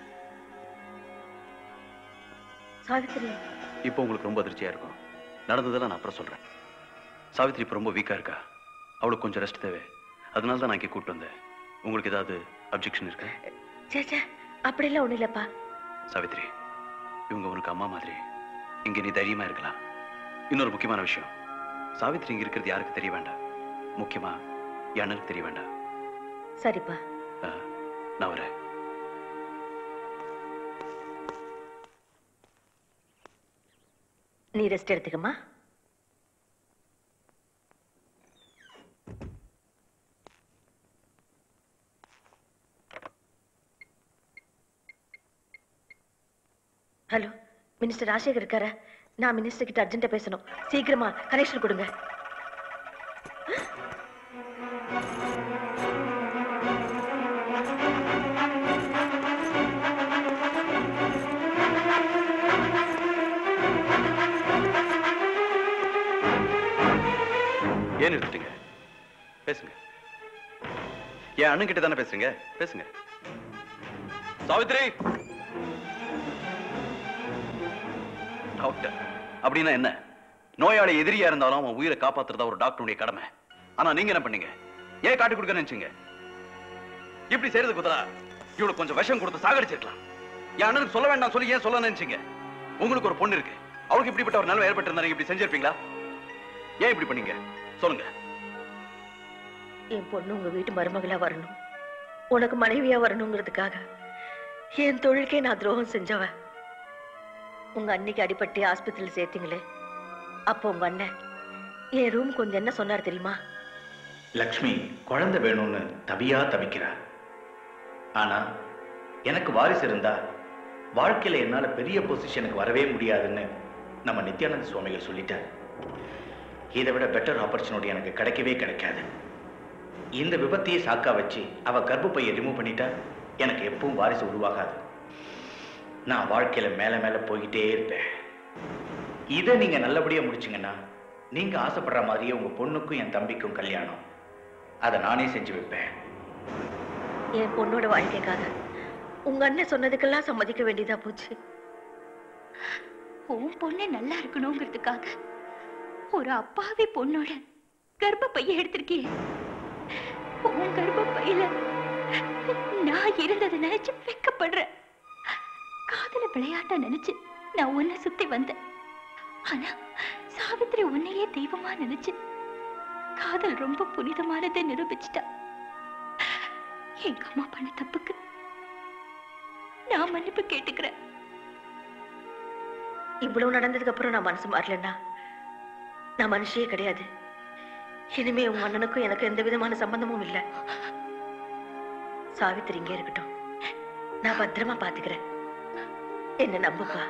சாவித்திரி இப்போ உங்களுக்கு ரொம்ப அதிர்ச்சியா இருக்கும் நடந்ததெல்லாம் நான் அப்புறம் சொல்றேன் சாவித்ரி இப்போ ரொம்ப வீக்கா இருக்கா அவளுக்கு கொஞ்சம் ரெஸ்ட் தேவை அதனால தான் நான் இங்கே கூப்பிட்டு வந்தேன் உங்களுக்கு ஏதாவது அப்ஜெக்ஷன் இருக்கு சே சே அப்படிலாம் ஒண்ணும் இல்லப்பா சாவித்ரி இவங்க உனக்கு அம்மா மாதிரி இங்க நீ தைரியமா இருக்கலாம் இன்னொரு முக்கியமான விஷயம் சாவித்ரி இங்க இருக்கிறது யாருக்கு தெரிய வேண்டாம் முக்கியமா என் அண்ணனுக்கு தெரிய வேண்டாம் சரிப்பா ஆ, நான் வரேன் நீ ரெஸ்ட் எடுத்துக்கம்மா ஹலோ மினிஸ்டர் ராஜசேகர் இருக்காரா நான் மினிஸ்டர் கிட்ட அர்ஜென்ட்டா பேசணும் சீக்கிரமா கனெக்ஷன் கொடுங்க ஏன் நிறுத்திட்டீங்க பேசுங்க என் அண்ணன் கிட்ட தானே பேசுறீங்க பேசுங்க சாவித்ரி டாக்டர் அப்படின்னா என்ன நோயாளி எதிரியா இருந்தாலும் அவன் உயிரை காப்பாத்துறதா ஒரு டாக்டருடைய கடமை ஆனா நீங்க என்ன பண்ணீங்க ஏன் காட்டி கொடுக்க நினைச்சீங்க இப்படி செய்யறது குதரா இவளுக்கு கொஞ்சம் விஷம் கொடுத்து சாகடிச்சிருக்கலாம் என் அண்ணனுக்கு சொல்ல வேண்டாம் சொல்லி ஏன் சொல்ல நினைச்சீங்க உங்களுக்கு ஒரு பொண்ணு இருக்கு அவளுக்கு இப்படிப்பட்ட ஒரு நிலைமை ஏற்பட்டிருந்தா நீங்க இப்படி செஞ்சிருப்பீங்களா ஏன் இப்படி பண்ணீங்க சொல்லுங்க என் பொண்ணு உங்க வீட்டு மருமகளா வரணும் உனக்கு மனைவியா வரணுங்கிறதுக்காக என் தொழிலுக்கே நான் துரோகம் செஞ்சவன் உங்க அன்னைக்கு அடிபட்டு ஆஸ்பத்திரியில் சேர்த்தீங்களே அப்போ உங்க அண்ணன் என் ரூம் கொஞ்சம் என்ன சொன்னார் தெரியுமா லக்ஷ்மி குழந்தை வேணும்னு தவியா தவிக்கிறா ஆனா எனக்கு வாரிசு இருந்தா வாழ்க்கையில என்னால பெரிய பொசிஷனுக்கு வரவே முடியாதுன்னு நம்ம நித்யானந்த சுவாமிகள் சொல்லிட்டார் இதை விட பெட்டர் ஆப்பர்ச்சுனிட்டி எனக்கு கிடைக்கவே கிடைக்காது இந்த விபத்தையே சாக்கா வச்சு அவ கர்ப்பப்பையை ரிமூவ் பண்ணிட்டா எனக்கு எப்பவும் வாரிசு உருவாகாது நான் வாழ்க்கையில மேல மேல போய்கிட்டே இருப்பேன் இதை நீங்க நல்லபடியா முடிச்சீங்கன்னா நீங்க ஆசைப்படுற மாதிரியே உங்க பொண்ணுக்கும் என் தம்பிக்கும் கல்யாணம் அதை நானே செஞ்சு வைப்பேன் என் பொண்ணோட வாழ்க்கைக்காக உங்க அண்ணன் சொன்னதுக்கெல்லாம் சம்மதிக்க வேண்டியதா போச்சு உன் பொண்ணு நல்லா இருக்கணுங்கிறதுக்காக ஒரு அப்பாவி பொண்ணோட கர்ப்பப்பைய எடுத்திருக்கியே உன் கர்ப்பப்பையில நான் இருந்ததை நினைச்சு வெக்கப்படுறேன் காதல விளையாட்ட நினைச்சு நான் உன்னை சுத்தி வந்தேன் ஆனா சாவித்திரி உன்னையே தெய்வமா நினைச்சு காதல் ரொம்ப புனிதமானதை நிரூபிச்சிட்டா எங்க அம்மா பண்ண தப்புக்கு நான் மன்னிப்பு கேட்டுக்கிறேன் இவ்வளவு நடந்ததுக்கு அப்புறம் நான் மனசு மாறலன்னா நான் மனுஷியே கிடையாது இனிமே உங்க அண்ணனுக்கும் எனக்கு எந்த விதமான சம்பந்தமும் இல்லை சாவித்திரி இங்கே இருக்கட்டும் நான் பத்திரமா பாத்துக்கிறேன் என்ன நம்புப்பா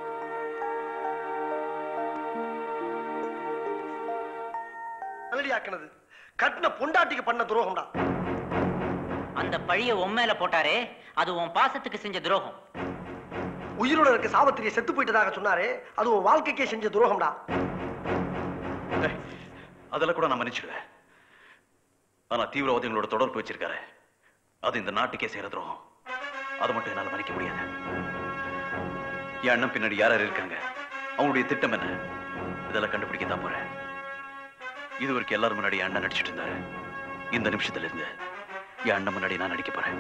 நல்லடியாக்குனது கட்டின பொண்டாட்டிக்கு பண்ண துரோகம்டா அந்த பழிய உன் மேல போட்டாரே அது உன் பாசத்துக்கு செஞ்ச துரோகம் உயிரோட இருக்க சாவத்திரியை செத்து போயிட்டதாக சொன்னாரே அது உன் வாழ்க்கைக்கே செஞ்ச துரோகம்டா ஏய், அதெல்லாம் கூட நான் மன்னிச்சிடுவேன் ஆனா தீவிரவாதிகளோட தொடர்பு வச்சிருக்காரு அது இந்த நாட்டுக்கே செய்யற துரோகம் அதை மட்டும் என்னால மன்னிக்க முடியாது என் அண்ணன் பின்னாடி யார் யார் இருக்காங்க அவங்களுடைய திட்டம் என்ன இதெல்லாம் கண்டுபிடிக்க தான் போறேன் இது வரைக்கும் எல்லாரும் முன்னாடி என் அண்ணன் நடிச்சிட்டு இருந்தாரு இந்த நிமிஷத்துல இருந்து என் அண்ணன் முன்னாடி நான் நடிக்க போறேன்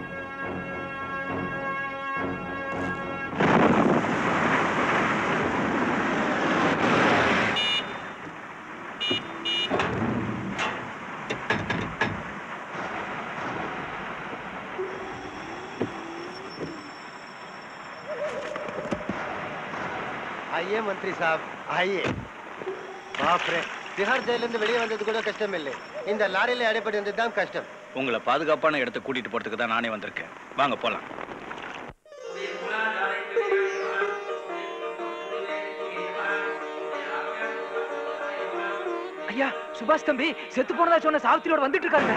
आइए मंत्री साहब आइए बाप रे திஹார் ஜெயிலிருந்து வெளியே வந்தது கூட கஷ்டம் இல்லை இந்த லாரியில அடைப்பட்டு வந்தது தான் கஷ்டம் உங்களை பாதுகாப்பான இடத்துக்கு கூட்டிட்டு போறதுக்கு தான் நானே வந்திருக்கேன் வாங்க போலாம் ஐயா சுபாஷ் தம்பி செத்து போனதா சொன்ன சாவித்திரியோட வந்துட்டு இருக்காங்க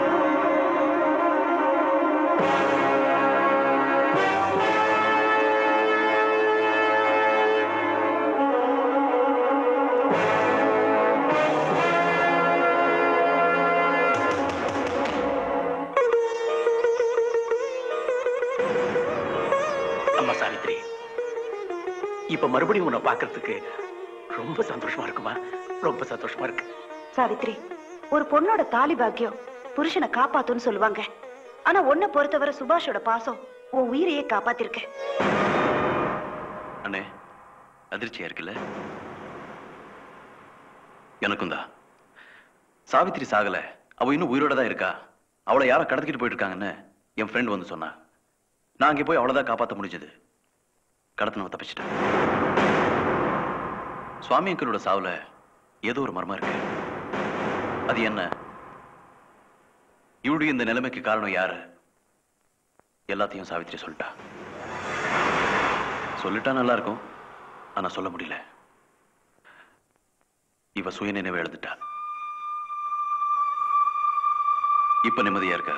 அம்மா சாவித்ரி இப்ப மறுபடியும் உன்னை பார்க்கிறதுக்கு ரொம்ப சந்தோஷமா இருக்குமா ரொம்ப சந்தோஷமா இருக்கு சாவித்ரி ஒரு பொண்ணோட தாலி பாக்கியம் புருஷனை காப்பாத்துன்னு சொல்லுவாங்க ஆனா உன்னை பொறுத்தவரை சுபாஷோட பாசம் உன் உயிரையே காப்பாத்திருக்க அண்ணே அதிர்ச்சியா இருக்குல்ல எனக்கும் தான் சாவித்திரி சாகல அவ இன்னும் உயிரோட தான் இருக்கா அவளை யாரோ கடத்திக்கிட்டு போயிட்டு இருக்காங்கன்னு என் ஃப்ரெண்ட் வந்து சொன்னா நான் அங்கே போய் அவளை தான் காப்பாற்ற முடிஞ்சது கடத்தினவ தப்பிச்சிட்டேன் சுவாமி அங்கிளோட சாவுல ஏதோ ஒரு மர்மம் இருக்கு அது என்ன இவளுடைய இந்த நிலைமைக்கு காரணம் யாரு எல்லாத்தையும் சாவித்திரி சொல்லிட்டா சொல்லிட்டா நல்லா இருக்கும் ஆனா சொல்ல முடியல இவ சுயநினைவு எழுந்துட்டா இப்ப நிம்மதியா இருக்கா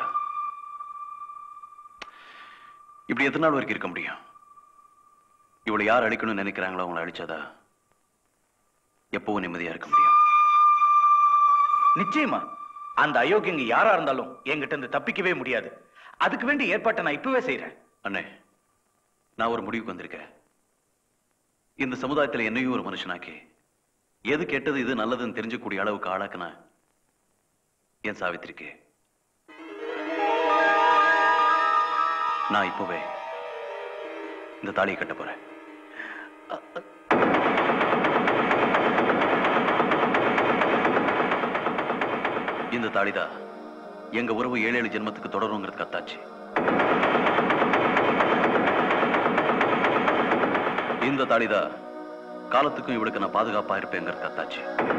இப்படி எத்தனை நாள் வரைக்கும் இருக்க முடியும் இவளை யார் அழிக்கணும்னு நினைக்கிறாங்களோ அவங்கள அழிச்சாதா எப்பவும் நிம்மதியா இருக்க முடியும் நிச்சயமா அந்த அயோக்கியங்க யாரா இருந்தாலும் என்கிட்ட இருந்து தப்பிக்கவே முடியாது அதுக்கு வேண்டிய ஏற்பாட்டை நான் இப்பவே செய்யறேன் அண்ணே நான் ஒரு முடிவுக்கு வந்திருக்கேன் இந்த சமுதாயத்துல என்னையும் ஒரு மனுஷனாக்கி எது கெட்டது இது நல்லதுன்னு தெரிஞ்சக்கூடிய அளவுக்கு ஆளாக்குன என் சாவித்திரிக்கு நான் இப்பவே இந்த தாலியை கட்ட போறேன் இந்த தாலிதான் எங்க உறவு ஏழு ஏழு ஜென்மத்துக்கு தொடருங்கிறது கத்தாச்சு இந்த தாலிதான் காலத்துக்கும் இவளுக்கு நான் பாதுகாப்பா இருப்பேங்கிற கத்தாச்சு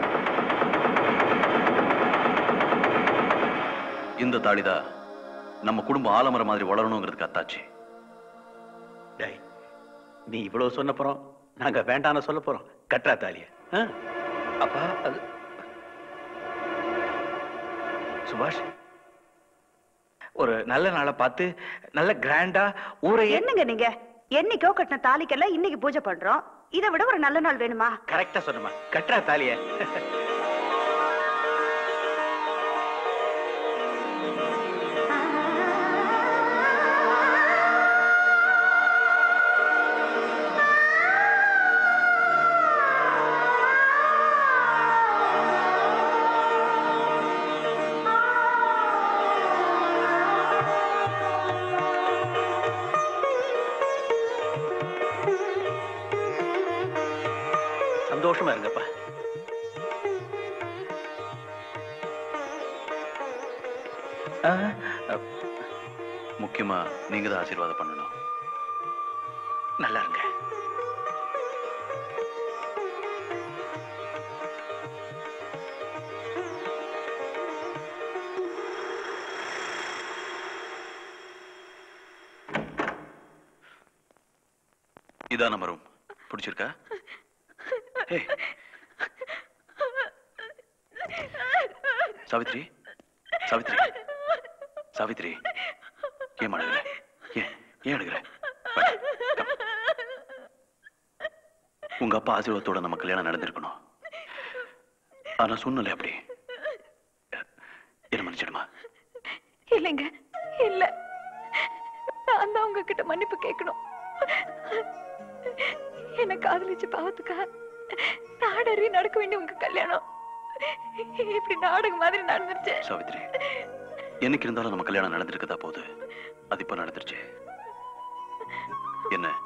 இந்த தாலிதான் நம்ம குடும்பம் ஆலமரம் மாதிரி வளரணுங்கிறது கத்தாச்சு டேய் நீ இவ்வளவு சொன்னப்புறம் நாங்க வேண்டான்னு சொல்ல போறோம் கட்டுறா தாலிய அப்பா அது சுபாஷ் ஒரு நல்ல நாளை பார்த்து நல்ல கிராண்டா ஊரையே என்னங்க நீங்க என்னைக்கோ கட்டின தாலிக்கெல்லாம் இன்னைக்கு பூஜை பண்றோம் இதை விட ஒரு நல்ல நாள் வேணுமா கரெக்டா சொன்னமா கட்டுறா தாலிய சந்தோஷமா இருங்கப்பா முக்கியமா நீங்க தான் ஆசீர்வாதம் பண்ணணும் நல்லா இருங்க இதான் நம்ம ரூம் பிடிச்சிருக்கா ஏய், சாவித்ரி சாவித்ரி சாவித்ரி ஏன் அழுகுற ஏன் ஏன் அழுகுற வா, come. உங்க அப்பா ஆசீர்வாதத்தோட நம்ம கல்யாணம் நடந்திருக்கணும் ஆனா சூழ்நிலை அப்படி என்ன மன்னிச்சிடுமா இல்லைங்க இல்ல நான் தான் உங்ககிட்ட மன்னிப்பு கேட்கணும் என்ன காதலிச்ச பாவத்துக்கா நாடறி நடக்க வேண்டிய உங்க கல்யாணம் இப்படி நாடகம் மாதிரி நடந்துருச்சு சாவித்ரி என்னைக்கு இருந்தாலும் நம்ம கல்யாணம் நடந்திருக்கதா போகுது அது இப்ப நடந்துருச்சு என்ன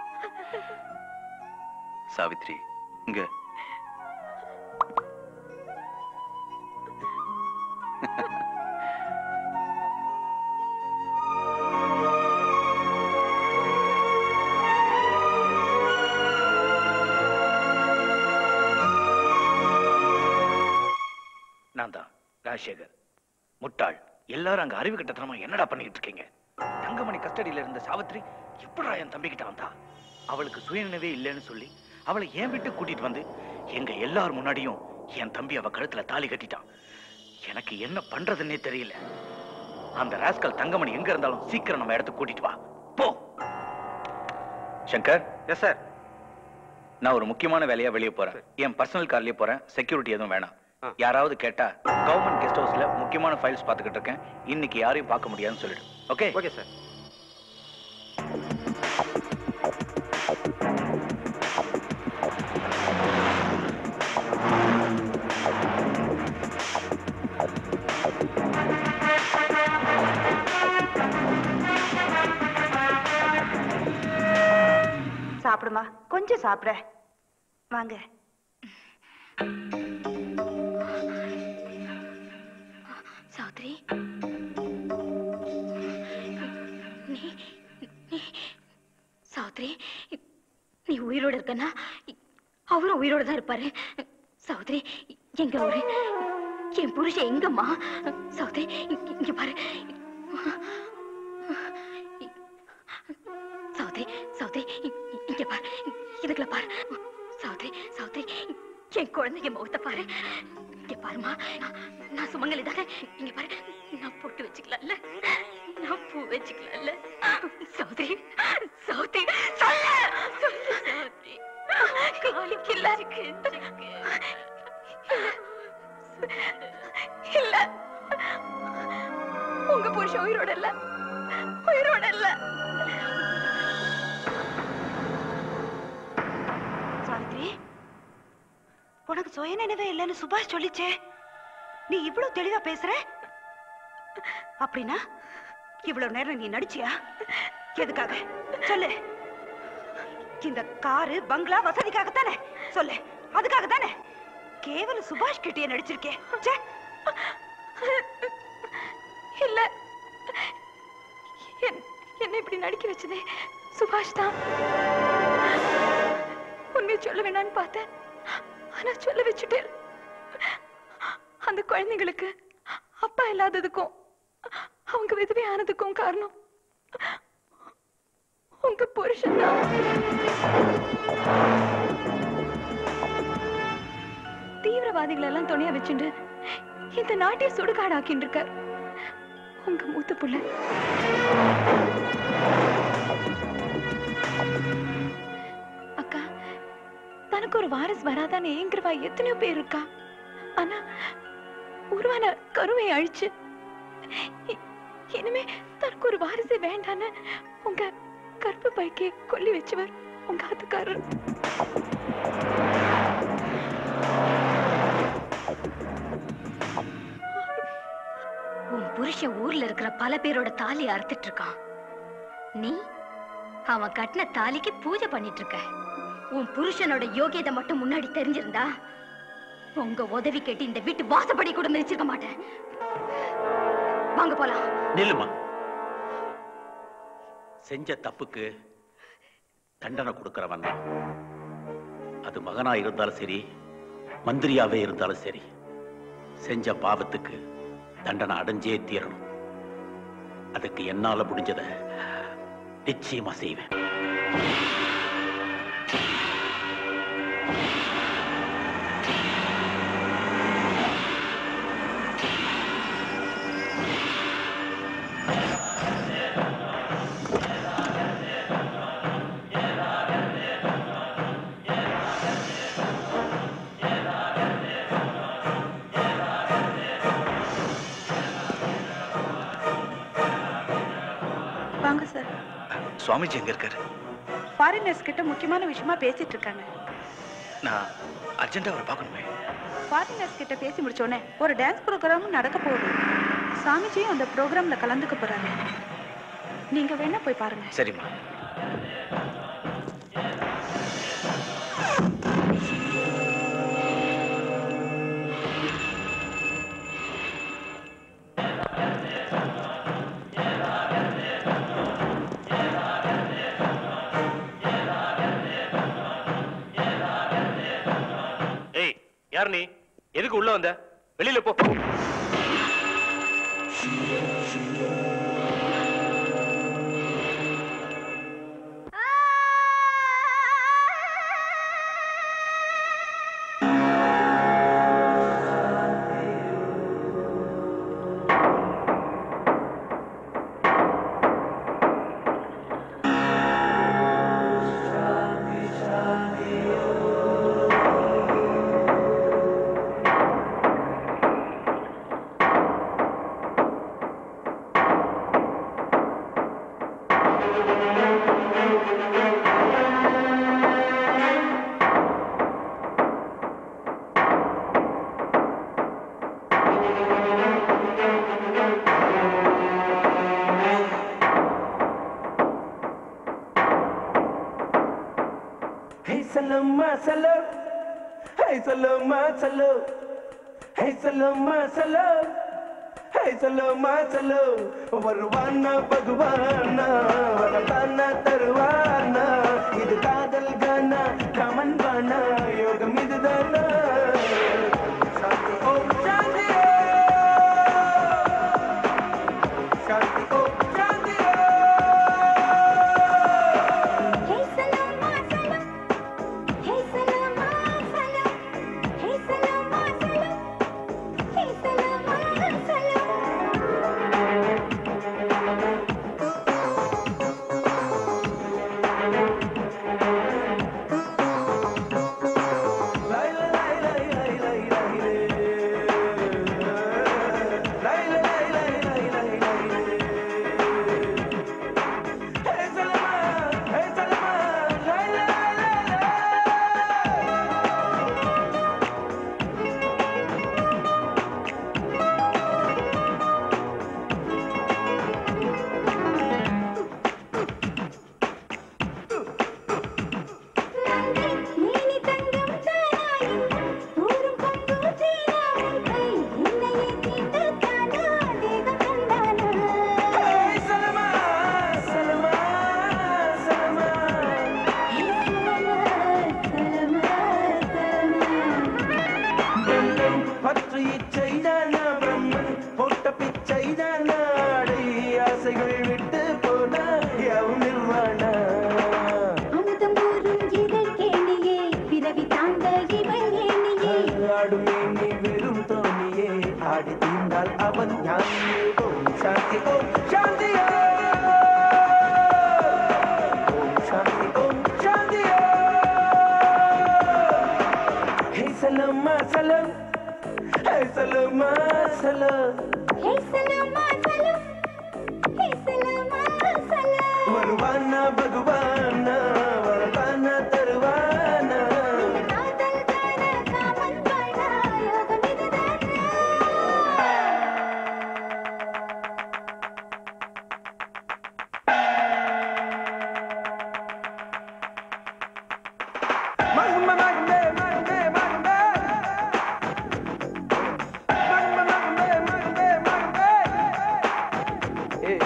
சாவித்ரி இங்க நான் தான் ராஜசேகர் முட்டாள் எல்லாரும் அங்க அறிவு கட்டத்தனமா என்னடா பண்ணிட்டு இருக்கீங்க தங்கமணி கஸ்டடியில இருந்த சாவித்ரி எப்படா என் தம்பிக்கிட்ட வந்தா அவளுக்கு சுயநினைவே இல்லைன்னு சொல்லி அவளை ஏன் விட்டு கூட்டிட்டு வந்து எங்க எல்லார் முன்னாடியும் என் தம்பி அவ கழுத்துல தாலி கட்டிட்டான் எனக்கு என்ன பண்றதுன்னே தெரியல அந்த ராஸ்கல் தங்கமணி எங்க இருந்தாலும் சீக்கிரம் நம்ம இடத்துக்கு கூட்டிட்டு வா போ சங்கர் எஸ் சார் நான் ஒரு முக்கியமான வேலையா வெளியே போறேன் என் பர்சனல் கார்லயே போறேன் செக்யூரிட்டி எதுவும் வேணாம் யாராவது கேட்டா கவர்மெண்ட் கெஸ்ட் ஹவுஸ்ல முக்கியமான ஃபைல்ஸ் பார்த்துக்கிட்டு இருக்கேன் இன்னைக்கு யாரையும் பார்க்க முடியாதுன்னு சொல்லிடு ஓகே ஓகே சார் சாப்பிடுமா கொஞ்சம் சாப்பிட வாங்க சாத்ரி நீ நீ சாத்ரி நீ உயிரோட இருக்கனா அவரும் உயிரோட தான் இருப்பாரு சௌத்ரி எங்க அவரு என் புருஷன் எங்கம்மா சௌத்ரி இங்க- இங்க பாரு சௌத்ரி சௌத்ரி இ- இங்க பாரு இதுக்குள்ள பாரு சௌத்ரி சௌத்ரி என் குழந்தைங்க முகத்தை பாரு இங்க பாருமா நான் சுமங்கலி தானே இங்க பாரு நான் பொட்டு வச்சுக்கலாம்ல நான் பூ வச்சுக்கலாம்ல சௌத்ரி சௌத்ரி சொல்லு சொல்லு சௌத்ரி காலிக்கு இல்ல இருக்கு இல்ல உங்க புருஷன் உயிரோட இல்ல உயிரோட இல்ல சாவித்ரி உனக்கு சுய நினைவே இல்லைன்னு சுபாஷ் சொல்லிச்சே நீ இவ்வளவு தெளிவா பேசுற அப்படின்னா இவ்வளவு நேரம் நீ நடிச்சியா எதுக்காக சொல்லு இந்த காரு பங்களா வசதிக்காகத்தானே சொல்லு அதுக்காக தானே கேவலம் சுபாஷ் கிட்டே நடிச்சிருக்கே ச்சே. இல்ல என்- என்னை இப்படி நடிக்க வச்சதே சுபாஷ் தான் உண்மையை சொல்ல வேணாம்னு பார்த்தேன் ஆனா சொல்ல வச்சுட்டேன் அந்த குழந்தைங்களுக்கு அப்பா இல்லாததுக்கும் அவங்க விதவை ஆனதுக்கும் காரணம் உங்க புருஷன் தீவிரவாதிகள் எல்லாம் துணையா வச்சுட்டு இந்த நாட்டையே சுடுகாடாக்கின்னு இருக்கார் உங்க மூத்த புள்ள அக்கா தனக்கு ஒரு வாரிசு வராதான்னு ஏங்குறவா எத்தனையோ பேர் இருக்கா ஆனா உருவான கருவை அழிச்சு இ- இனிமே தனக்கு ஒரு வாரிசு வேண்டான்னு உங்க கற்பு பைக்கை கொல்லி வச்சவர் உங்க ஆத்துக்காரர் உன் புருஷன் ஊர்ல இருக்கிற பல பேரோட தாலி அறுத்துட்டு இருக்கான் நீ அவன் கட்டின தாலிக்கு பூஜை பண்ணிட்டு இருக்க உன் புருஷனோட யோகியதை மட்டும் முன்னாடி தெரிஞ்சிருந்தா உங்க உதவி கேட்டு இந்த வீட்டு வாசப்படி கூட மிதிச்சிருக்க மாட்டேன் வாங்க போலாம் நில்லுமா செஞ்ச தப்புக்கு தண்டனை கொடுக்கிறவன் தான் அது மகனா இருந்தாலும் சரி மந்திரியாவே இருந்தாலும் சரி செஞ்ச பாவத்துக்கு தண்டனை அடைஞ்சே தீரணும் அதுக்கு என்னால முடிஞ்சதை நிச்சயமா செய்வேன் வாங்க சார் சுவாமிஜி எங்க இருக்காரு ஃபாரினர்ஸ் கிட்ட முக்கியமான விஷயமா பேசிட்டு இருக்காங்க நான் அர்ஜென்ட்டா அவரை பார்க்கணுமே ஃபாரினர்ஸ் கிட்ட பேசி முடிச்ச உடனே ஒரு டான்ஸ் ப்ரோக்ராமும் நடக்க போகுது சாமிஜியும் அந்த ப்ரோக்ராம்ல கலந்துக்க போறாங்க நீங்க வேணா போய் பாருங்க சரிம்மா ஏய் யார் நீ எதுக்கு உள்ள வந்த வெளியில போ சலோ ஹே சலோமா சலோ ஹே சலோமா சலோ ஹே சலோமா சலோ வருவானா பகவானா வரதானா தருவானா இது காதல் கானா கமன் பானா யோகம் இதுதானா சாந்தி ஓம் சாந்தி சாந்தி ஓம் சாந்தி பற்று இச்சைதானா பிரம்மன் போட்ட பிச்சைதானா அடை ஆசைகள் விட்டு போனா யாவும் நிர்வாணா ஆடுமே நீ வெறும் தோணியே ஆடி தீர்ந்தால் அவன் ஞானியே ஓம் சாந்தி ஓம் சாந்தி ஓம் சாந்தி ஓம் சாந்தி ஹே சலம்மா சலம் ஹே சலம்மா சலம் வருவானா பகவானா வரதானா தருவானா மகமே மகமே மகமே மகமே மகமே மகமே மகமே மகமே ஏய்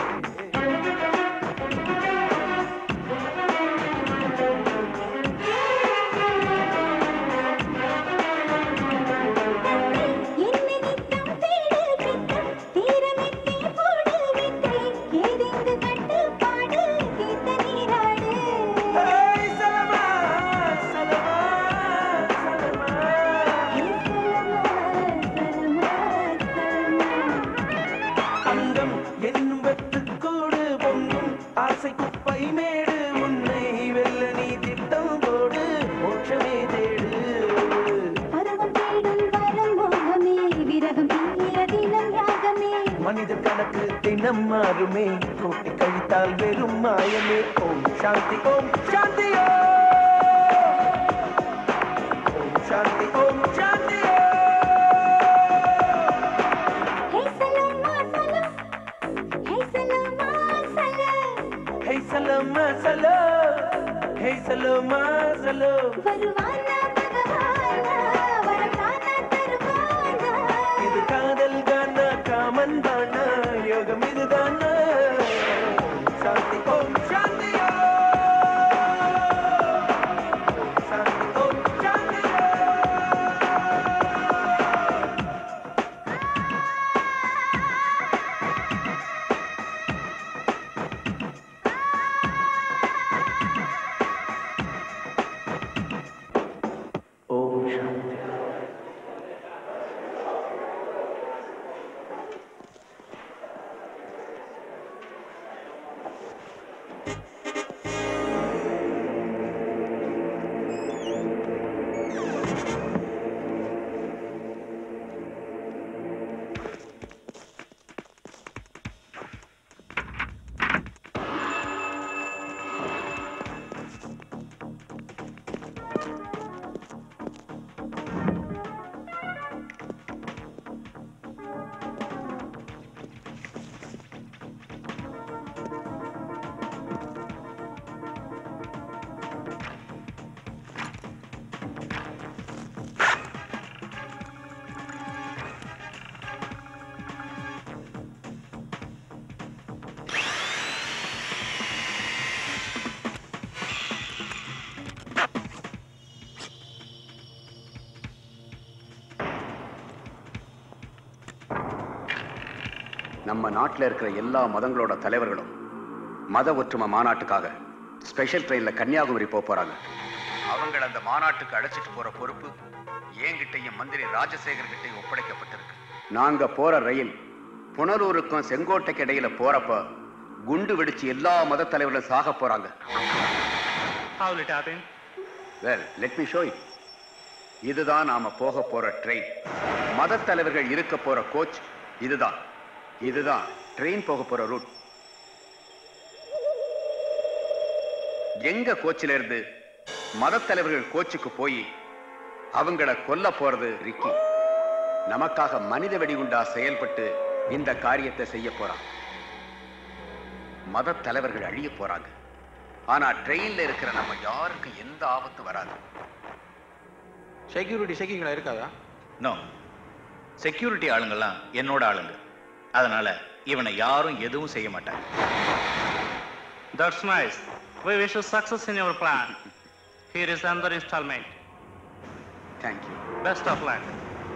அங்கம் என்னும் வெற்றுக்கோடு பொங்கும் ஆசை குப்பை மேடு உன்னை வெல்ல நீ திட்டம் போடு மோட்சமே தேடு மனித கணக்கு தினம் மாறுமே கூட்டி கழித்தால் வெறும் மாயமே ஓம் சாந்தி ஓம் சாந்தி ஓம் சாந்தி ஓம் சாந்தி ஹே சலமா சலோ ஹே சலமா சலோ இது காதல் கானா காமன் தானா யோகம் இதுதானா சாந்தி ஓம் சாந்தி சாந்தி ஓம் சாந்தி நம்ம நாட்டில் இருக்கிற எல்லா மதங்களோட தலைவர்களும் மத ஒற்றுமை மாநாட்டுக்காக ஸ்பெஷல் ட்ரெயின்ல கன்னியாகுமரி போக போறாங்க அவங்கள அந்த மாநாட்டுக்கு அழைச்சிட்டு போற பொறுப்பு என்கிட்டயும் மந்திரி ராஜசேகர் கிட்டையும் ஒப்படைக்கப்பட்டிருக்கு நாங்க போற ரயில் புனலூருக்கும் செங்கோட்டைக்கு இடையில போறப்ப குண்டு வெடிச்சு எல்லா மத தலைவர்களும் சாக போறாங்க How will it happen? Well let me show you இதுதான் நாம போக போற ட்ரெயின் மத தலைவர்கள் இருக்க போற கோச் இதுதான் இதுதான் ட்ரெயின் போக போற ரூட் எங்க கோச்சில இருந்து மத தலைவர்கள் கோச்சுக்கு போய் அவங்கள கொல்ல போறது ரிக்கி நமக்காக மனித வெடிகுண்டா செயல்பட்டு இந்த காரியத்தை செய்ய போறான் மத தலைவர்கள் அழிய போறாங்க ஆனா ட்ரெயின்ல இருக்கிற நம்ம யாருக்கும் எந்த ஆபத்தும் வராது செக்யூரிட்டி செக்கிங்களா இருக்காதா நோ செக்யூரிட்டி ஆளுங்கெல்லாம் என்னோட ஆளுங்க அதனால இவனை யாரும் எதுவும் செய்ய மாட்டாங்க That's nice. We wish you success in your plan. Here is another installment. Thank you. Best of luck.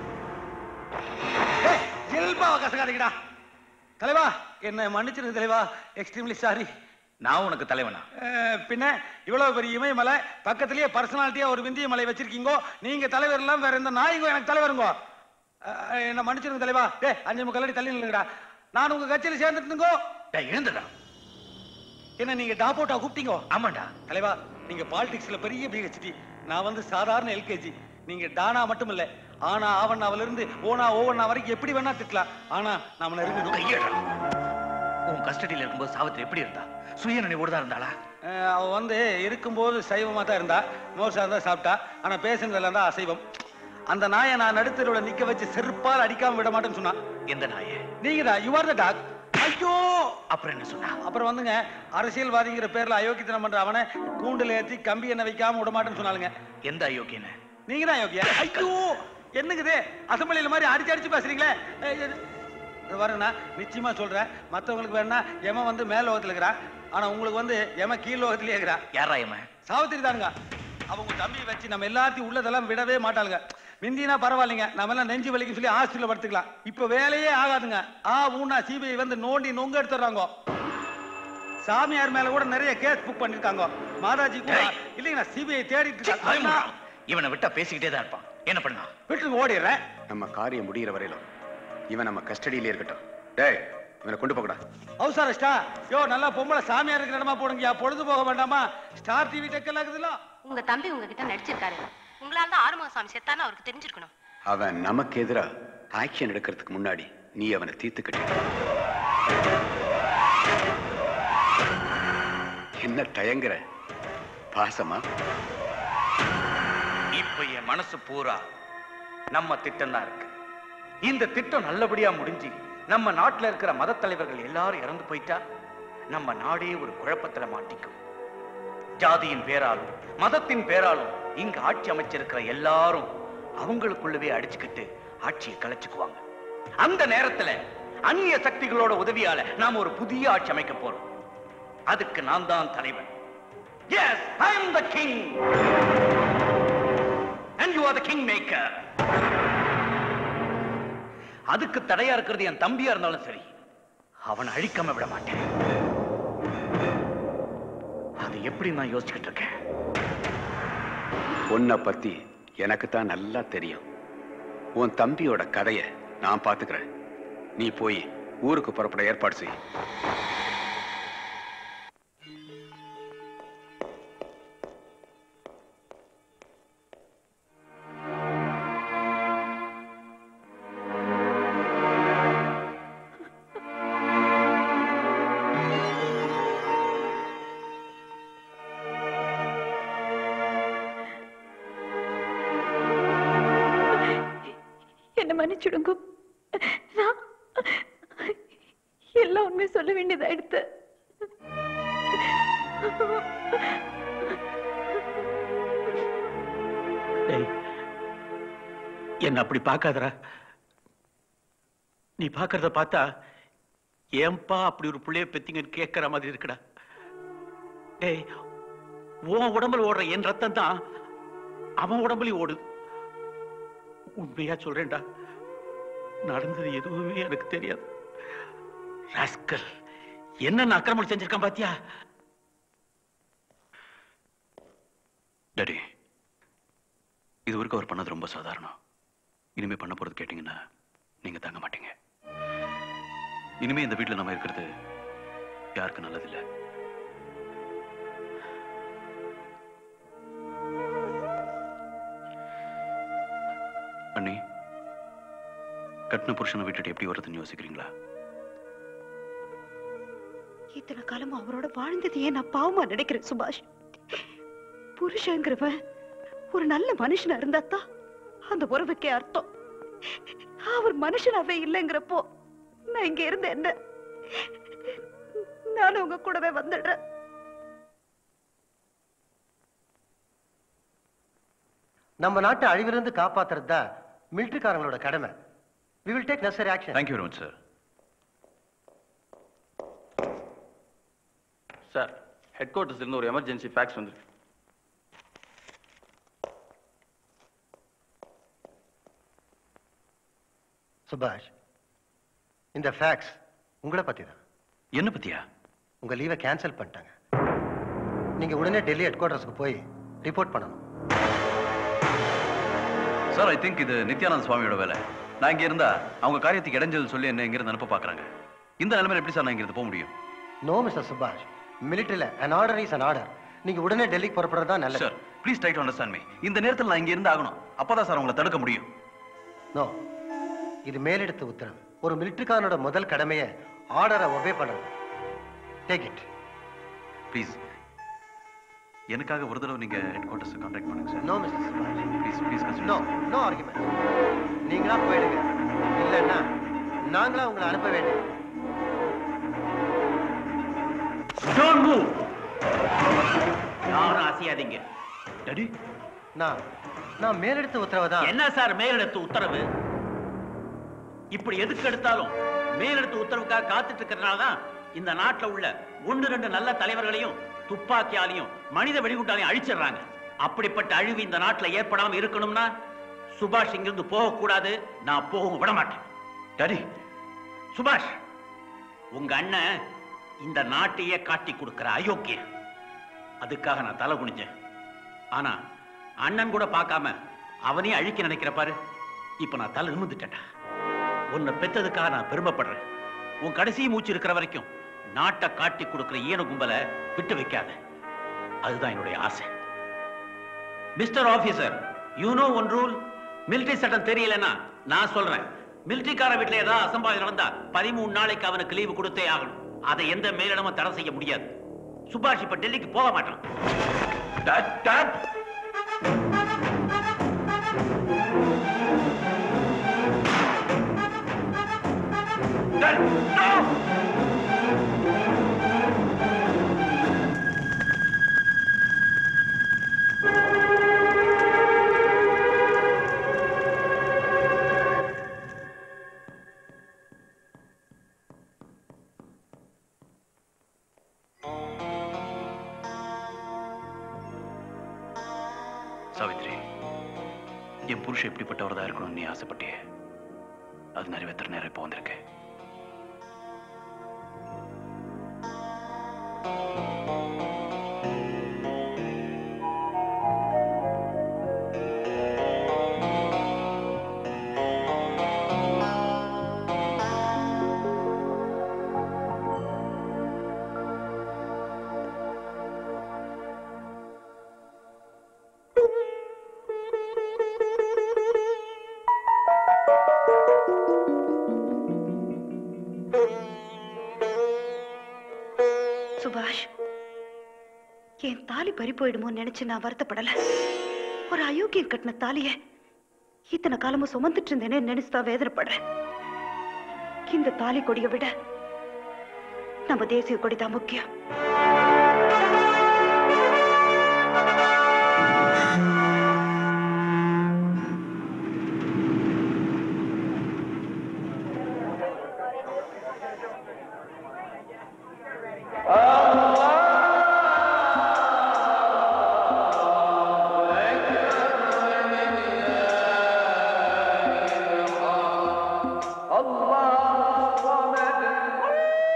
இயல்பா கசகாதீங்கடா தலைவா என்ன மன்னிச்சிருங்க தலைவா எக்ஸ்ட்ரீம்லி சாரி நான் உனக்கு தலைவனா பின்ன இவ்வளவு பெரிய இமயமலை பக்கத்திலேயே பர்சனாலிட்டியா ஒரு விந்திய மலை வச்சிருக்கீங்கோ நீங்க தலைவர் எல்லாம் வேற எந்த நாய்ங்கோ எனக்கு தலைவருங்கோ அஹ், என்ன மன்னிச்சிருங்க தலைவா டே அஞ்சு முக்கல்லடி தள்ளி நில்லுங்கடா நான் உங்க கட்சியில சேர்ந்துட்டுங்கோ எழுந்துடா என்ன நீங்க டாபோட்டா கூப்பிட்டீங்க ஆமாண்டா தலைவா நீங்க பாலிடிக்ஸ்ல பெரிய பிஹெச்டி நான் வந்து சாதாரண எல்கேஜி நீங்க டானா மட்டும் இல்ல ஆனா ஆவண்ணாவில இருந்து ஓனா ஓவண்ணா வரைக்கும் எப்படி வேணா திட்டலாம் ஆனா நாம நெருங்கணும் உன் கஸ்டடியில இருக்கும்போது சாவித்திரி எப்படி இருந்தா சுய நினைவோடு தான் இருந்தாளா அஹ் அவ வந்து இருக்கும்போது சைவமா தான் இருந்தா மோசா தான் சாப்பிட்டா ஆனா பேசுனதுல தான் அசைவம் அந்த நாயை நான் நடுத்தருவுல நிக்க வச்சு செருப்பால் அடிக்காம விட மாட்டேன்னு சொன்னான் எந்த நாயே நீங்க தான் யூ ஆர் த டாக் ஐயோ அப்புறம் என்ன சொன்னா அப்புறம் வந்துங்க அரசியல்வாதிங்கிற பேர்ல அயோக்கியத்தனம் பண்ற அவனை கூண்டுல ஏத்தி கம்பி என்ன வைக்காம விட மாட்டேன்னு சொன்னாலுங்க எந்த அயோக்கியன நீங்க தான் யோகியா ஐயோ என்னங்குது அசம்பிளியில மாதிரி அடிச்சு அடிச்சு பேசுறீங்களே ஏய், இது இது பாருங்கண்ணா நிச்சயமா சொல்றேன் மத்தவங்களுக்கு வேணா எம வந்து மேல் லோகத்துல இருக்கிறான் ஆனா உங்களுக்கு வந்து எம கீழ் லோகத்திலேயே இருக்கிறா யாரா இவன் சாவித்திரி தானுங்க அவங்க தம்பியை வச்சு நம்ம எல்லாத்தையும் உள்ளதெல்லாம் விடவே மாட்டாளுங்க மிந்தினா பரவாயில்லைங்க நம்ம எல்லாம் நெஞ்சு வலிக்கும் சொல்லி ஹாஸ்பிட்டல் படுத்துக்கலாம் இப்ப வேலையே ஆகாதுங்க ஆ ஊனா சிபிஐ வந்து நோண்டி நொங்க எடுத்துறாங்க சாமியார் மேல கூட நிறைய கேஸ் புக் பண்ணிருக்காங்க மாதாஜி கூட இல்லைங்க சிபிஐ தேடிட்டு இருக்காங்க இவனை விட்டா பேசிக்கிட்டே தான் இருப்பான் என்ன பண்ணா விட்டுருங்க ஓடிடுறேன் நம்ம காரியம் முடிகிற வரையிலும் இவன் நம்ம கஸ்டடியிலே இருக்கட்டும் டேய் இவனை கொண்டு போகடா ஹவுஸ் அரெஸ்டா யோ நல்லா பொம்பளை சாமியார் இருக்கிற இடமா போடுங்கயா பொழுது போக வேண்டாமா ஸ்டார் டிவி டெக்கல் ஆகுதுல்ல உங்க தம்பி உங்ககிட்ட நடிச்சிருக்காரு உங்களால தான் ஆறுமுகசாமி செத்தான்னு அவருக்கு தெரிஞ்சிருக்கணும் அவன் நமக்கு எதிரா ஆக்ஷன் எடுக்கிறதுக்கு முன்னாடி நீ அவனை தீர்த்துக்கிட்ட என்ன தயங்குற பாசமா இப்ப என் மனசு பூரா நம்ம திட்டம் தான் இருக்கு இந்த திட்டம் நல்லபடியா முடிஞ்சு நம்ம நாட்டுல இருக்கிற மத தலைவர்கள் எல்லாரும் இறந்து போயிட்டா நம்ம நாடே ஒரு குழப்பத்துல மாட்டிக்கும் ஜாதியின் பேராலும் மதத்தின் பேராலும் இங்க ஆட்சி அமைச்சிருக்கிற எல்லாரும் அவங்களுக்குள்ளவே அடிச்சுக்கிட்டு ஆட்சியை கலைச்சுக்குவாங்க அந்த நேரத்துல அந்நிய சக்திகளோட உதவியால நாம ஒரு புதிய ஆட்சி அமைக்க போறோம் அதுக்கு நான் தான் தலைவன் yes I am the king and you are the king maker அதுக்கு தடையா இருக்கிறது என் தம்பியா இருந்தாலும் சரி அவனை அழிக்காம விட மாட்டேன் அது எப்படி நான் யோசிச்சுக்கிட்டு இருக்கேன் உன்னை பத்தி எனக்கு தான் நல்லா தெரியும் உன் தம்பியோட கதைய நான் பாத்துக்கிறேன் நீ போய் ஊருக்கு புறப்பட ஏற்பாடு செய் என்ன மன்னிச்சுடுங்க நான் எல்லாம் உண்மை சொல்ல வேண்டியதா எடுத்து டேய் என்ன அப்படி பார்க்காதடா நீ பார்க்கறத பார்த்தா ஏன்பா அப்படி ஒரு புள்ளைய பெத்திங்கன்னு கேட்கற மாதிரி இருக்குடா டேய் உன் உடம்புல ஓடுற என் ரத்தம் தான் அவன் உடம்புலயும் ஓடுது உண்மையா சொல்றேன்டா நடந்தது எதுவுமே எனக்கு தெரியாது ராஸ்கல் என்னென்ன அக்கிரமம் செஞ்சிருக்கான் பாத்தியா டாடி இது வரைக்கும் அவர் பண்ணது ரொம்ப சாதாரணம் இனிமே பண்ண போறது கேட்டீங்கன்னா நீங்க தாங்க மாட்டீங்க இனிமே இந்த வீட்டுல நம்ம இருக்கிறது யாருக்கும் நல்லதில்லை அண்ணி கட்டின புருஷனை விட்டுட்டு எப்படி வருதுன்னு யோசிக்கிறீங்களா இத்தனை காலமா அவரோட வாழ்ந்தது ஏன் நான் பாவமா நினைக்கிறேன் சுபாஷ் புருஷங்கிறவன் ஒரு நல்ல மனுஷனா இருந்தா தான் அந்த உறவுக்கே அர்த்தம் அவர் மனுஷனாவே இல்லைங்கிறப்போ நான் இங்க இருந்த என்ன நானும் உங்க கூடவே வந்துடுறேன் நம்ம நாட்டை அழிவிலிருந்து காப்பாத்துறது தான் மிலிட்டரிக்காரங்களோட கடமை we will take necessary action thank you very much sir sir ஹெட் குவார்ட்டர்ஸ்ல இருந்து ஒரு எமர்ஜென்சி ஃபேக்ஸ் வந்திருக்கு சுபாஷ் இந்த ஃபேக்ஸ் உங்களை பத்தி தான் என்ன பத்தியா உங்க லீவை கேன்சல் பண்ணிட்டாங்க நீங்க உடனே டெல்லி ஹெட் குவார்ட்டர்ஸ்க்கு போய் ரிப்போர்ட் பண்ணணும் சார் ஐ திங்க் இது நித்யானந்த சுவாமியோட வேலை நான் இங்க இருந்தா அவங்க காரியத்துக்கு இடைஞ்சல் சொல்லி என்ன இங்கிருந்து அனுப்ப பாக்குறாங்க இந்த நிலைமையில எப்படி சார் நான் இங்கிருந்து போக முடியும் நோ மிஸ்டர் சுபாஷ் மிலிட்டரியில an order is an order நீங்க உடனே டெல்லிக்கு புறப்படுறது தான் நல்லது sir please try to understand me இந்த நேரத்தில் நான் இங்க இருந்து ஆகணும் அப்பதான் சார் உங்களை தடுக்க முடியும் நோ இது மேலெடுத்த உத்தரவு ஒரு மிலிட்டரிக்காரனோட முதல் கடமையை ஆர்டரை ஒபே பண்றது டேக் இட் ப்ளீஸ் எனக்காக ஒரு தடவை நீங்க ஹெட் குவார்ட்டர்ஸ் கான்டாக்ட் பண்ணுங்க sir no mister Subash please please no no argument நீங்களா போயிடுங்க இல்லைன்னா நாங்களா உங்களை அனுப்ப வேண்டியது டோன்ட் மூவ் யாரும் அசையாதீங்க டாடி நான் நான் மேலெடுத்த உத்தரவை தான் என்ன சார் மேலெடுத்து உத்தரவு இப்படி எதுக்கு எடுத்தாலும் மேலெடுத்து உத்தரவுக்காக காத்துட்டு இருக்கிறதுனால தான் இந்த நாட்டுல உள்ள ஒன்று ரெண்டு நல்ல தலைவர்களையும் துப்பாக்கியாலையும் மனித வெடிகுட்டாலையும் அழிச்சிடுறாங்க அப்படிப்பட்ட அழிவு இந்த நாட்டுல ஏற்படாம இருக்கணும்னா சுபாஷ் இங்கிருந்து போகக்கூடாது நான் போகவும் விட மாட்டேன் டாடி சுபாஷ் உங்க அண்ணன் இந்த நாட்டையே காட்டி கொடுக்கிற அயோக்கியன் அதுக்காக நான் தலை குனிஞ்சேன் ஆனா அண்ணன் கூட பார்க்காம அவனையும் அழிக்க நினைக்கிற பாரு இப்ப நான் தலை நிமிந்துட்டேன்டா உன்னை பெத்ததுக்காக நான் பெருமைப்படுறேன் உன் கடைசி மூச்சு இருக்கிற வரைக்கும் நாட்டை காட்டி கொடுக்கிற ஈன கும்பலை விட்டு வைக்காத அதுதான் என்னுடைய ஆசை mister officer you know one rule military சட்டம் தெரியலன்னா நான் சொல்றேன் மிலிட்டரிக்கார வீட்டுல ஏதாவது அசம்பாவிதம் நடந்தா பதிமூணு நாளைக்கு அவனுக்கு லீவு கொடுத்தே ஆகணும் அதை எந்த மேலிடமும் தடை செய்ய முடியாது சுபாஷ் இப்ப டெல்லிக்கு போக மாட்டான் dad, dad. Dad, no! Savitri என் புருஷன் எப்படிப்பட்டவரதா இருக்கணும்னு நீ ஆசைப்பட்டியே அது நிறைவேற்றுற நேரம் இப்போ வந்திருக்கு சுபாஷ் என் தாலி பறி போயிடுமோன்னு நினைச்சு நான் வருத்தப்படல ஒரு அயோக்கியம் கட்டின தாலிய இத்தனை காலமும் சுமந்துட்டு இருந்தேனே நினைச்சுதான் வேதனைப்படுறேன் இந்த தாலி கொடியை விட நம்ம தேசிய கொடி தான் முக்கியம் الله الصمد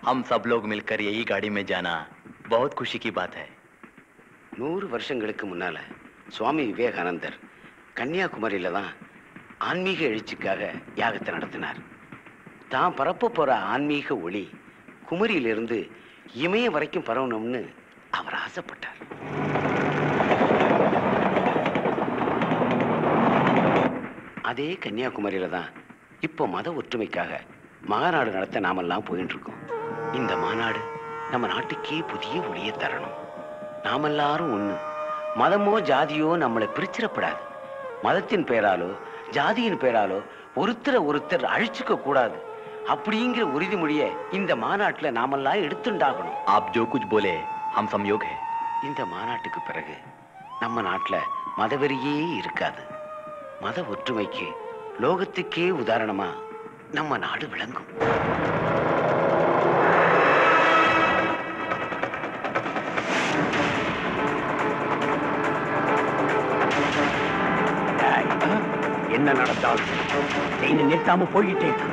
हम सब लोग मिलकर यही गाड़ी में जाना बहुत खुशी की बात है நூறு வருஷங்களுக்கு முன்னால சுவாமி விவேகானந்தர் கன்னியாகுமரியில தான் ஆன்மீக எழுச்சிக்காக யாகத்தை நடத்தினார் தான் பரப்ப போற ஆன்மீக ஒளி குமரியிலிருந்து இமயம் வரைக்கும் பரவணும்னு அவர் ஆசைப்பட்டார் அதே கன்னியாகுமரியில தான் இப்போ மத ஒற்றுமைக்காக மாநாடு நடத்த நாமெல்லாம் போயிட்டு இருக்கோம் இந்த மாநாடு நம்ம நாட்டுக்கே புதிய ஒளியை தரணும் நாமெல்லாரும் ஒண்ணு மதமோ ஜாதியோ நம்மளை பிரிச்சிடப்படாது மதத்தின் பெயராலோ ஜாதியின் பெயராலோ ஒருத்தரை ஒருத்தர் அழிச்சுக்க கூடாது அப்படிங்கிற உறுதிமொழியை இந்த மாநாட்டுல நாமெல்லாம் எடுத்துண்டாகணும் आप जो कुछ बोले हम संयोग है இந்த மாநாட்டுக்கு பிறகு நம்ம நாட்டுல மதவெறியே இருக்காது மத ஒற்றுமைக்கு லோகத்துக்கே உதாரணமா நம்ம நாடு விளங்கும் என்ன நடந்தாலும் செய்து நிறுத்தாம போயிட்டே இருக்கு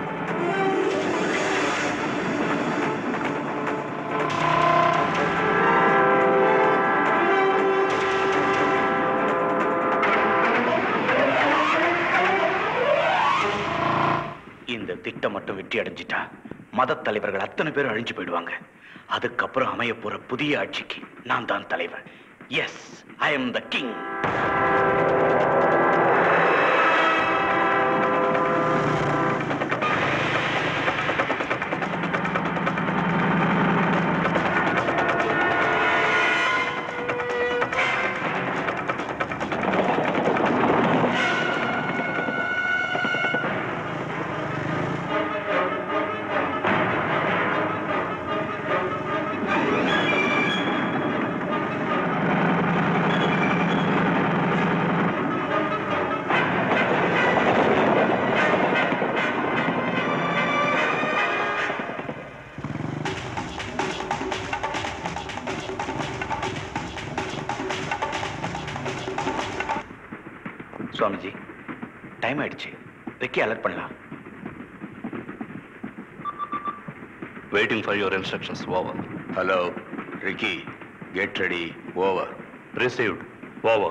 இந்த திட்டம் மட்டும் வெற்றி அடைஞ்சிட்டா மத தலைவர்கள் அத்தனை பேரும் அழிஞ்சு போயிடுவாங்க அதுக்கப்புறம் அமைய போற புதிய ஆட்சிக்கு நான் தான் தலைவர் yes I am the king Swamiji time ஆயிடுச்சு விக்கி அலர்ட் பண்ணலாம் Waiting for your instructions. Over. Hello, Ricky. Get ready. Over. Received. Over.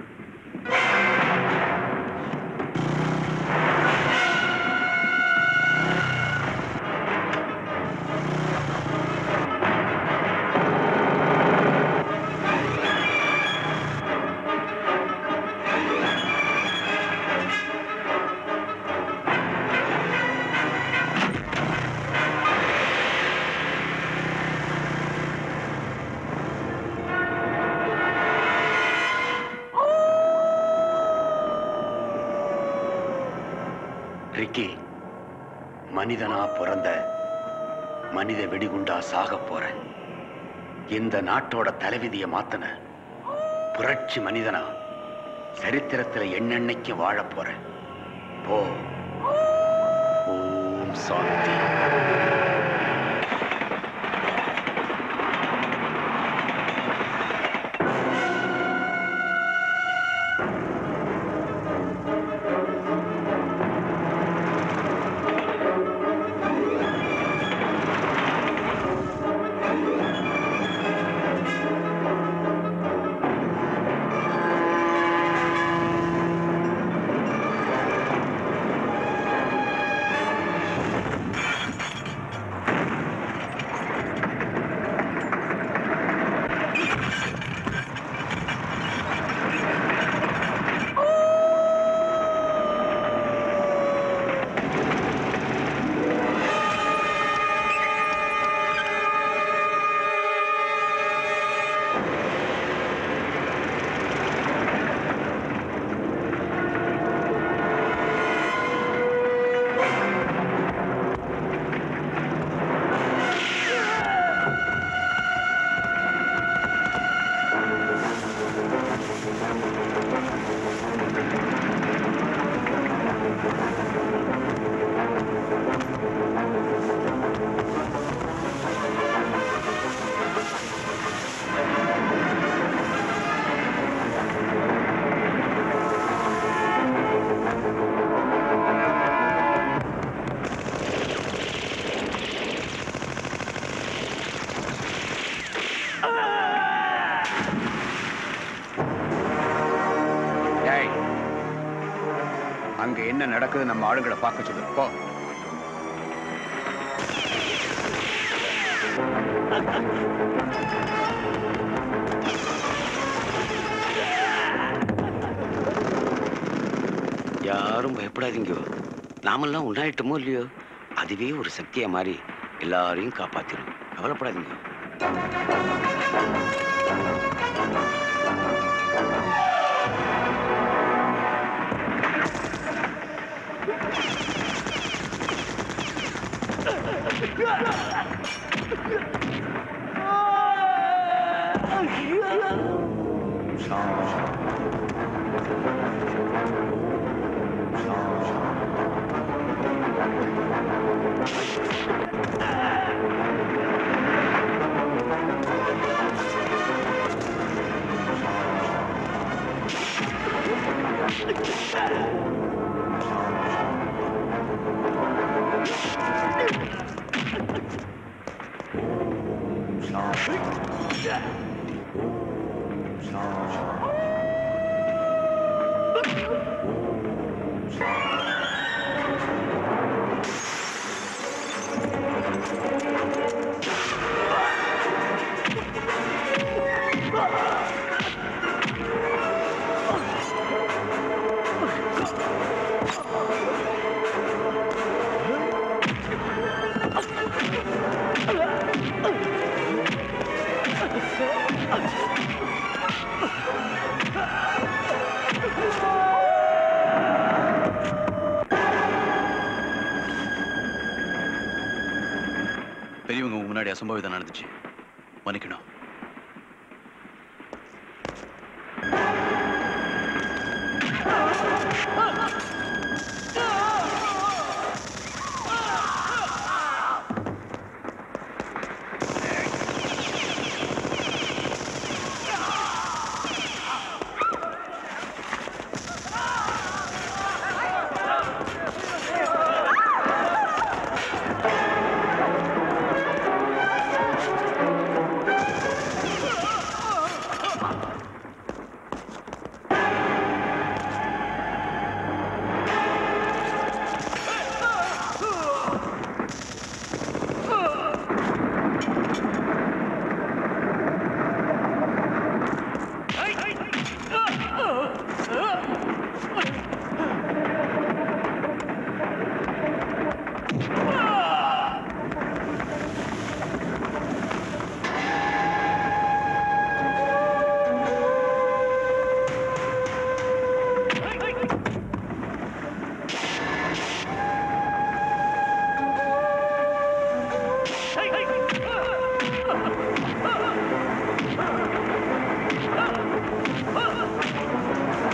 ரிக்கி மனிதனா பிறந்த மனித வெடிகுண்டா சாக போறேன் இந்த நாட்டோட தலைவிதியை மாத்தன புரட்சி மனிதனா சரித்திரத்துல என்னென்னைக்கு வாழப் போறேன் போ ஓம் சாந்தி என்ன நடக்குது நம்ம ஆளுங்களை பார்க்க சொல்லு போ யாரும் பயப்படாதீங்க நாமெல்லாம் உண்டாயிட்டோமோ இல்லையோ அதுவே ஒரு சக்தியா மாறி எல்லாரையும் காப்பாத்திடும் கவலைப்படாதீங்க பெரியவங்க உங்க முன்னாடி அசம்பாவிதம் நடந்துச்சு மன்னிக்கணும்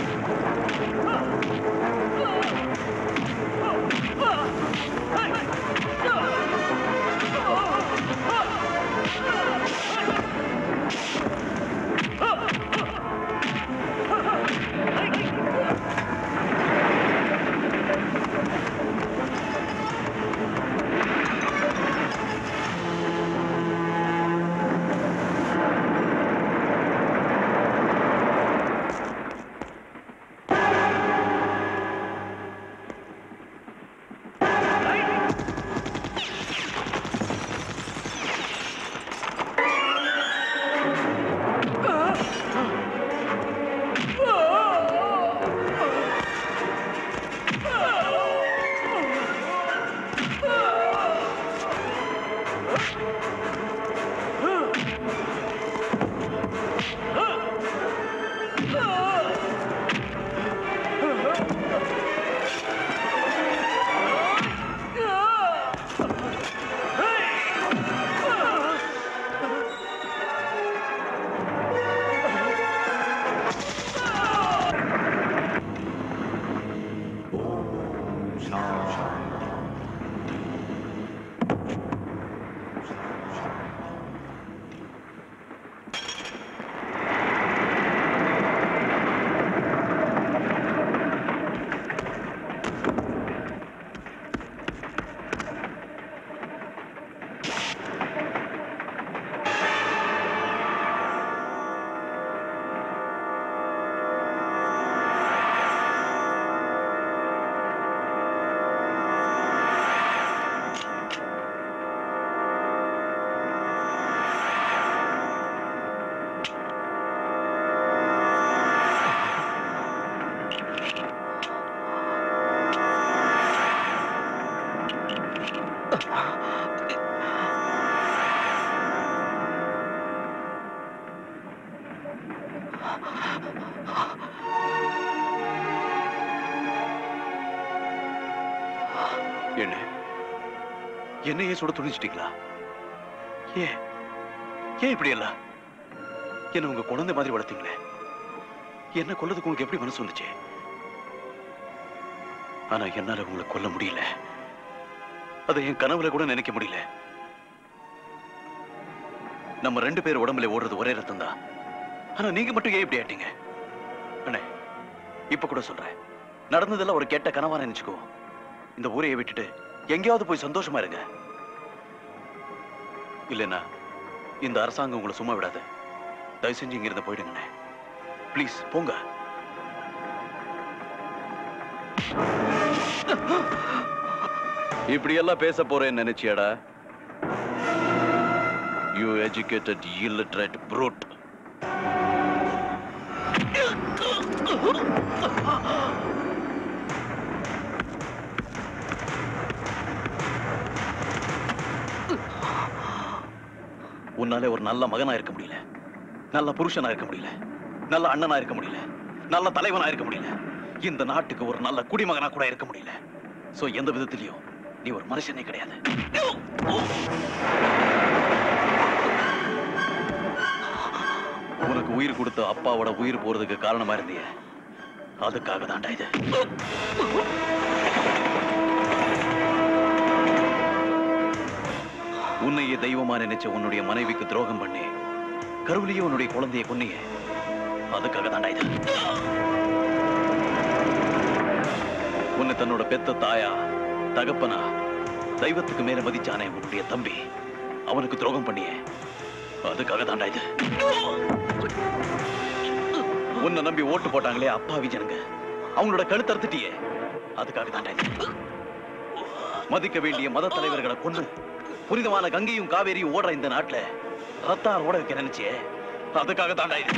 Hey! என்ன என்னையே சுட துணிச்சிட்டீங்களா ஏன் ஏன் இப்படி எல்லாம் என்ன உங்க குழந்தை மாதிரி வளர்த்தீங்களே என்ன கொல்லதுக்கு உங்களுக்கு எப்படி மனசு வந்துச்சு ஆனா என்னால உங்களை கொல்ல முடியல அதை என் கனவுல கூட நினைக்க முடியல நம்ம ரெண்டு பேர் உடம்புல ஓடுறது ஒரே ரத்தம் தான் ஆனா நீங்க மட்டும் ஏன் இப்படி ஆட்டீங்க அண்ணே இப்ப கூட சொல்றேன் நடந்ததெல்லாம் ஒரு கெட்ட கனவா நினைச்சுக்கோ இந்த ஊரையை விட்டுட்டு எங்கேயாவது போய் சந்தோஷமா இருங்க இல்லைன்னா இந்த அரசாங்கம் உங்களை சும்மா விடாது தயவு செஞ்சு இங்க இருந்து போயிடுங்கண்ணே ப்ளீஸ் போங்க இப்படி எல்லாம் பேச போறேன்னு நினைச்சியாடா யூ எஜுகேட்டட் illiterate brute உன்னாலே ஒரு நல்ல மகனா இருக்க முடியல நல்ல புருஷனா இருக்க முடியல நல்ல அண்ணனா இருக்க முடியல நல்ல தலைவனா இருக்க முடியல இந்த நாட்டுக்கு ஒரு நல்ல குடிமகனா கூட இருக்க முடியல சோ எந்த விதத்திலையும் நீ ஒரு மனுஷனே கிடையாது உனக்கு உயிர் கொடுத்த அப்பாவோட உயிர் போறதுக்கு காரணமா இருந்தியே அதுக்காக தான்டா இது உன்னையே தெய்வமா நினைச்ச உன்னுடைய மனைவிக்கு துரோகம் பண்ணி கருவிலேயே உன்னுடைய குழந்தையை கொன்னியே அதுக்காக தான்டா இது உன்னை தன்னோட பெத்த தாயா தகப்பனா தெய்வத்துக்கு மேல மதிச்சானே உன்னுடைய தம்பி அவனுக்கு துரோகம் பண்ணியே அதுக்காக தான்டா இது உன்னை நம்பி ஓட்டு போட்டாங்களே அப்பாவி ஜனங்க அவங்களோட கழுத்து அறுத்துட்டியே அதுக்காக தான்டா இது மதிக்க வேண்டிய மத தலைவர்களை கொண்டு புனிதமான கங்கையும் காவேரியும் ஓடுற இந்த நாட்டுல ரத்தார் ஓட வைக்க நினைச்சே அதுக்காக தாண்டா இது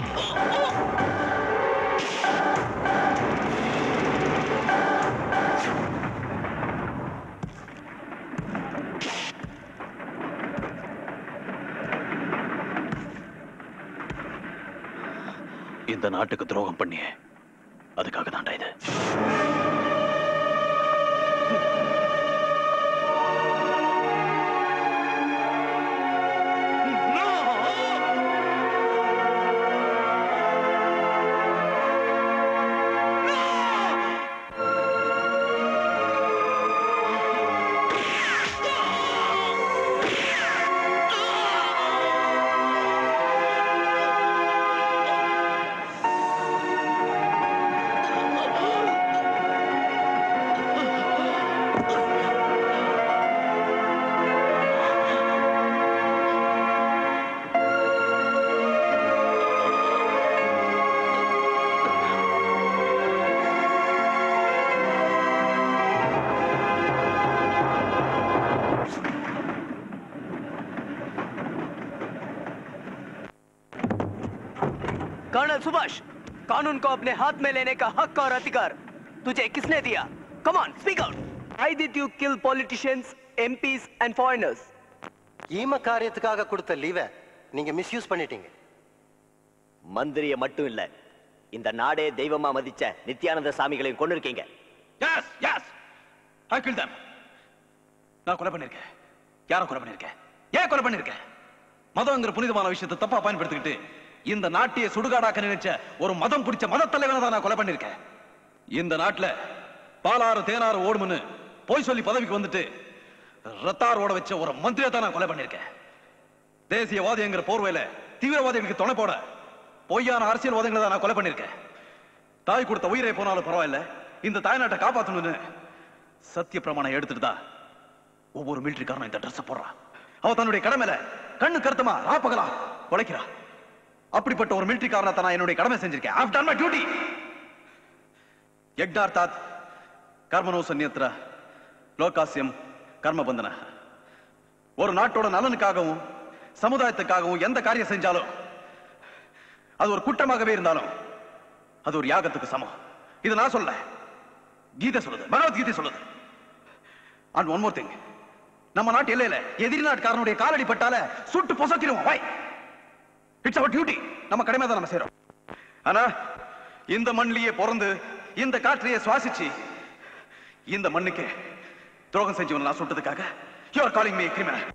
இந்த நாட்டுக்கு துரோகம் பண்ணியே அதுக்காக தாண்டா இது कर्नल सुभाष कानून को अपने हाथ में लेने का हक और अधिकार तुझे किसने दिया come on speak out why did you kill politicians MPs and foreigners ஈம காரியத்துக்காக கொடுத்த லீவை நீங்க மிஸ்யூஸ் பண்ணிட்டீங்க மந்திரிய மட்டும் இல்ல இந்த நாடே தெய்வமா மதிச்ச நித்யானந்த சாமிகளையும் கொண்டு இருக்கீங்க yes yes I kill them நான் கொலை பண்ணிருக்கேன் யாரை கொலை பண்ணிருக்கேன் ஏன் கொலை பண்ணிருக்கேன் மதம்ங்கிற புனிதமான விஷயத்தை தப்பா பயன்படுத்திக்கிட்டு இந்த நாட்டையே சுடுகாடாக்க நினைச்ச ஒரு மதம் பிடிச்ச மத தலைவனை தான் நான் கொலை பண்ணிருக்கேன் இந்த நாட்டுல பாலாறு தேனாறு ஓடுமுன்னு போய் சொல்லி பதவிக்கு வந்துட்டு ரத்தார் ஓட வச்ச ஒரு மந்திரியை தான் நான் கொலை பண்ணிருக்கேன் தேசியவாதிங்கிற போர்வையில தீவிரவாதிகளுக்கு துணை போட பொய்யான அரசியல்வாதிகளை தான் நான் கொலை பண்ணிருக்கேன் தாய் கொடுத்த உயிரை போனாலும் பரவாயில்ல இந்த தாய்நாட்டை காப்பாத்தணும்னு சத்திய பிரமாணம் எடுத்துட்டு தான் ஒவ்வொரு மிலிட்டரிக்காரனும் இந்த ட்ரெஸ் போடுறான் அவ தன்னுடைய கடமையில கண்ணு கருத்தமா ராப்பகலா உழைக்கிறா அப்படிப்பட்ட ஒரு மிலிட்டரிக்காரனை தான் நான் என்னுடைய கடமை செஞ்சிருக்கேன் I've done my duty யக்டார்த்தாத் கர்மனோ சந்நியத்ர லோகாசியம் கர்மபந்தன ஒரு நாட்டோட நலனுக்காகவும் சமுதாயத்துக்காகவும் எந்த காரியம் செஞ்சாலும் அது ஒரு குற்றமாகவே இருந்தாலும் அது ஒரு யாகத்துக்கு சமம் இது நான் சொல்ல கீதை சொல்லுது பகவத்கீதை சொல்லுது அண்ட் ஒன் மோர் திங் நம்ம நாட்டு எல்லையில எதிரி நாட்டுக்காரனுடைய காலடி பட்டால சுட்டு பொசக்கிடுவோம் வை இட்ஸ் அவர் டியூட்டி நம்ம கடமை தான் நம்ம செய்றோம் ஆனா இந்த மண்ணிலேயே பிறந்து இந்த காற்றையே சுவாசிச்சு இந்த மண்ணுக்கு துரோகம் செஞ்சவனை நான் சுட்டதுக்காக you are calling me criminal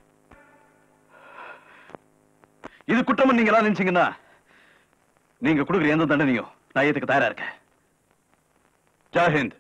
இது குற்றம் நீங்க எல்லாம் நினைச்சீங்கன்னா நீங்க கொடுக்குற எந்த தண்டனையும் நான் ஏத்துக்க தயாரா இருக்கேன் ஜெய் ஹிந்த்